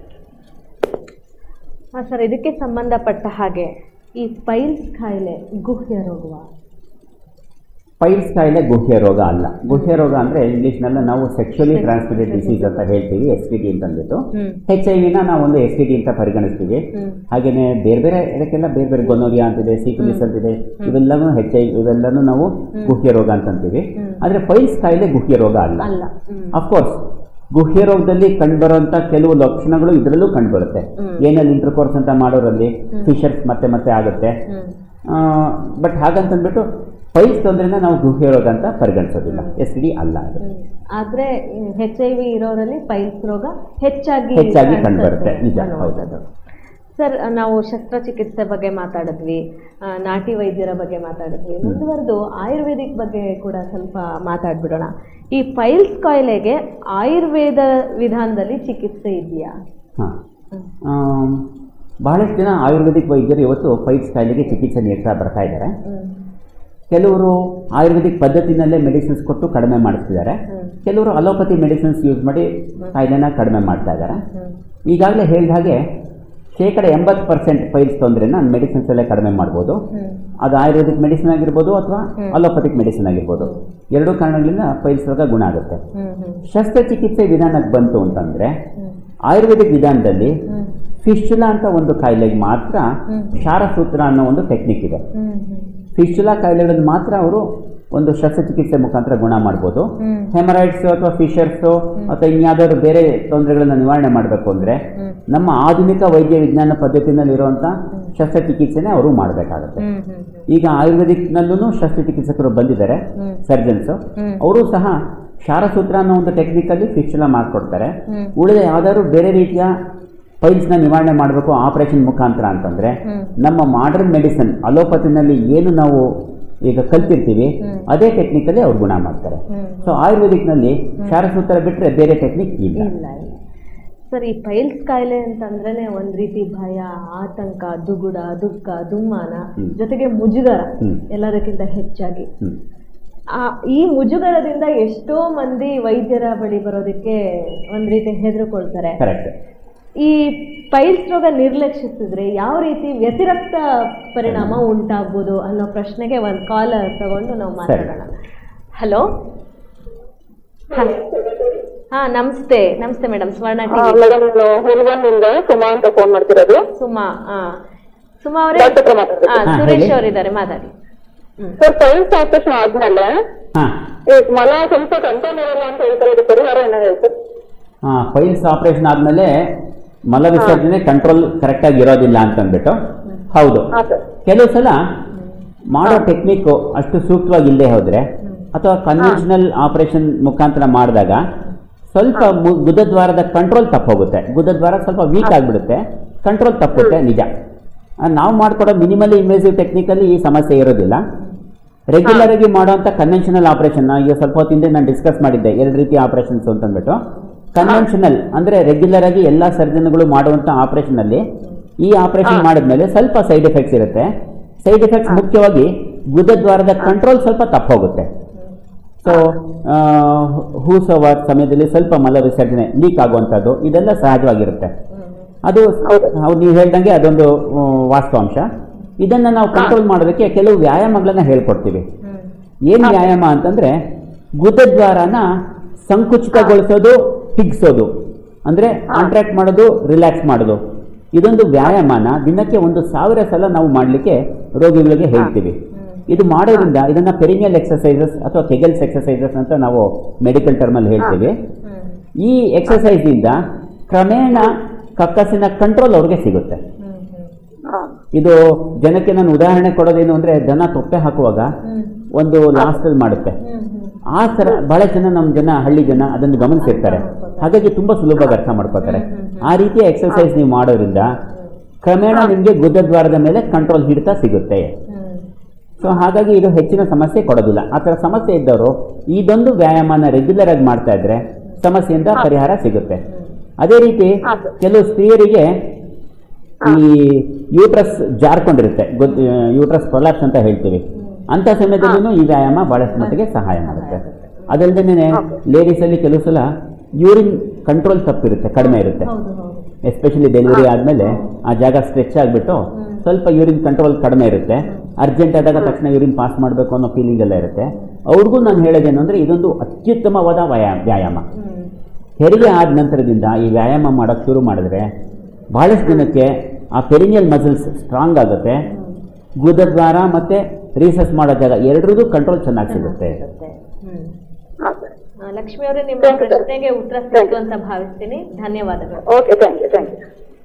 A: ಹಾಂ ಸರ್ ಇದಕ್ಕೆ ಸಂಬಂಧಪಟ್ಟ ಹಾಗೆ ಈ ಪೈಲ್ಸ್ ಕಾಯಿಲೆ ಗುಹ್ಯ ರೋಗವ
B: ಪೈಲ್ಸ್ ಕಾಯಿಲೆ ಗುಹ್ಯ ರೋಗ ಅಲ್ಲ ಗುಹ್ಯ ರೋಗ ಅಂದರೆ ಇಂಗ್ಲೀಷ್ನಲ್ಲಿ ನಾವು ಸೆಕ್ಷುಲಿ ಟ್ರಾನ್ಸ್ಮಿಟೆಡ್ ಡಿಸೀಸ್ ಅಂತ ಹೇಳ್ತೀವಿ ಎಸ್ ಟಿ ಡಿ ಅಂತ ಅಂದ್ಬಿಟ್ಟು
A: ಹ್ಮ್.
B: ಹೆಚ್ ಐ ವಿನ ನಾವು ಒಂದು ಎಸ್ ಟಿ ಡಿ ಅಂತ ಪರಿಗಣಿಸ್ತೀವಿ
A: ಹ್ಮ್.
B: ಹಾಗೆಯೇ ಬೇರೆ ಬೇರೆ ಇದಕ್ಕೆಲ್ಲ ಬೇರೆ ಬೇರೆ ಗೊನೋರಿಯಾ ಅಂತಿದೆ ಸಿಫಿಲಿಸ್ ಅಂತಿದೆ ಇವೆಲ್ಲನೂ ಹೆಚ್ ಐ ಇವೆಲ್ಲನೂ ನಾವು ಗುಹ್ಯ ರೋಗ ಅಂತ ಅಂತೀವಿ ಆದರೆ ಪೈಲ್ಸ್ ಕಾಯಿಲೆ ಗುಹ್ಯ ರೋಗ ಅಲ್ಲ
A: ಅಲ್ಲ ಹ್ಮ್.
B: ಅಫ್ಕೋರ್ಸ್ ಗುಹ್ಯ ರೋಗದಲ್ಲಿ ಕಂಡುಬರುವಂಥ ಕೆಲವು ಲಕ್ಷಣಗಳು ಇದರಲ್ಲೂ ಕಂಡುಬರುತ್ತೆ ಏನಲ್ಲಿ ಇಂಟರ್ಕೋರ್ಸ್ ಅಂತ ಮಾಡೋರಲ್ಲಿ ಫಿಶರ್ಸ್ ಮತ್ತೆ ಮತ್ತೆ ಆಗುತ್ತೆ
A: ಹ್ಮ್.
B: ಬಟ್ ಹಾಗಂತಂದ್ಬಿಟ್ಟು ಪೈಲ್ಸ್ ತೊಂದರೆನ ನಾವು ಗುಹ್ಯ ರೋಗ ಅಂತ ಪರಿಗಣಿಸೋದಿಲ್ಲ ಎಸ್ ಡಿ ಅಲ್ಲ ಅದು
A: ಹ್ಮ್. ಆದ್ರೆ ಹೆಚ್ ಐ ವಿ ಇರೋರಲ್ಲಿ ಪೈಲ್ಸ್ ರೋಗ ಹೆಚ್ಚಾಗಿ
B: ಹೆಚ್ಚಾಗಿ
A: ಕಾಣಿಸುತ್ತೆ
B: ಕಂಡುಬರುತ್ತೆ, ನಿಜ,
A: ಅನ್ನುವಂಥದ್ದು. ಸರ್ ನಾವು ಶಸ್ತ್ರಚಿಕಿತ್ಸೆ ಬಗ್ಗೆ ಮಾತಾಡಿದ್ವಿ ಆ, ನಾಟಿ ವೈದ್ಯರ ಬಗ್ಗೆ ಮಾತಾಡಿದ್ವಿ ಮುಂದುವರೆದು ಆಯುರ್ವೇದಿಕ್ ಬಗ್ಗೆ ಕೂಡ ಸ್ವಲ್ಪ ಮಾತಾಡ್ಬಿಡೋಣ ಈ ಪೈಲ್ಸ್ ಕಾಯಿಲೆಗೆ ಆಯುರ್ವೇದ ವಿಧಾನದಲ್ಲಿ ಚಿಕಿತ್ಸೆ ಇದೆಯಾ
B: ಹಾಂ ಬಹಳಷ್ಟು ಜನ ಆಯುರ್ವೇದಿಕ್ ವೈದ್ಯರು ಇವತ್ತು ಪೈಲ್ಸ್ ಕಾಯಿಲೆಗೆ ಚಿಕಿತ್ಸೆ ನೀಡ್ತಾ ಬರ್ತಾ ಇದ್ದಾರೆ ಕೆಲವರು ಆಯುರ್ವೇದಿಕ್ ಪದ್ಧತಿನಲ್ಲೇ ಮೆಡಿಸಿನ್ಸ್ ಕೊಟ್ಟು ಕಡಿಮೆ ಮಾಡಿಸ್ತಿದ್ದಾರೆ ಕೆಲವರು ಅಲೋಪತಿ ಮೆಡಿಸಿನ್ಸ್ ಯೂಸ್ ಮಾಡಿ ಕಾಯಿಲೆನ ಕಡಿಮೆ ಮಾಡ್ತಾ ಇದ್ದಾರೆ ಈಗಾಗಲೇ ಹೇಳಿದ ಹಾಗೆ ಶೇಕಡ ಎಂಬತ್ತು ಪರ್ಸೆಂಟ್ ಪೈಲ್ಸ್ ತೊಂದರೆನ ಮೆಡಿಸಿನ್ಸ್ ಅಲ್ಲೇ ಕಡಿಮೆ ಮಾಡ್ಬೋದು ಅದು ಆಯುರ್ವೇದಿಕ್ ಮೆಡಿಸಿನ್ ಆಗಿರ್ಬೋದು ಅಥವಾ ಅಲೋಪತಿಕ್ ಮೆಡಿಸಿನ್ ಆಗಿರ್ಬೋದು ಎರಡೂ ಕಾರಣಗಳಿಂದ ಪೈಲ್ಸ್ ರೋಗ ಗುಣ ಆಗುತ್ತೆ ಶಸ್ತ್ರಚಿಕಿತ್ಸೆ ವಿಧಾನಕ್ಕೆ ಬಂತು ಅಂತಂದರೆ ಆಯುರ್ವೇದಿಕ್ ವಿಧಾನದಲ್ಲಿ ಫಿಶುಲಾ ಅಂತ ಒಂದು ಕಾಯಿಲೆಗೆ ಮಾತ್ರ ಕ್ಷಾರಸೂತ್ರ ಅನ್ನೋ ಒಂದು ಟೆಕ್ನಿಕ್ ಇದೆ ಫಿಶುಲಾ ಕಾಯಿಲೆಗಳನ್ನು ಮಾತ್ರ ಅವರು ಒಂದು ಶಸ್ತ್ರಚಿಕಿತ್ಸೆ ಮುಖಾಂತರ ಗುಣ ಮಾಡ್ಬೋದು ಹೆಮರಾಯ್ಡ್ಸ್ ಅಥವಾ ಫಿಶರ್ಸು ಅಥವಾ ಇನ್ಯಾವುದಾದ್ರು ಬೇರೆ ತೊಂದರೆಗಳನ್ನು ನಿವಾರಣೆ ಮಾಡಬೇಕು ಅಂದರೆ ನಮ್ಮ ಆಧುನಿಕ ವೈದ್ಯ ವಿಜ್ಞಾನ ಪದ್ಧತಿನಲ್ಲಿ ಇರುವಂಥ ಶಸ್ತ್ರಚಿಕಿತ್ಸೆನೇ ಅವರು ಮಾಡಬೇಕಾಗುತ್ತೆ ಈಗ ಆಯುರ್ವೇದಿಕ್ನಲ್ಲೂ ಶಸ್ತ್ರಚಿಕಿತ್ಸಕರು ಬಂದಿದ್ದಾರೆ ಸರ್ಜನ್ಸ್ ಅವರು ಸಹ ಕ್ಷಾರಸೂತ್ರ ಅನ್ನೋ ಒಂದು ಟೆಕ್ನಿಕಲ್ಲಿ ಫಿಶುಲಾ ಮಾಡಿಕೊಡ್ತಾರೆ ಉಳಿದ ಯಾವ್ದಾದ್ರು ಬೇರೆ ರೀತಿಯ ಪೈಲ್ಸ್ನ ನಿವಾರಣೆ ಮಾಡಬೇಕು ಆಪರೇಷನ್ ಮುಖಾಂತರ ಅಂತಂದ್ರೆ ನಮ್ಮ ಮಾಡರ್ನ್ ಮೆಡಿಸಿನ್ ಅಲೋಪತಿನಲ್ಲಿ ಏನು ನಾವು ಈಗ ಕಲ್ತಿರ್ತೀವಿ ಅದೇ ಟೆಕ್ನಿಕಲ್ಲಿ ಅವ್ರು ಗುಣ ಮಾಡ್ತಾರೆ ಸೊ ಆಯುರ್ವೇದಿಕ್ನಲ್ಲಿ ಕ್ಷಾರಸೂತ್ರ ಬಿಟ್ಟರೆ ಬೇರೆ ಟೆಕ್ನಿಕ್ ಇಲ್ಲ
A: ಇಲ್ಲ ಇಲ್ಲ ಸರ್ ಈ ಪೈಲ್ಸ್ ಕಾಯಿಲೆ ಅಂತಂದ್ರೇನೆ ಒಂದ್ ರೀತಿ ಭಯ ಆತಂಕ ದುಗುಡ ದುಃಖ ದುಮ್ಮಾನ
B: ಹ್ಮ್.
A: ಜೊತೆಗೆ ಮುಜುಗರ
B: ಹ್ಮ್.
A: ಎಲ್ಲದಕ್ಕಿಂತ ಹೆಚ್ಚಾಗಿ
B: ಹ್ಮ್.
A: ಆ ಈ ಮುಜುಗರದಿಂದ ಎಷ್ಟೋ ಮಂದಿ ವೈದ್ಯರ ಬಳಿ ಬರೋದಕ್ಕೆ ಒಂದ್ ರೀತಿ ಹೆದರ್ಕೊಳ್ತಾರೆ
B: ಕರೆಕ್ಟ್
A: ಈ ಪೈಲ್ಸ್ ರೋಗ ನಿರ್ಲಕ್ಷಿಸಿದ್ರೆ ಯಾವ ರೀತಿ ವ್ಯತಿರಿಕ್ತ ಪರಿಣಾಮ ಉಂಟಾಗ್ಬೋದು ಅನ್ನೋ ಪ್ರಶ್ನೆಗೆ ಒಂದು ಕಾಲ್ ತಗೊಂಡು ನಾವು ಮಾತಾಡೋಣ ಹಲೋ ಹಾ ನಮಸ್ತೆ ನಮಸ್ತೆ ಮೇಡಮ್ ಸ್ವರ್ಣ ಟಿವಿ
D: ಮೇಡಮ್ ಹುಲ್ಗನ್ನಿಂದ ಸುಮಾ ಅಂತ ಫೋನ್ ಮಾಡ್ತಿರೋದು
A: ಸುಮಾ ಹಾ ಸುಮಾ ಅವರೇ
D: ಡಾಕ್ಟರ್ ಹತ್ರ ಮಾತಾಡ್ಬೇಕು.
A: ಹಾ
B: ಹಾ,
A: ಸುರೇಶ್
B: ಹೇಳಿ.
A: ಅವರಿದ್ದಾರೆ ಮಾತಾಡಿ ಹ್ಮ್
D: ಸರ್ ಪೈಲ್ಸ್ ಆಪರೇಷನ್ ಆದ್ಮೇಲೆ
B: ಹಾಂ
D: ಈ ಮಲ ಸ್ವಲ್ಪ ಕಂಟ್ರೋಲ್ ಇರಲ್ಲ ಅಂತ ಹೇಳ್ತಾರೆ ಇದು ಪರಿಹಾರ ಏನೋ ಹೇಳ್ತಾರೆ
B: ಹಾಂ ಫೈಲ್ಸ್ ಆಪರೇಷನ್ ಆದಮೇಲೆ ಮಲ ವಿಸರ್ಜನೆ ಕಂಟ್ರೋಲ್ ಕರೆಕ್ಟಾಗಿ ಇರೋದಿಲ್ಲ ಅಂತಂದ್ಬಿಟ್ಟು ಹೌದು
D: ಹಾ ಸರ್
B: ಕೆಲವು ಸಲ ಮಾಡೋ ಟೆಕ್ನಿಕ್ಕು ಅಷ್ಟು ಸೂಕ್ತವಾಗಿ ಇಲ್ಲದೆ ಹೋದರೆ ಅಥವಾ ಕನ್ವೆನ್ಷನಲ್ ಆಪರೇಷನ್ ಮುಖಾಂತರ ಮಾಡಿದಾಗ ಸ್ವಲ್ಪ ಮು- ಗುದದ್ವಾರದ ಕಂಟ್ರೋಲ್ ತಪ್ಪೋಗುತ್ತೆ ಗುದದ್ವಾರ ಸ್ವಲ್ಪ ವೀಕ್ ಆಗಿಬಿಡುತ್ತೆ ಕಂಟ್ರೋಲ್ ತಪ್ಪುತ್ತೆ ನಿಜ ಆ, ನಾವು ಮಾಡ್ಕೊಡೋ ಮಿನಿಮಲಿ ಇನ್ವೇಸಿವ್ ಟೆಕ್ನಿಕಲ್ಲಿ ಈ ಸಮಸ್ಯೆ ಇರೋದಿಲ್ಲ ರೆಗ್ಯುಲರ್ ಆಗಿ ಮಾಡುವಂಥ ಕನ್ವೆನ್ಷನಲ್ ಆಪರೇಷನ್ ಈಗ ಸ್ವಲ್ಪ ಹೊತ್ತಿಂದ ನಾನು ಡಿಸ್ಕಸ್ ಮಾಡಿದ್ದೆ ಎರಡು ರೀತಿ ಆಪರೇಷನ್ಸ್ ಅಂತಂದ್ಬಿಟ್ಟು ಕನ್ವೆನ್ಷನಲ್ ಅಂದರೆ ರೆಗ್ಯುಲರ್ ಆಗಿ ಎಲ್ಲ ಸರ್ಜನ್ಗಳು ಮಾಡುವಂಥ ಆಪರೇಷನಲ್ಲಿ ಈ ಆಪರೇಷನ್ ಮಾಡಿದ್ಮೇಲೆ ಸ್ವಲ್ಪ ಸೈಡ್ ಎಫೆಕ್ಟ್ಸ್ ಇರುತ್ತೆ ಸೈಡ್ ಎಫೆಕ್ಟ್ಸ್ ಮುಖ್ಯವಾಗಿ ಗುದದ್ವಾರದ ಕಂಟ್ರೋಲ್ ಸ್ವಲ್ಪ ತಪ್ಪೋಗುತ್ತೆ ಸೊ ಹೂಸೋವ ಸಮಯದಲ್ಲಿ ಸ್ವಲ್ಪ ಮಲ ವಿಸರ್ಜನೆ ಲೀಕ್ ಆಗುವಂಥದ್ದು ಇದೆಲ್ಲ ಸಹಜವಾಗಿರುತ್ತೆ ಅದು ಹೌದು ನೀವು ಹೇಳ್ದಂಗೆ ಅದೊಂದು ಆ, ವಾಸ್ತವಾಂಶ ಇದನ್ನು ನಾವು ಕಂಟ್ರೋಲ್ ಮಾಡೋದಕ್ಕೆ ಕೆಲವು ವ್ಯಾಯಾಮಗಳನ್ನ ಹೇಳ್ಕೊಡ್ತೀವಿ ಏನು ವ್ಯಾಯಾಮ ಅಂತಂದ್ರೆ ಗುದದ್ವಾರನ ಸಂಕುಚಿತಗೊಳಿಸೋದು ಹಿಗ್ಸೋದು ಅಂದ್ರೆ ಕಾಂಟ್ರಾಕ್ಟ್ ಮಾಡೋದು ರಿಲ್ಯಾಕ್ಸ್ ಮಾಡೋದು ಇದೊಂದು ವ್ಯಾಯಾಮನ ದಿನಕ್ಕೆ ಒಂದು ಸಾವಿರ ಸಲ ನಾವು ಮಾಡಲಿಕ್ಕೆ ರೋಗಿಗಳಿಗೆ ಹೇಳ್ತೀವಿ ಇದು ಮಾಡೋದ್ರಿಂದ ಇದನ್ನ ಪೆರಿನಿಯಲ್ ಎಕ್ಸಸೈಸಸ್ ಅಥವಾ ಕೆಗಲ್ಸ್ ಎಕ್ಸಸೈಸಸ್ ಅಂತ ನಾವು ಮೆಡಿಕಲ್ ಟರ್ಮಲ್ಲಿ ಹೇಳ್ತೀವಿ ಈ ಎಕ್ಸಸೈಸ್ ಇಂದ ಕ್ರಮೇಣ ಕಕ್ಕಸಿನ ಕಂಟ್ರೋಲ್ ಅವ್ರಿಗೆ ಸಿಗುತ್ತೆ ಇದು ಜನಕ್ಕೆ ನಾನು ಉದಾಹರಣೆ ಕೊಡೋದೇನು ಅಂದ್ರೆ ದನ ತೊಪ್ಪೆ ಹಾಕುವಾಗ ಒಂದು ಲಾಸ್ಟ್ ಅಲ್ಲಿ ಮಾಡುತ್ತೆ ಆ ತರ ಬಹಳ ಜನ ನಮ್ಮ ಜನ ಹಳ್ಳಿ ಜನ ಅದನ್ನು ಗಮನಿಸಿರ್ತಾರೆ ಹಾಗಾಗಿ ತುಂಬಾ ಸುಲಭವಾಗಿ ಅರ್ಥ ಮಾಡ್ಕೋತಾರೆ ಆ ರೀತಿಯ ಎಕ್ಸರ್ಸೈಸ್ ನೀವು ಮಾಡೋದ್ರಿಂದ ಕ್ರಮೇಣ ನಿಮಗೆ ಗುದ್ದದ್ವಾರದ ಮೇಲೆ ಕಂಟ್ರೋಲ್ ಹಿಡಿತ ಸಿಗುತ್ತೆ ಸೊ ಹಾಗಾಗಿ ಇದು ಹೆಚ್ಚಿನ ಸಮಸ್ಯೆ ಕೊಡೋದಿಲ್ಲ ಆ ಥರ ಸಮಸ್ಯೆ ಇದ್ದವರು ಇದೊಂದು ವ್ಯಾಯಾಮನ ರೆಗ್ಯುಲರ್ ಆಗಿ ಮಾಡ್ತಾ ಇದ್ರೆ ಸಮಸ್ಯೆಯಿಂದ ಪರಿಹಾರ ಸಿಗುತ್ತೆ ಅದೇ ರೀತಿ ಕೆಲವು ಸ್ತ್ರೀಯರಿಗೆ ಈ ಯೂಟ್ರಸ್ ಜಾರ್ಕೊಂಡಿರುತ್ತೆ ಯೂಟ್ರಸ್ ಪ್ರೊಲಾಪ್ಸ್ ಅಂತ ಹೇಳ್ತೀವಿ ಅಂತ ಸಮಯದಲ್ಲೂ ಈ ವ್ಯಾಯಾಮ ಬಹಳಷ್ಟು ಮಟ್ಟಿಗೆ ಸಹಾಯ ಮಾಡುತ್ತೆ ಅದಲ್ಲದೆ ಲೇಡೀಸ್ ಅಲ್ಲಿ ಕೆಲವು ಸಲ ಯೂರಿನ್ ಕಂಟ್ರೋಲ್ ತಪ್ಪಿರುತ್ತೆ ಕಡಿಮೆ ಇರುತ್ತೆ
A: ಹೌದು ಹೌದು
B: ಎಸ್ಪೆಷಲಿ ಡೆಲಿವರಿ ಆದಮೇಲೆ ಆ ಜಾಗ ಸ್ಟ್ರೆಚ್ ಆಗಿಬಿಟ್ಟು ಸ್ವಲ್ಪ ಯೂರಿನ್ ಕಂಟ್ರೋಲ್ ಕಡಿಮೆ ಇರುತ್ತೆ ಅರ್ಜೆಂಟ್ ಆದಾಗ ತಕ್ಷಣ ಯೂರಿನ್ ಪಾಸ್ ಮಾಡಬೇಕು ಅನ್ನೋ ಫೀಲಿಂಗ್ ಎಲ್ಲ ಇರುತ್ತೆ ಅವ್ರಿಗೂ ನಾನು ಹೇಳೋದೇನು ಅಂದರೆ ಇದೊಂದು ಅತ್ಯುತ್ತಮವಾದ ವ್ಯಾಯಾಮ ವ್ಯಾಯಾಮ
A: ಹ್ಮ್
B: ಹೆರಿಗೆ ಆದ ನಂತರದಿಂದ ಈ ವ್ಯಾಯಾಮ ಮಾಡೋಕ್ಕೆ ಶುರು ಮಾಡಿದ್ರೆ ಭಾಳಷ್ಟು ಜನಕ್ಕೆ ಆ ಪೆರಿನಿಯಲ್ ಮಸಲ್ಸ್ ಸ್ಟ್ರಾಂಗ್ ಆಗುತ್ತೆ ಗುದದ್ವಾರ ಮತ್ತು ರೀಸಸ್ ಮಾಡೋ ಜಾಗ ಎರಡರದ್ದು ಕಂಟ್ರೋಲ್ ಚೆನ್ನಾಗಿ ಸಿಗುತ್ತೆ
A: ಸಿಗುತ್ತೆ. ಹ್ಮ್
D: ಹಾ ಸರ್
A: ಆ, ಲಕ್ಷ್ಮಿ ಅವರೇ ನಿಮ್ಮ
D: Thank you, sir.
A: ಪ್ರಶ್ನೆಗೆ ಉತ್ತರ ಸಿಕ್ತು ಅಂತ ಭಾವಿಸ್ತೀನಿ ಧನ್ಯವಾದಗಳು
D: okay thank you thank you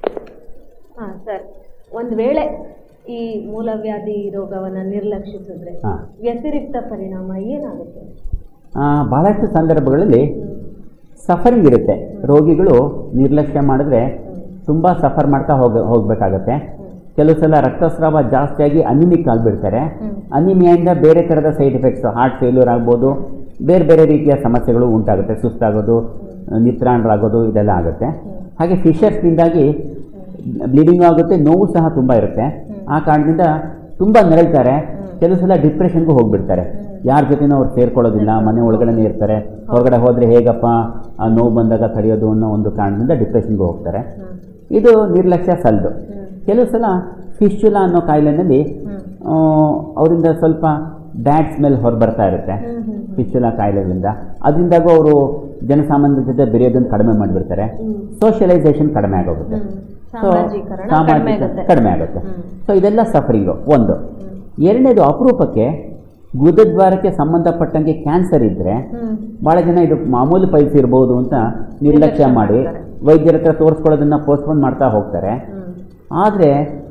A: ಹಾ ಸರ್ ಒಂದ್ ವೇಳೆ ಈ ಮೂಲವ್ಯಾಧಿ ರೋಗವನ್ನ ನಿರ್ಲಕ್ಷಿಸಿದ್ರೆ
B: ಹಾ.
A: ವ್ಯತಿರಿಕ್ತ ಪರಿಣಾಮ ಏನಾಗುತ್ತೆ
B: ಆ, ಬಹಳಷ್ಟು ಸಂದರ್ಭಗಳಲ್ಲಿ ಸಫರಿಂಗ್ ಇರುತ್ತೆ ರೋಗಿಗಳು ನಿರ್ಲಕ್ಷ್ಯ ಮಾಡಿದ್ರೆ ತುಂಬ ಸಫರ್ ಮಾಡ್ತಾ ಹೋಗ ಹೋಗಬೇಕಾಗತ್ತೆ ಕೆಲವು ಸಲ ರಕ್ತಸ್ರಾವ ಜಾಸ್ತಿಯಾಗಿ ಅನಿಮಿಕ್ ಆಗಿಬಿಡ್ತಾರೆ ಅನಿಮಿಯಿಂದ ಬೇರೆ ಥರದ ಸೈಡ್ ಎಫೆಕ್ಟ್ಸ್ ಹಾರ್ಟ್ ಫೇಲ್ಯೂರ್ ಆಗ್ಬೋದು ಬೇರೆ ಬೇರೆ ರೀತಿಯ ಸಮಸ್ಯೆಗಳು ಉಂಟಾಗುತ್ತೆ ಸುಸ್ತಾಗೋದು ನಿತ್ರಾಣರಾಗೋದು ಇದೆಲ್ಲ ಆಗುತ್ತೆ ಹಾಗೆ ಫಿಶರ್ಸ್ನಿಂದಾಗಿ ಬ್ಲೀಡಿಂಗ್ ಆಗುತ್ತೆ ನೋವು ಸಹ ತುಂಬ ಇರುತ್ತೆ ಆ ಕಾರಣದಿಂದ ತುಂಬ ನರಳ್ತಾರೆ ಕೆಲವು ಸಲ ಡಿಪ್ರೆಷನ್ಗೂ ಹೋಗ್ಬಿಡ್ತಾರೆ ಯಾರ ಜೊತೆನೂ ಅವ್ರು ಸೇರ್ಕೊಳ್ಳೋದಿಲ್ಲ ಮನೆ ಒಳಗಡೆನೇ ಇರ್ತಾರೆ ಹೊರಗಡೆ ಹೋದರೆ ಹೇಗಪ್ಪ ಆ ನೋವು ಬಂದಾಗ ತಡೆಯೋದು ಅನ್ನೋ ಒಂದು ಕಾರಣದಿಂದ ಡಿಪ್ರೆಷನ್ಗೂ ಹೋಗ್ತಾರೆ ಇದು ನಿರ್ಲಕ್ಷ್ಯ ಸಲ್ದು ಕೆಲವು ಸಲ ಫಿಶ್ಚುಲಾ ಅನ್ನೋ ಕಾಯಿಲೆನಲ್ಲಿ ಆ, ಅವರಿಂದ ಸ್ವಲ್ಪ ಬ್ಯಾಡ್ ಸ್ಮೆಲ್ ಹೊರಬರ್ತಾ ಇರುತ್ತೆ ಫಿಶ್ಚುಲಾ ಕಾಯಿಲೆಗಳಿಂದ ಅದರಿಂದಾಗೂ ಅವರು ಜನಸಾಮಾನ್ಯರ ಜೊತೆ ಬೆರೆಯೋದನ್ನು ಕಡಿಮೆ ಮಾಡಿಬಿಡ್ತಾರೆ ಸೋಷಿಯಲೈಸೇಷನ್ ಕಡಿಮೆ ಆಗೋಗುತ್ತೆ
A: ಹ್ಮ್.
B: ಸೊ
A: ಸಾಮಾಜೀಕರಣ ಕಡಿಮೆ
B: ಸಾಮಾಜಿಕ
A: ಆಗುತ್ತೆ.
B: ಕಡಿಮೆ ಆಗುತ್ತೆ
A: ಹ್ಮ್.
B: ಸೊ ಇದೆಲ್ಲ ಸಫರಿಂಗು ಒಂದು ಎರಡನೇದು ಅಪರೂಪಕ್ಕೆ ಗುದದ್ವಾರಕ್ಕೆ ಸಂಬಂಧಪಟ್ಟಂಗೆ ಕ್ಯಾನ್ಸರ್ ಇದ್ದರೆ
A: ಹ್ಮ್
B: ಭಾಳ ಜನ ಇದು ಮಾಮೂಲಿ ಪೈಲ್ಸ್ ಇರ್ಬೋದು ಅಂತ ನಿರ್ಲಕ್ಷ್ಯ ಮಾಡಿ ವೈದ್ಯರ ಹತ್ರ ತೋರಿಸ್ಕೊಳ್ಳೋದನ್ನ ಪೋಸ್ಟ್ಪೋನ್ ಮಾಡ್ತಾ ಹೋಗ್ತಾರೆ
A: ಹ್ಮ್
B: ಆದರೆ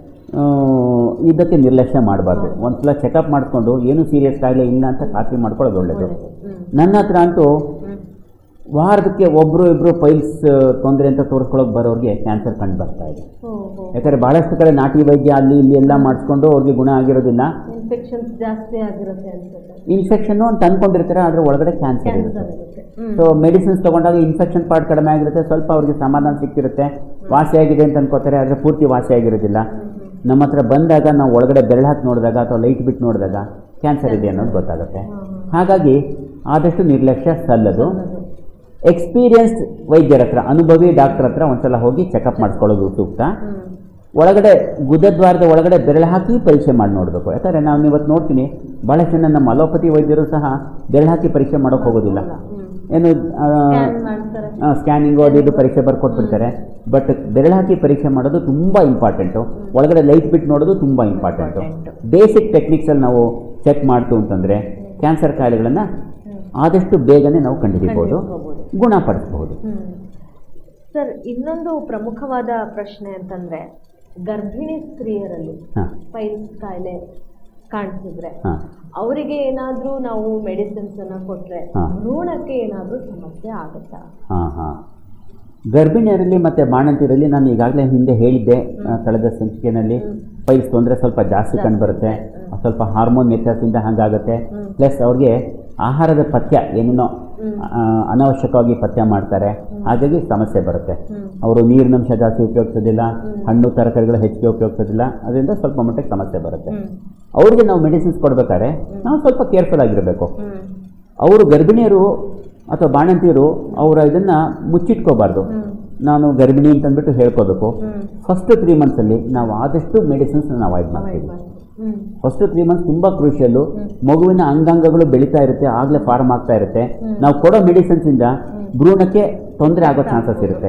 B: ಇದಕ್ಕೆ ನಿರ್ಲಕ್ಷ್ಯ ಮಾಡಬಾರ್ದು ಒಂದ್ಸಲ ಚೆಕಪ್ ಮಾಡಿಕೊಂಡು ಏನು ಸೀರಿಯಸ್ ಕಾಯಿಲೆ ಇಲ್ಲ ಅಂತ ಖಾತ್ರಿ ಮಾಡ್ಕೊಳ್ಳೋದು ಒಳ್ಳೆಯದು
A: ಹ್ಮ್
B: ನನ್ನ ಹತ್ರ ಅಂತೂ
A: ಹ್ಮ್
B: ವಾರದಕ್ಕೆ ಒಬ್ಬರು ಇಬ್ಬರು ಪೈಲ್ಸ್ ತೊಂದರೆ ಅಂತ ತೋರಿಸ್ಕೊಳ್ಳೋಕೆ ಬರೋರಿಗೆ ಕ್ಯಾನ್ಸರ್ ಕಂಡು ಬರ್ತಾ ಇದೆ
A: ಓ, ಓ.
B: ಯಾಕಂದರೆ ಭಾಳಷ್ಟು ಕಡೆ ನಾಟಿ ವೈದ್ಯ ಅಲ್ಲಿ ಇಲ್ಲಿ ಎಲ್ಲ ಮಾಡಿಸ್ಕೊಂಡು ಅವ್ರಿಗೆ ಗುಣ ಆಗಿರೋದಿಲ್ಲ
A: ಇನ್ಫೆಕ್ಷನ್ಸ್ ಜಾಸ್ತಿ ಆಗಿರುತ್ತೆ ಅನ್ಸುತ್ತೆ
B: ಇನ್ಫೆಕ್ಷನ್ನು ಅಂತ ಅನ್ಕೊಂಡಿರ್ತಾರೆ ಅದ್ರ ಒಳಗಡೆ ಕ್ಯಾನ್ಸರ್
A: ಕ್ಯಾನ್ಸರ್
B: ಇರುತ್ತೆ
A: ಇರುತ್ತೆ ಹ್ಮ್.
B: ಸೊ ಮೆಡಿಸಿನ್ಸ್ ತಗೊಂಡಾಗ ಇನ್ಫೆಕ್ಷನ್ ಪಾರ್ಟ್ ಕಡಿಮೆ ಆಗಿರುತ್ತೆ ಸ್ವಲ್ಪ ಅವ್ರಿಗೆ ಸಮಾಧಾನ ಸಿಕ್ಕಿರುತ್ತೆ ವಾಸಿಯಾಗಿದೆ ಅಂತ ಅನ್ಕೋತಾರೆ ಆದರೆ ಪೂರ್ತಿ ವಾಸಿಯಾಗಿರೋದಿಲ್ಲ ನಮ್ಮ ಹತ್ರ ಬಂದಾಗ ನಾವು ಒಳಗಡೆ ಬೆರಳು ಹಾಕಿ ನೋಡಿದಾಗ ಅಥವಾ ಲೈಟ್ ಬಿಟ್ಟು ನೋಡಿದಾಗ ಕ್ಯಾನ್ಸರ್ ಇದೆ ಅನ್ನೋದು ಗೊತ್ತಾಗುತ್ತೆ ಹಾಗಾಗಿ ಆದಷ್ಟು ನಿರ್ಲಕ್ಷ್ಯ ಸಲ್ಲದು ಎಕ್ಸ್ಪೀರಿಯನ್ಸ್ಡ್ ವೈದ್ಯರ ಹತ್ರ ಅನುಭವಿ ಡಾಕ್ಟರ್ ಹತ್ರ ಒಂದ್ಸಲ ಹೋಗಿ ಚೆಕಪ್ ಮಾಡಿಸ್ಕೊಳ್ಳೋದು ಸೂಕ್ತ
A: ಹ್ಮ್.
B: ಒಳಗಡೆ ಗುದದ್ವಾರದ ಒಳಗಡೆ ಬೆರಳು ಹಾಕಿ ಪರೀಕ್ಷೆ ಮಾಡಿ ನೋಡಬೇಕು ಯಾಕಂದರೆ ನಾನು ಇವತ್ತು ನೋಡ್ತೀನಿ ಭಾಳಷ್ಟು ಜನ ನಮ್ಮ ಅಲೋಪತಿ ವೈದ್ಯರು ಸಹ ಬೆರಳು ಹಾಕಿ ಪರೀಕ್ಷೆ ಮಾಡೋಕೆ ಹೋಗೋದಿಲ್ಲ
A: ಹ್ಮ್.
B: ಏನು
A: ಸ್ಕ್ಯಾನ್ ಮಾಡ್ತಾರೆ
B: ಸ್ಕ್ಯಾನಿಂಗು ಅದು ಇದು ಪರೀಕ್ಷೆ ಬರ್ಕೊಟ್ಬಿಡ್ತಾರೆ ಬಟ್ ಬೆರಳು ಹಾಕಿ ಪರೀಕ್ಷೆ ಮಾಡೋದು ತುಂಬ ಇಂಪಾರ್ಟೆಂಟು ಒಳಗಡೆ ಲೈಟ್ ಬಿಟ್ಟು ನೋಡೋದು ತುಂಬ ಇಂಪಾರ್ಟೆಂಟು
A: Important.
B: ಬೇಸಿಕ್ ಟೆಕ್ನಿಕ್ಸಲ್ಲಿ ನಾವು ಚೆಕ್ ಮಾಡ್ತು ಅಂತಂದರೆ ಕ್ಯಾನ್ಸರ್ ಕಾಯಿಲೆಗಳನ್ನು ಆದಷ್ಟು ಬೇಗನೆ ನಾವು ಕಂಡುಹಿಡಿಬೋದು
A: ಕಂಡುಹಿಡ್ಕೋಬೋದು.
B: ಗುಣಪಡಿಸ್ಬೋದು
A: ಹ್ಮ್. ಸರ್ ಇನ್ನೊಂದು ಪ್ರಮುಖವಾದ ಪ್ರಶ್ನೆ ಅಂತಂದ್ರೆ ಗರ್ಭಿಣಿ ಸ್ತ್ರೀಯರಲ್ಲಿ
B: ಹಾಂ
A: ಪೈಲ್ಸ್ ಕಾಯಿಲೆ ಕಾಣಿಸಿದ್ರೆ
B: ಹಾಂ
A: ಅವರಿಗೆ ಏನಾದ್ರೂ ನಾವು ಮೆಡಿಸಿನ್ಸ್ ಅನ್ನ ಕೊಟ್ರೆ
B: ಹಾ.
A: ಭ್ರೂಣಕ್ಕೆ ಏನಾದ್ರೂ ಸಮಸ್ಯೆ ಆಗುತ್ತಾ
B: ಹಾಂ ಹಾಂ ಗರ್ಭಿಣಿಯರಲ್ಲಿ ಮತ್ತು ಬಾಣಂತಿಯರಲ್ಲಿ ನಾನು ಈಗಾಗಲೇ ಹಿಂದೆ ಹೇಳಿದ್ದೆ ಆ, ಕಳೆದ ಸಂಚಿಕೆಯಲ್ಲಿ ಪೈಲ್ಸ್ ತೊಂದರೆ ಸ್ವಲ್ಪ ಜಾಸ್ತಿ ಕಂಡುಬರುತ್ತೆ ಸ್ವಲ್ಪ ಹಾರ್ಮೋನ್ ವ್ಯತ್ಯಾಸದಿಂದ ಹಾಗಾಗುತ್ತೆ ಪ್ಲಸ್ ಅವ್ರಿಗೆ ಆಹಾರದ ಪಥ್ಯ ಏನೇನೋ ಆ, ಅನಾವಶ್ಯಕವಾಗಿ ಪಥ್ಯ ಮಾಡ್ತಾರೆ ಹಾಗಾಗಿ ಸಮಸ್ಯೆ ಬರುತ್ತೆ ಅವರು ನೀರಿನಂಶ ಜಾಸ್ತಿ ಉಪಯೋಗಿಸೋದಿಲ್ಲ ಹಣ್ಣು ತರಕಾರಿಗಳು ಹೆಚ್ಚಿಗೆ ಉಪಯೋಗಿಸೋದಿಲ್ಲ ಅದರಿಂದ ಸ್ವಲ್ಪ ಮಟ್ಟಿಗೆ ಸಮಸ್ಯೆ ಬರುತ್ತೆ ಅವ್ರಿಗೆ ನಾವು ಮೆಡಿಸಿನ್ಸ್ ಕೊಡ್ಬೇಕಾದ್ರೆ ನಾವು ಸ್ವಲ್ಪ ಕೇರ್ಫುಲ್ ಆಗಿರಬೇಕು ಅವರು ಗರ್ಭಿಣಿಯರು ಅಥವಾ ಬಾಣಂತಿಯರು ಅವರ ಇದನ್ನು ಮುಚ್ಚಿಟ್ಕೋಬಾರ್ದು ನಾನು ಗರ್ಭಿಣಿ ಅಂತಂದ್ಬಿಟ್ಟು ಹೇಳ್ಕೋಬೇಕು ಫಸ್ಟ್ ತ್ರೀ ಮಂತ್ಸಲ್ಲಿ ನಾವು ಆದಷ್ಟು ಮೆಡಿಸಿನ್ಸ್ನ ಅವಾಯ್ಡ್ ಮಾಡ್ತೀವಿ
A: ಹ್ಮ್
B: ಫಸ್ಟ್ ತ್ರೀ ಮಂತ್ಸ್ ತುಂಬ ಕ್ರೂಷಿಯಲ್ಲು ಮಗುವಿನ ಅಂಗಾಂಗಗಳು ಬೆಳೀತಾ ಇರುತ್ತೆ ಆಗಲೇ ಫಾರ್ಮ್ ಆಗ್ತಾ ಇರುತ್ತೆ ನಾವು ಕೊಡೋ ಮೆಡಿಸಿನ್ಸಿಂದ ಭ್ರೂಣಕ್ಕೆ ತೊಂದರೆ ಆಗೋ ಚಾನ್ಸಸ್ ಇರುತ್ತೆ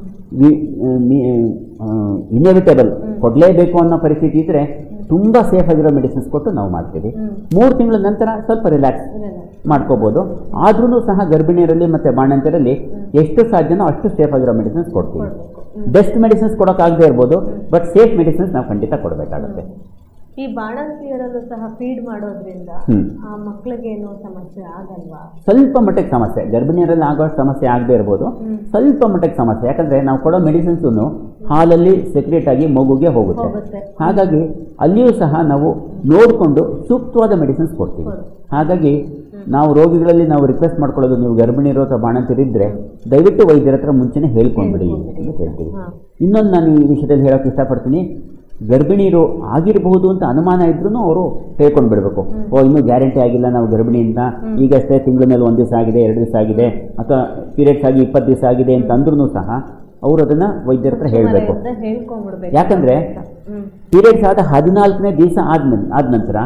B: ಇನ್ಎವಿಟೇಬಲ್ ಕೊಡಲೇಬೇಕು ಅನ್ನೋ ಪರಿಸ್ಥಿತಿ ಇದ್ದರೆ ತುಂಬ ಸೇಫ್ ಆಗಿರೋ ಮೆಡಿಸಿನ್ಸ್ ಕೊಟ್ಟು ನಾವು ಮಾಡ್ತೀವಿ ಮೂರು ತಿಂಗಳ ನಂತರ ಸ್ವಲ್ಪ ರಿಲ್ಯಾಕ್ಸ್ ಮಾಡ್ಕೋಬೋದು ಆದ್ರೂ ಸಹ ಗರ್ಭಿಣಿಯರಲ್ಲಿ ಮತ್ತು ಬಾಣಂತಿಯರಲ್ಲಿ ಎಷ್ಟು ಸಾಧ್ಯನೋ ಅಷ್ಟು ಸೇಫ್ ಆಗಿರೋ ಮೆಡಿಸಿನ್ಸ್ ಕೊಡ್ತೀವಿ ಬೆಸ್ಟ್ ಮೆಡಿಸಿನ್ಸ್ ಕೊಡೋಕ್ಕಾಗದೇ ಇರ್ಬೋದು ಬಟ್ ಸೇಫ್ ಮೆಡಿಸಿನ್ಸ್ ನಾವು ಖಂಡಿತ ಕೊಡಬೇಕಾಗುತ್ತೆ
A: ಈ ಬಾಣಂತಿಯರಲ್ಲೂ ಸಹ ಫೀಡ್ ಮಾಡೋದ್ರಿಂದ
B: ಹ್ಮ್.
A: ಆ ಮಕ್ಳಿಗೇನು ಸಮಸ್ಯೆ ಆಗಲ್ವಾ
B: ಸ್ವಲ್ಪ ಮಟ್ಟಿಗೆ ಸಮಸ್ಯೆ ಗರ್ಭಿಣಿಯರಲ್ಲಿ ಆಗೋ ಸಮಸ್ಯೆ ಆಗದೆ ಇರ್ಬೋದು ಸ್ವಲ್ಪ ಮಟ್ಟಿಗೆ ಸಮಸ್ಯೆ ಯಾಕಂದ್ರೆ ನಾವು ಕೊಡೋ ಮೆಡಿಸಿನ್ಸನ್ನು ಹಾಲಲ್ಲಿ ಸೆಕ್ರೆಟ್ ಆಗಿ ಮಗುಗೆ ಹೋಗುತ್ತೆ
A: ಹೋಗುತ್ತೆ.
B: ಹಾಗಾಗಿ ಅಲ್ಲಿಯೂ ಸಹ ನಾವು ನೋಡಿಕೊಂಡು ಸೂಕ್ತವಾದ ಮೆಡಿಸಿನ್ಸ್ ಕೊಡ್ತೀವಿ ಹಾಗಾಗಿ ನಾವು ರೋಗಿಗಳಲ್ಲಿ ನಾವು ರಿಕ್ವೆಸ್ಟ್ ಮಾಡ್ಕೊಳ್ಳೋದು ನೀವು ಗರ್ಭಿಣಿ ಇರೋ ಅಥವಾ ಬಾಣಂತಿರಿದ್ರೆ ದಯವಿಟ್ಟು ವೈದ್ಯರ ಹತ್ರ ಮುಂಚೆನೇ ಹೇಳ್ಕೊಂಡ್ಬಿಡಿ ಅಂತ ಹೇಳ್ತೀವಿ
A: ಹಾ.
B: ಇನ್ನೊಂದು ನಾನು ಈ ವಿಷಯದಲ್ಲಿ ಹೇಳೋಕೆ ಇಷ್ಟಪಡ್ತೀನಿ ಗರ್ಭಿಣಿಯರು ಆಗಿರಬಹುದು ಅಂತ ಅನುಮಾನ ಇದ್ರೂ ಅವರು ತಿಳ್ಕೊಂಡು ಬಿಡಬೇಕು ಓ ಇನ್ನೂ ಗ್ಯಾರಂಟಿ ಆಗಿಲ್ಲ ನಾವು ಗರ್ಭಿಣಿ ಅಂತ ಈಗಷ್ಟೇ ತಿಂಗಳ ಮೇಲೆ ಒಂದು ದಿವಸ ಆಗಿದೆ ಎರಡು ದಿವಸ ಆಗಿದೆ ಅಥವಾ ಪೀರಿಯಡ್ಸ್ ಆಗಿ ಇಪ್ಪತ್ತು ದಿವಸ ಆಗಿದೆ ಅಂತ ಅಂದ್ರೂ ಸಹ ಅವರು ಅದನ್ನು ವೈದ್ಯರ ಹತ್ರ ಹೇಳಬೇಕು
A: ಮನೆಯಿಂದ ಹೇಳ್ಕೊಂಡ್ಬಿಡ್ಬೇಕು
B: ಯಾಕಂದ್ರೆ
A: ಹ್ಮ್
B: ಪೀರಿಯಡ್ಸ್ ಆದ ಹದಿನಾಲ್ಕನೇ ದಿವಸ ಆದ್ಮೇಲೆ ಆದ ನಂತರ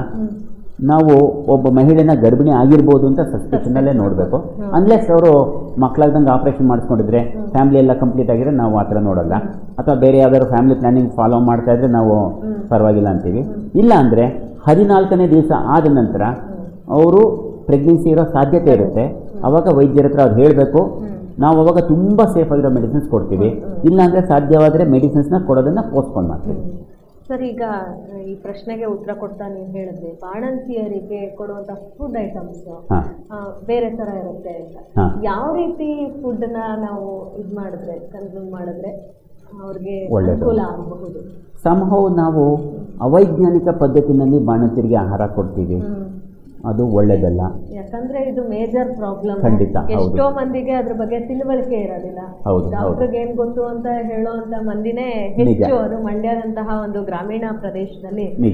B: ನಾವು ಒಬ್ಬ ಮಹಿಳೆನ ಗರ್ಭಿಣಿ ಆಗಿರ್ಬೋದು ಅಂತ ಸಸ್ಪೆಷನಲ್ಲೇ ನೋಡಬೇಕು ಅನ್ಲೆಸ್ ಅವರು ಮಕ್ಕಳಾಗ್ದಂಗೆ ಆಪರೇಷನ್ ಮಾಡಿಸ್ಕೊಂಡಿದ್ರೆ ಫ್ಯಾಮಿಲಿ ಎಲ್ಲ ಕಂಪ್ಲೀಟ್ ಆಗಿದ್ರೆ ನಾವು ಆ ಥರ ನೋಡಲ್ಲ ಅಥವಾ ಬೇರೆ ಯಾವ್ದಾದ್ರು ಫ್ಯಾಮಿಲಿ ಪ್ಲಾನಿಂಗ್ ಫಾಲೋ ಮಾಡ್ತಾ ಇದ್ರೆ ನಾವು ಪರವಾಗಿಲ್ಲ ಅಂತೀವಿ ಇಲ್ಲ ಅಂದರೆ ಹದಿನಾಲ್ಕನೇ ದಿವಸ ಆದ ನಂತರ ಅವರು ಪ್ರೆಗ್ನೆನ್ಸಿ ಇರೋ ಸಾಧ್ಯತೆ ಇರುತ್ತೆ ಅವಾಗ ವೈದ್ಯರ ಹತ್ರ ಅವ್ರು ಹೇಳಬೇಕು ನಾವು ಅವಾಗ ತುಂಬ ಸೇಫ್ ಆಗಿರೋ ಮೆಡಿಸಿನ್ಸ್ ಕೊಡ್ತೀವಿ ಇಲ್ಲಾಂದರೆ ಸಾಧ್ಯವಾದರೆ ಮೆಡಿಸಿನ್ಸ್ನ ಕೊಡೋದನ್ನು ಪೋಸ್ಟ್ಪೋನ್ ಮಾಡ್ತೀವಿ
A: ಸರ್ ಈಗ ಈ ಪ್ರಶ್ನೆಗೆ ಉತ್ತರ ಕೊಡ್ತಾ ನೀವು ಹೇಳಿದ್ರಿ ಬಾಣಂತಿಯರಿಗೆ ಕೊಡುವಂತ ಫುಡ್ ಐಟಮ್ಸ್
B: ಹಾಂ
A: ಬೇರೆ ತರ ಇರುತ್ತೆ ಅಂತ
B: ಹಾ.
A: ಯಾವ ರೀತಿ ಫುಡ್ ನ ನಾವು ಇದು ಮಾಡಿದ್ರೆ ಕನ್ಸ್ಯೂಮ್ ಮಾಡಿದ್ರೆ ಅವ್ರಿಗೆ
B: ಒಳ್ಳೇದು.
A: ಅನುಕೂಲ ಆಗಬಹುದು
B: ಸಂಭವ ನಾವು ಅವೈಜ್ಞಾನಿಕ ಪದ್ಧತಿನಲ್ಲಿ ಬಾಣಂತಿಯರಿಗೆ ಆಹಾರ ಕೊಡ್ತೀವಿ ಅದು ಒಳ್ಳೆಯದಲ್ಲ
A: ಯಾಕಂದ್ರೆ ಇದು ಮೇಜರ್ ಪ್ರಾಬ್ಲಮ್
B: ಖಂಡಿತ, ಹೌದು.
A: ಎಷ್ಟೋ ಮಂದಿಗೆ ಅದ್ರ ಬಗ್ಗೆ ತಿಳುವಳಿಕೆ ಇರೋದಿಲ್ಲ
B: ಹೌದು, ಹೌದು.
A: ಡಾಕ್ಟರ್ಗೆ ಏನ್ ಗೊತ್ತು ಅಂತ ಹೇಳೋಂತ ಮಂದಿನೇ ಹೆಚ್ಚು ಅದು ಮಂಡ್ಯದಂತಹ ಒಂದು ಗ್ರಾಮೀಣ ಪ್ರದೇಶದಲ್ಲಿ
B: ನಿಜ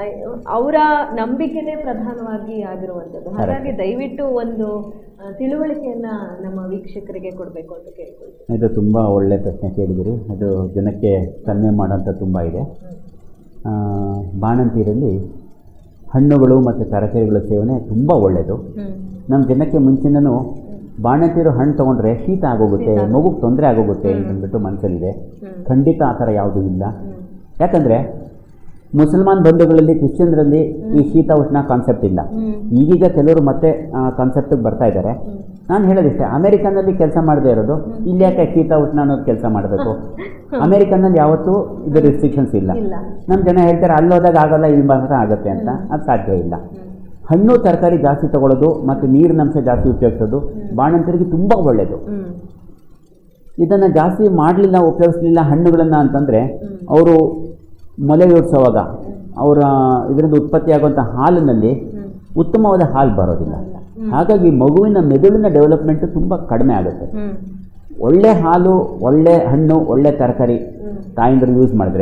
A: ಅವರ ನಂಬಿಕೆನೇ ಪ್ರಧಾನವಾಗಿ ಆಗಿರುವಂಥದ್ದು ಹಾಗಾಗಿ ದಯವಿಟ್ಟು ಒಂದು ಆ, ತಿಳುವಳಿಕೆಯನ್ನ ನಮ್ಮ ವೀಕ್ಷಕರಿಗೆ ಕೊಡಬೇಕು ಅಂತ ಕೇಳ್ಕೊಳ್ತೀನಿ
B: ಇದು ತುಂಬ ಒಳ್ಳೆ ಪ್ರಶ್ನೆ ಕೇಳಿದಿರಿ ಅದು ಜನಕ್ಕೆ ಕನ್ವೆ ಮಾಡೋಂಥ ತುಂಬ ಇದೆ ಆ, ಬಾಣಂತಿಯರಲ್ಲಿ ಹಣ್ಣುಗಳು ಮತ್ತು ತರಕಾರಿಗಳ ಸೇವನೆ ತುಂಬ ಒಳ್ಳೆಯದು ನಮ್ಮ ಜನಕ್ಕೆ ಮುಂಚಿನೂ ಬಾಣಂತಿಯರು ಹಣ್ಣು ತೊಗೊಂಡ್ರೆ ಶೀತ ಆಗೋಗುತ್ತೆ ಮಗುಗೆ ತೊಂದರೆ ಆಗೋಗುತ್ತೆ ಅಂತಂದ್ಬಿಟ್ಟು ಮನಸ್ಸಲ್ಲಿದೆ ಖಂಡಿತ ಆ ಥರ ಯಾವುದೂ ಇಲ್ಲ ಯಾಕಂದರೆ ಮುಸಲ್ಮಾನ್ ಬಂಧುಗಳಲ್ಲಿ ಕ್ರಿಶ್ಚಿಯನ್ರಲ್ಲಿ ಈ ಶೀತ ಉಷ್ಣ ಕಾನ್ಸೆಪ್ಟ್ ಇಲ್ಲ ಈಗೀಗ ಕೆಲವರು ಮತ್ತೆ ಕಾನ್ಸೆಪ್ಟಿಗೆ ಬರ್ತಾ ಇದ್ದಾರೆ ನಾನು ಹೇಳೋದಿಷ್ಟೇ ಅಮೆರಿಕನ್ನಲ್ಲಿ ಕೆಲಸ ಮಾಡದೇ ಇರೋದು ಇಲ್ಲಿ ಯಾಕೆ ಶೀತ ಉಷ್ಣ ಅನ್ನೋದು ಕೆಲಸ ಮಾಡಬೇಕು ಅಮೆರಿಕನ್ನಲ್ಲಿ ಯಾವತ್ತೂ ಇದು ರಿಸ್ಟ್ರಿಕ್ಷನ್ಸ್ ಇಲ್ಲ
A: ಇಲ್ಲ.
B: ನಮ್ಮ ಜನ ಹೇಳ್ತಾರೆ ಅಲ್ಲಿ ಹೋದಾಗ ಆಗಲ್ಲ ಇಲ್ಲಿ ಮಾತ್ರ ಆಗುತ್ತೆ ಅಂತ ಅದು ಸಾಧ್ಯ ಇಲ್ಲ ಹಣ್ಣು ತರಕಾರಿ ಜಾಸ್ತಿ ತಗೊಳ್ಳೋದು ಮತ್ತು ನೀರಿನ ಅಂಶ ಜಾಸ್ತಿ ಉಪಯೋಗಿಸೋದು ಬಾಣಂತರಿಗೆ ತುಂಬ ಒಳ್ಳೆಯದು
A: ಹ್ಮ್
B: ಇದನ್ನು ಜಾಸ್ತಿ ಮಾಡಲಿಲ್ಲ ಉಪಯೋಗಿಸಲಿಲ್ಲ ಹಣ್ಣುಗಳನ್ನು ಅಂತಂದರೆ ಅವರು ಮೊಲೆ ಯೋಡಿಸೋವಾಗ ಅವರ ಇದರಿಂದ ಉತ್ಪತ್ತಿಯಾಗುವಂಥ ಹಾಲಿನಲ್ಲಿ
A: ಹ್ಮ್
B: ಉತ್ತಮವಾದ ಹಾಲು ಬರೋದಿಲ್ಲ
A: ಹ್ಮ್.
B: ಹಾಗಾಗಿ ಮಗುವಿನ ಮೆದುಳಿನ ಡೆವಲಪ್ಮೆಂಟ್ ತುಂಬ ಕಡಿಮೆ ಆಗುತ್ತೆ
A: ಹ್ಮ್
B: ಒಳ್ಳೆ ಹಾಲು ಒಳ್ಳೆ ಹಣ್ಣು ಒಳ್ಳೆ ತರಕಾರಿ
A: ಹ್ಮ್
B: ತಾಯಂದಿರು ಯೂಸ್ ಮಾಡಿದ್ರೆ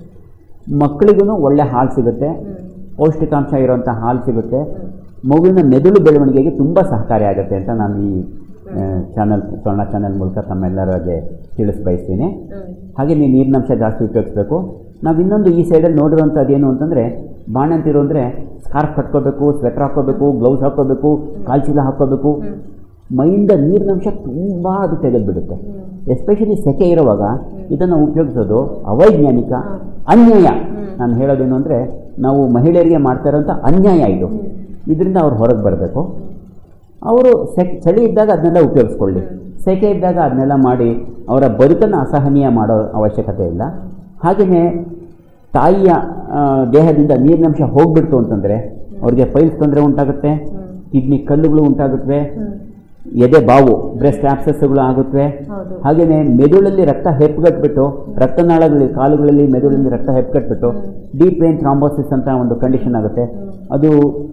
B: ಮಕ್ಕಳಿಗೂ ಒಳ್ಳೆ ಹಾಲು ಸಿಗುತ್ತೆ
A: ಹ್ಮ್
B: ಪೌಷ್ಟಿಕಾಂಶ ಇರುವಂಥ ಹಾಲು ಸಿಗುತ್ತೆ
A: ಹ್ಮ್
B: ಮಗುವಿನ ಮೆದುಳು ಬೆಳವಣಿಗೆಗೆ ತುಂಬ ಸಹಕಾರಿಯಾಗುತ್ತೆ ಅಂತ ನಾನು ಈ ಚಾನಲ್ ಸ್ವರ್ಣ ಚಾನಲ್ ಮೂಲಕ ತಮ್ಮೆಲ್ಲರಿಗೆ ತಿಳಿಸ್ಬಯಸ್ತೀನಿ
A: ಹ್ಮ್
B: ಹಾಗೆ ನೀವು ನೀರಿನಂಶ ಜಾಸ್ತಿ ಉಪಯೋಗಿಸ್ಬೇಕು ನಾವು ಇನ್ನೊಂದು ಈ ಸೈಡಲ್ಲಿ ನೋಡಿರುವಂಥದ್ದು ಏನು ಅಂತಂದರೆ ಬಾಣಂತಿರು ಅಂದರೆ ಸ್ಕಾರ್ಫ್ ಕಟ್ಕೋಬೇಕು ಸ್ವೆಟರ್ ಹಾಕ್ಕೋಬೇಕು ಗ್ಲೌಸ್ ಹಾಕ್ಕೋಬೇಕು ಕಾಲ್ಚೀಲ ಹಾಕ್ಕೋಬೇಕು
A: ಹ್ಮ್
B: ಮೈಯಿಂದ ನೀರಿನಂಶ ತುಂಬ ಅದು ತೆಗೆದುಬಿಡುತ್ತೆ
A: ಹ್ಮ್
B: ಎಸ್ಪೆಷಲಿ ಸೆಕೆ ಇರುವಾಗ ಇದನ್ನು ಉಪಯೋಗಿಸೋದು ಅವೈಜ್ಞಾನಿಕ
A: ಹ್ಮ್.
B: ಅನ್ಯಾಯ
A: ಹ್ಮ್.
B: ನಾನು ಹೇಳೋದೇನು ಅಂದರೆ ನಾವು ಮಹಿಳೆಯರಿಗೆ ಮಾಡ್ತಾ ಇರೋಂಥ ಅನ್ಯಾಯ ಇದು
A: ಹ್ಮ್.
B: ಇದರಿಂದ ಅವ್ರು ಹೊರಗೆ ಬರಬೇಕು ಅವರು ಸೆಕ್ ಚಳಿ ಇದ್ದಾಗ ಅದನ್ನೆಲ್ಲ ಉಪಯೋಗಿಸ್ಕೊಳ್ಳಿ
A: ಹ್ಮ್.
B: ಸೆಕೆ ಇದ್ದಾಗ ಅದನ್ನೆಲ್ಲ ಮಾಡಿ ಅವರ ಬದುಕನ್ನು ಅಸಹನೀಯ ಮಾಡೋ ಅವಶ್ಯಕತೆ ಇಲ್ಲ ಹಾಗೆಯೇ ತಾಯಿಯ ಆ, ದೇಹದಿಂದ ನೀರಿನಂಶ ಹೋಗ್ಬಿಡ್ತು ಅಂತಂದರೆ ಅವ್ರಿಗೆ ಪೈಲ್ಸ್ ತೊಂದರೆ ಉಂಟಾಗುತ್ತೆ
A: ಹ್ಮ್
B: ಕಿಡ್ನಿ ಕಲ್ಲುಗಳು ಉಂಟಾಗುತ್ತವೆ
A: ಹ್ಮ್
B: ಎದೆ ಬಾವು ಬ್ರೆಸ್ಟ್ ಆಪ್ಸಸ್ಗಳು ಆಗುತ್ತವೆ
A: ಹೌದು
B: ಹಾಗೆಯೇ ಮೆದುಳಲ್ಲಿ ರಕ್ತ ಹೆಪ್ಪುಗಟ್ಬಿಟ್ಟು ರಕ್ತನಾಳಗಳಲ್ಲಿ ಕಾಲುಗಳಲ್ಲಿ ಮೆದುಳಲ್ಲಿ ರಕ್ತ ಹೆಪ್ಪುಗಟ್ಬಿಟ್ಟು
A: ಹ್ಮ್.
B: ಡೀಪ್ ವೇನ್ ಥ್ರಾಂಬೋಸಿಸ್ ಅಂತ ಒಂದು ಕಂಡೀಷನ್ ಆಗುತ್ತೆ
A: ಹ್ಮ್.
B: ಅದು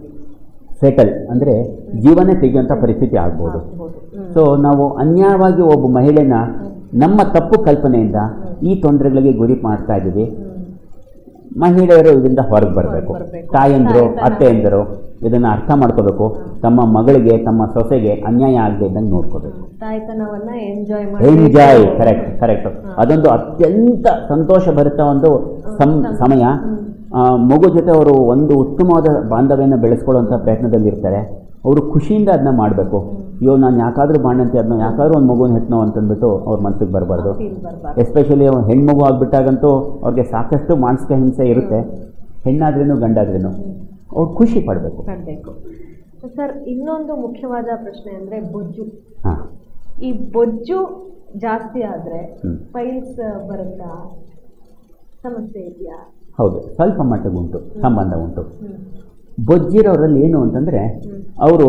B: ಫೇಟಲ್ ಅಂದರೆ ಜೀವನೇ ತೆಗೆಯುವಂಥ ಪರಿಸ್ಥಿತಿ ಆಗ್ಬೋದು
A: ಆಗ್ಬೋದು. ಹ್ಮ್.
B: ಸೊ ನಾವು ಅನ್ಯಾಯವಾಗಿ ಒಬ್ಬ ಮಹಿಳೆನ ನಮ್ಮ ತಪ್ಪು ಕಲ್ಪನೆಯಿಂದ ಈ ತೊಂದರೆಗಳಿಗೆ ಗುರಿ ಮಾಡ್ತಾ ಇದ್ದೀವಿ
A: ಹ್ಮ್.
B: ಮಹಿಳೆಯರು ಇದರಿಂದ ಹೊರಗೆ ಬರಬೇಕು
A: ಹೊರಗ್ ಬರ್ಬೇಕು.
B: ತಾಯಂದಿರು
A: ತಾಯ್ತನ.
B: ಅತ್ತೆಯಂದಿರು ಇದನ್ನು ಅರ್ಥ ಮಾಡ್ಕೋಬೇಕು ತಮ್ಮ ಮಗಳಿಗೆ ತಮ್ಮ ಸೊಸೆಗೆ ಅನ್ಯಾಯ ಆಗದೆ ಇದ್ದಂಗೆ ನೋಡ್ಕೋಬೇಕು
A: ತಾಯ್ತನವನ್ನ ಎಂಜಾಯ್
B: ಎಂಜಾಯ್ ಕರೆಕ್ಟ್ ಕರೆಕ್ಟ್ ಅದೊಂದು ಅತ್ಯಂತ ಸಂತೋಷಭರಿತ ಒಂದು ಸಂ ಸಮಯ ಆ, ಮಗು ಜೊತೆ ಅವರು ಒಂದು ಉತ್ತಮವಾದ ಬಾಂಧವ್ಯನ ಬೆಳೆಸ್ಕೊಳ್ಳುವಂಥ ಪ್ರಯತ್ನದಲ್ಲಿ ಇರ್ತಾರೆ ಅವರು ಖುಷಿಯಿಂದ ಅದನ್ನ ಮಾಡಬೇಕು ಅಯ್ಯೋ ನಾನು ಯಾಕಾದರೂ ಬಾಣಂತಿ ಅದನ್ನ ಯಾಕಾದ್ರೂ ಒಂದು ಮಗುನ ಹೆತ್ನೋ ಅಂತಂದ್ಬಿಟ್ಟು ಅವ್ರ ಮನಸ್ಸಿಗೆ ಬರಬಾರ್ದು
A: ಫೀಲ್ ಬರಬಾರ್ದು
B: ಎಸ್ಪೆಷಲಿ ಹೆಣ್ಮಗು ಆಗಿಬಿಟ್ಟಾಗಂತೂ ಅವ್ರಿಗೆ ಸಾಕಷ್ಟು ಮಾನಸಿಕ ಹಿಂಸೆ ಇರುತ್ತೆ ಹೆಣ್ಣಾದ್ರೇನು ಗಂಡಾದ್ರೇನು ಅವ್ರು ಖುಷಿ ಪಡಬೇಕು
A: ಕಾಣಬೇಕು ಸರ್ ಇನ್ನೊಂದು ಮುಖ್ಯವಾದ ಪ್ರಶ್ನೆ ಅಂದ್ರೆ ಬೊಜ್ಜು
B: ಹಾಂ
A: ಈ ಬೊಜ್ಜು ಜಾಸ್ತಿ ಆದ್ರೆ
B: ಹ್ಮ್.
A: ಪೈಲ್ಸ್ ಬರುತ್ತಾ ಸಮಸ್ಯೆ ಇದೆಯಾ
B: ಹೌದು ಸ್ವಲ್ಪ ಮಟ್ಟಿಗೆ ಉಂಟು ಸಂಬಂಧ ಉಂಟು
A: ಹ್ಮ್
B: ಬೊಜ್ಜಿರೋರಲ್ಲಿ ಏನು ಅಂತಂದರೆ
A: ಹ್ಮ್.
B: ಅವರು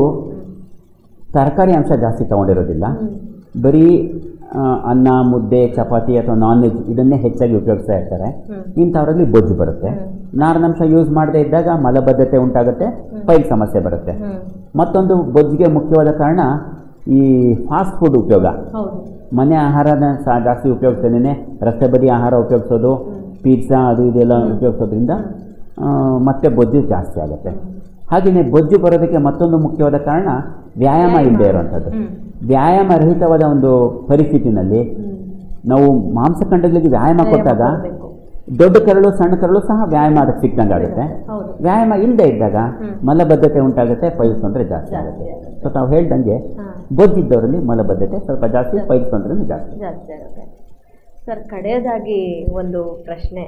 B: ತರಕಾರಿ ಅಂಶ ಜಾಸ್ತಿ ತಗೊಂಡಿರೋದಿಲ್ಲ
A: ಹ್ಮ್
B: ಬರೀ ಆ, ಅನ್ನ ಮುದ್ದೆ ಚಪಾತಿ ಅಥವಾ ನಾನ್ ವೆಜ್ ಇದನ್ನೇ ಹೆಚ್ಚಾಗಿ ಉಪಯೋಗಿಸ್ತಾ ಇರ್ತಾರೆ
A: ಹ್ಮ್.
B: ಇಂಥವರಲ್ಲಿ ಬೊಜ್ಜು ಬರುತ್ತೆ
A: ಹ್ಮ್.
B: ನಾರಿನಂಶ ಯೂಸ್ ಮಾಡದೇ ಇದ್ದಾಗ ಮಲಬದ್ಧತೆ ಉಂಟಾಗುತ್ತೆ ಪೈಲ್ ಸಮಸ್ಯೆ ಬರುತ್ತೆ
A: ಹ್ಮ್
B: ಮತ್ತೊಂದು ಬೊಜ್ಜಿಗೆ ಮುಖ್ಯವಾದ ಕಾರಣ ಈ ಫಾಸ್ಟ್ ಫುಡ್ ಉಪಯೋಗ
A: ಹೌದು
B: ಮನೆ ಆಹಾರನ ಸಹ ಜಾಸ್ತಿ ಉಪಯೋಗಿಸ್ತೇನೆ ರಸ್ತೆ ಬದಿ ಆಹಾರ ಉಪಯೋಗಿಸೋದು ಪಿಜ್ಜಾ ಅದು ಇದೆಲ್ಲ ಉಪಯೋಗಿಸೋದ್ರಿಂದ ಆ, ಮತ್ತೆ ಬೊಜ್ಜು ಜಾಸ್ತಿ ಆಗುತ್ತೆ ಹಾಗೆಯೇ ಬೊಜ್ಜು ಬರೋದಕ್ಕೆ ಮತ್ತೊಂದು ಮುಖ್ಯವಾದ ಕಾರಣ ವ್ಯಾಯಾಮ ಇಲ್ಲದೆ ಇರುವಂಥದ್ದು
A: ಹ್ಮ್.
B: ವ್ಯಾಯಾಮ ರಹಿತವಾದ ಒಂದು ಪರಿಸ್ಥಿತಿನಲ್ಲಿ
A: ಹ್ಮ್
B: ನಾವು ಮಾಂಸಖಂಡಗಳಿಗೆ ವ್ಯಾಯಾಮ ಕೊಟ್ಟಾಗ
A: ಕೊಡ್ಬೇಕು.
B: ದೊಡ್ಡ ಕರಳು ಸಣ್ಣ ಕರಳು ಸಹ ವ್ಯಾಯಾಮ ಅದಕ್ಕೆ ಸಿಕ್ಕಂಗೆ ಆಗುತ್ತೆ
A: ಹೌದು
B: ವ್ಯಾಯಾಮ ಇಲ್ಲದೆ ಇದ್ದಾಗ
A: ಹ್ಮ್.
B: ಮಲಬದ್ಧತೆ ಉಂಟಾಗುತ್ತೆ ಪೈಲ್ಸ್ ತೊಂದರೆ ಜಾಸ್ತಿ
A: ಜಾಸ್ತಿ
B: ಆಗುತ್ತೆ
A: ಆಗುತ್ತೆ.
B: ಸೊ ತಾವು ಹೇಳ್ದಂಗೆ
A: ಹಾ
B: ಬೊಜ್ಜಿದ್ದವರಲ್ಲಿ ಮಲಬದ್ಧತೆ ಸ್ವಲ್ಪ ಜಾಸ್ತಿ ಪೈಲ್ಸ್ ತೊಂದರೆ ಜಾಸ್ತಿ
A: ಜಾಸ್ತಿ ಆಗುತ್ತೆ ಸರ್ ಕಡೆಯದಾಗಿ ಒಂದು ಪ್ರಶ್ನೆ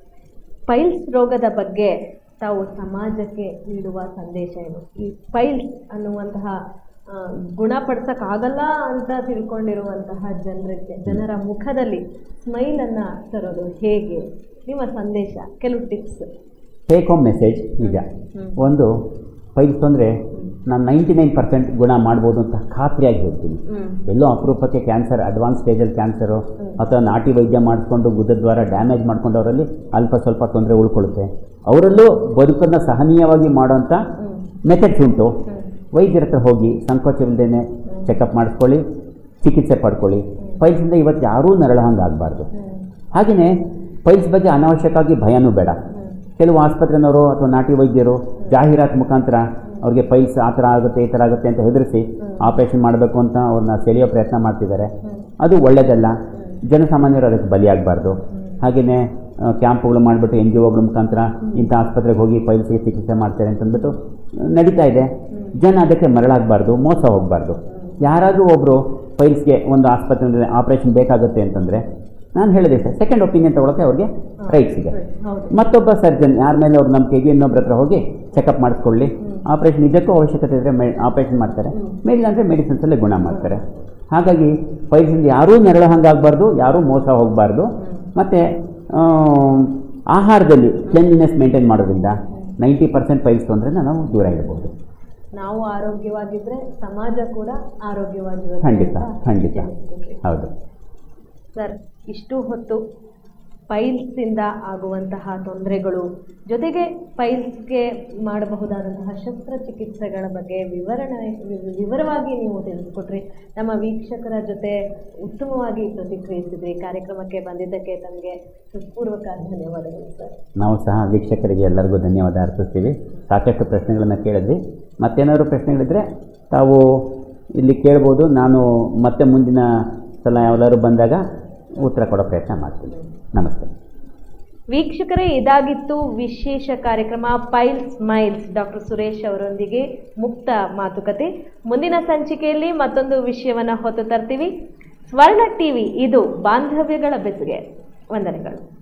A: ಪೈಲ್ಸ್ ರೋಗದ ಬಗ್ಗೆ ತಾವು ಸಮಾಜಕ್ಕೆ ನೀಡುವ ಸಂದೇಶ ಏನು ಈ ಪೈಲ್ಸ್ ಅನ್ನುವಂತಹ ಆ, ಗುಣಪಡಿಸಕ್ಕಾಗಲ್ಲ ಅಂತ ತಿಳ್ಕೊಂಡಿರುವಂತಹ ಜನರಿಗೆ ಜನರ ಮುಖದಲ್ಲಿ ಸ್ಮೈಲನ್ನು ತರೋದು ಹೇಗೆ ನಿಮ್ಮ ಸಂದೇಶ ಕೆಲವು ಟಿಪ್ಸ್
B: ಟೇಕ್ ಹೋಮ್ ಮೆಸೇಜ್ ಈಗ
A: ಹ್ಮ್.
B: ಒಂದು ಪೈಲ್ಸ್ ತೊಂದರೆ ನಾನು ನೈಂಟಿ ನೈನ್ ಪರ್ಸೆಂಟ್ ಗುಣ ಮಾಡ್ಬೋದು ಅಂತ ಖಾತ್ರಿಯಾಗಿ ಹೇಳ್ತೀನಿ
A: ಹ್ಮ್
B: ಎಲ್ಲೋ ಅಪರೂಪಕ್ಕೆ ಕ್ಯಾನ್ಸರ್ ಅಡ್ವಾನ್ಸ್ ಸ್ಟೇಜಲ್ಲಿ ಕ್ಯಾನ್ಸರು ಅಥವಾ ನಾಟಿ ವೈದ್ಯ ಮಾಡಿಸ್ಕೊಂಡು ಗುದ್ದದ್ವಾರ ಡ್ಯಾಮೇಜ್ ಮಾಡ್ಕೊಂಡವರಲ್ಲಿ ಅಲ್ಪ ಸ್ವಲ್ಪ ತೊಂದರೆ ಉಳ್ಕೊಳ್ಳುತ್ತೆ ಅವರಲ್ಲೂ ಬದುಕನ್ನು ಸಹನೀಯವಾಗಿ ಮಾಡೋಂಥ
A: ಹ್ಮ್
B: ಮೆಥಡ್ಸ್ ಉಂಟು
A: ಹ್ಮ್
B: ವೈದ್ಯರ ಹತ್ರ ಹೋಗಿ ಸಂಕೋಚವಿಲ್ಲದೇ ಚೆಕಪ್ ಮಾಡಿಸ್ಕೊಳ್ಳಿ ಚಿಕಿತ್ಸೆ ಪಡ್ಕೊಳ್ಳಿ ಪೈಲ್ಸಿಂದ ಇವತ್ತು ಯಾರೂ ನರಳ ಹಂಗೆ ಆಗಬಾರ್ದು
A: ಹ್ಮ್
B: ಹಾಗೆಯೇ ಪೈಲ್ಸ್ ಬಗ್ಗೆ ಅನಾವಶ್ಯಕವಾಗಿ ಭಯನೂ ಬೇಡ ಕೆಲವು ಆಸ್ಪತ್ರೆನವರು ಅಥವಾ ನಾಟಿ ವೈದ್ಯರು ಜಾಹೀರಾತು ಮುಖಾಂತರ ಅವ್ರಿಗೆ ಪೈಲ್ಸ್ ಆ ಥರ ಆಗುತ್ತೆ ಈ ಥರ ಆಗುತ್ತೆ ಅಂತ ಹೆದರಿಸಿ ಆಪರೇಷನ್ ಮಾಡಬೇಕು ಅಂತ ಅವ್ರನ್ನ ಸೆಳೆಯೋ ಪ್ರಯತ್ನ ಮಾಡ್ತಿದ್ದಾರೆ ಅದು ಒಳ್ಳೆಯದಲ್ಲ ಜನಸಾಮಾನ್ಯರು ಅದಕ್ಕೆ ಬಲಿಯಾಗಬಾರ್ದು ಹಾಗೆಯೇ ಕ್ಯಾಂಪ್ಗಳು ಮಾಡಿಬಿಟ್ಟು ಎನ್ ಜಿ ಒಗಳ ಮುಖಾಂತರ ಇಂಥ ಆಸ್ಪತ್ರೆಗೆ ಹೋಗಿ ಪೈಲ್ಸ್ಗೆ ಚಿಕಿತ್ಸೆ ಮಾಡ್ತಾರೆ ಅಂತಂದ್ಬಿಟ್ಟು ನಡೀತಾ ಇದೆ ಜನ ಅದಕ್ಕೆ ಮರಳಾಗಬಾರ್ದು ಮೋಸ ಹೋಗಬಾರ್ದು ಯಾರಾದರೂ ಒಬ್ಬರು ಪೈಲ್ಸ್ಗೆ ಒಂದು ಆಸ್ಪತ್ರೆಯಲ್ಲಿ ಆಪರೇಷನ್ ಬೇಕಾಗುತ್ತೆ ಅಂತಂದರೆ ನಾನು ಹೇಳಿದೆ ಸರ್ ಸೆಕೆಂಡ್ ಒಪಿನಿಯನ್ ತೊಗೊಳಕ್ಕೆ ಅವ್ರಿಗೆ ರೈಟ್ಸ್ ಇದೆ
A: ಹೌದು
B: ಮತ್ತೊಬ್ಬ ಸರ್ಜನ್ ಯಾರ ಮೇಲೆ ಅವ್ರು ನಂಬಿಕೆಗೆ ಇನ್ನೊಬ್ಬರ ಹತ್ರ ಹೋಗಿ ಚೆಕಪ್ ಮಾಡಿಸ್ಕೊಳ್ಳಿ ಆಪರೇಷನ್ ನಿಜಕ್ಕೂ ಅವಶ್ಯಕತೆ ಇದ್ದರೆ ಮೆ ಆಪರೇಷನ್ ಮಾಡ್ತಾರೆ ಮೇಲಿಲ್ಲ ಅಂದರೆ ಮೆಡಿಸಿನ್ಸಲ್ಲೇ ಗುಣ ಮಾಡ್ತಾರೆ ಹಾಗಾಗಿ ಪೈಲ್ಸಿಂದ ಯಾರೂ ನೆರಳು ಹಂಗಾಗಬಾರ್ದು ಯಾರೂ ಮೋಸ ಹೋಗಬಾರ್ದು ಮತ್ತು ಆಹಾರದಲ್ಲಿ ಕ್ಲೆನ್ಲಿನೆಸ್ ಮೇಂಟೈನ್ ಮಾಡೋದ್ರಿಂದ ನೈಂಟಿ ಪರ್ಸೆಂಟ್ ಪೈಲ್ಸ್ ತೊಂದರೆ ನಾವು ದೂರ ಇರಬಹುದು
A: ನಾವು ಆರೋಗ್ಯವಾಗಿದ್ರೆ ಸಮಾಜ ಕೂಡ ಆರೋಗ್ಯವಾಗಿರುತ್ತೆ
B: ಖಂಡಿತ
A: ಅಂತ
B: ಖಂಡಿತ
A: ತಿಳಿಸ್ಬಿಟ್ರಿ.
B: ಹೌದು
A: ಸರ್ ಇಷ್ಟು ಹೊತ್ತು ಪೈಲ್ಸಿಂದ ಆಗುವಂತಹ ತೊಂದರೆಗಳು ಜೊತೆಗೆ ಪೈಲ್ಸ್ಗೆ ಮಾಡಬಹುದಾದಂತಹ ಶಸ್ತ್ರಚಿಕಿತ್ಸೆಗಳ ಬಗ್ಗೆ ವಿವರಣೆ ವಿ- ವಿವರವಾಗಿ ನೀವು ತಿಳಿಸ್ಕೊಟ್ರಿ ನಮ್ಮ ವೀಕ್ಷಕರ ಜೊತೆ ಉತ್ತಮವಾಗಿ ಪ್ರತಿಕ್ರಿಯಿಸಿದ್ರಿ ಕಾರ್ಯಕ್ರಮಕ್ಕೆ ಬಂದಿದ್ದಕ್ಕೆ ತಮಗೆ ಹೃತ್ಪೂರ್ವಕ ಧನ್ಯವಾದಗಳು ಸರ್
B: ನಾವು ಸಹ ವೀಕ್ಷಕರಿಗೆ ಎಲ್ಲರಿಗೂ ಧನ್ಯವಾದ ಅರ್ಪಿಸ್ತೀವಿ ಸಾಕಷ್ಟು ಪ್ರಶ್ನೆಗಳನ್ನು ಕೇಳಿದ್ವಿ ಮತ್ತೇನಾದ್ರು ಪ್ರಶ್ನೆಗಳಿದ್ದರೆ ತಾವು ಇಲ್ಲಿ ಕೇಳ್ಬೋದು ನಾನು ಮತ್ತೆ ಮುಂದಿನ ಸಲ ಯಾವ್ದಾದ್ರು ಬಂದಾಗ ಉತ್ತರ ಕೊಡೋ ಪ್ರಯತ್ನ ಮಾಡ್ತೀನಿ ನಮಸ್ತೆ
A: ವೀಕ್ಷಕರೇ ಇದಾಗಿತ್ತು ವಿಶೇಷ ಕಾರ್ಯಕ್ರಮ ಪೈಲ್ ಸ್ಮೈಲ್ಸ್ ಡಾಕ್ಟರ್ ಸುರೇಶ್ ಅವರೊಂದಿಗೆ ಮುಕ್ತ ಮಾತುಕತೆ ಮುಂದಿನ ಸಂಚಿಕೆಯಲ್ಲಿ ಮತ್ತೊಂದು ವಿಷಯವನ್ನು ಹೊತ್ತು ತರ್ತೀವಿ ಸ್ವರ್ಣ ಟಿವಿ ಇದು ಬಾಂಧವ್ಯಗಳ ಬೆಸುಗೆ ವಂದನೆಗಳು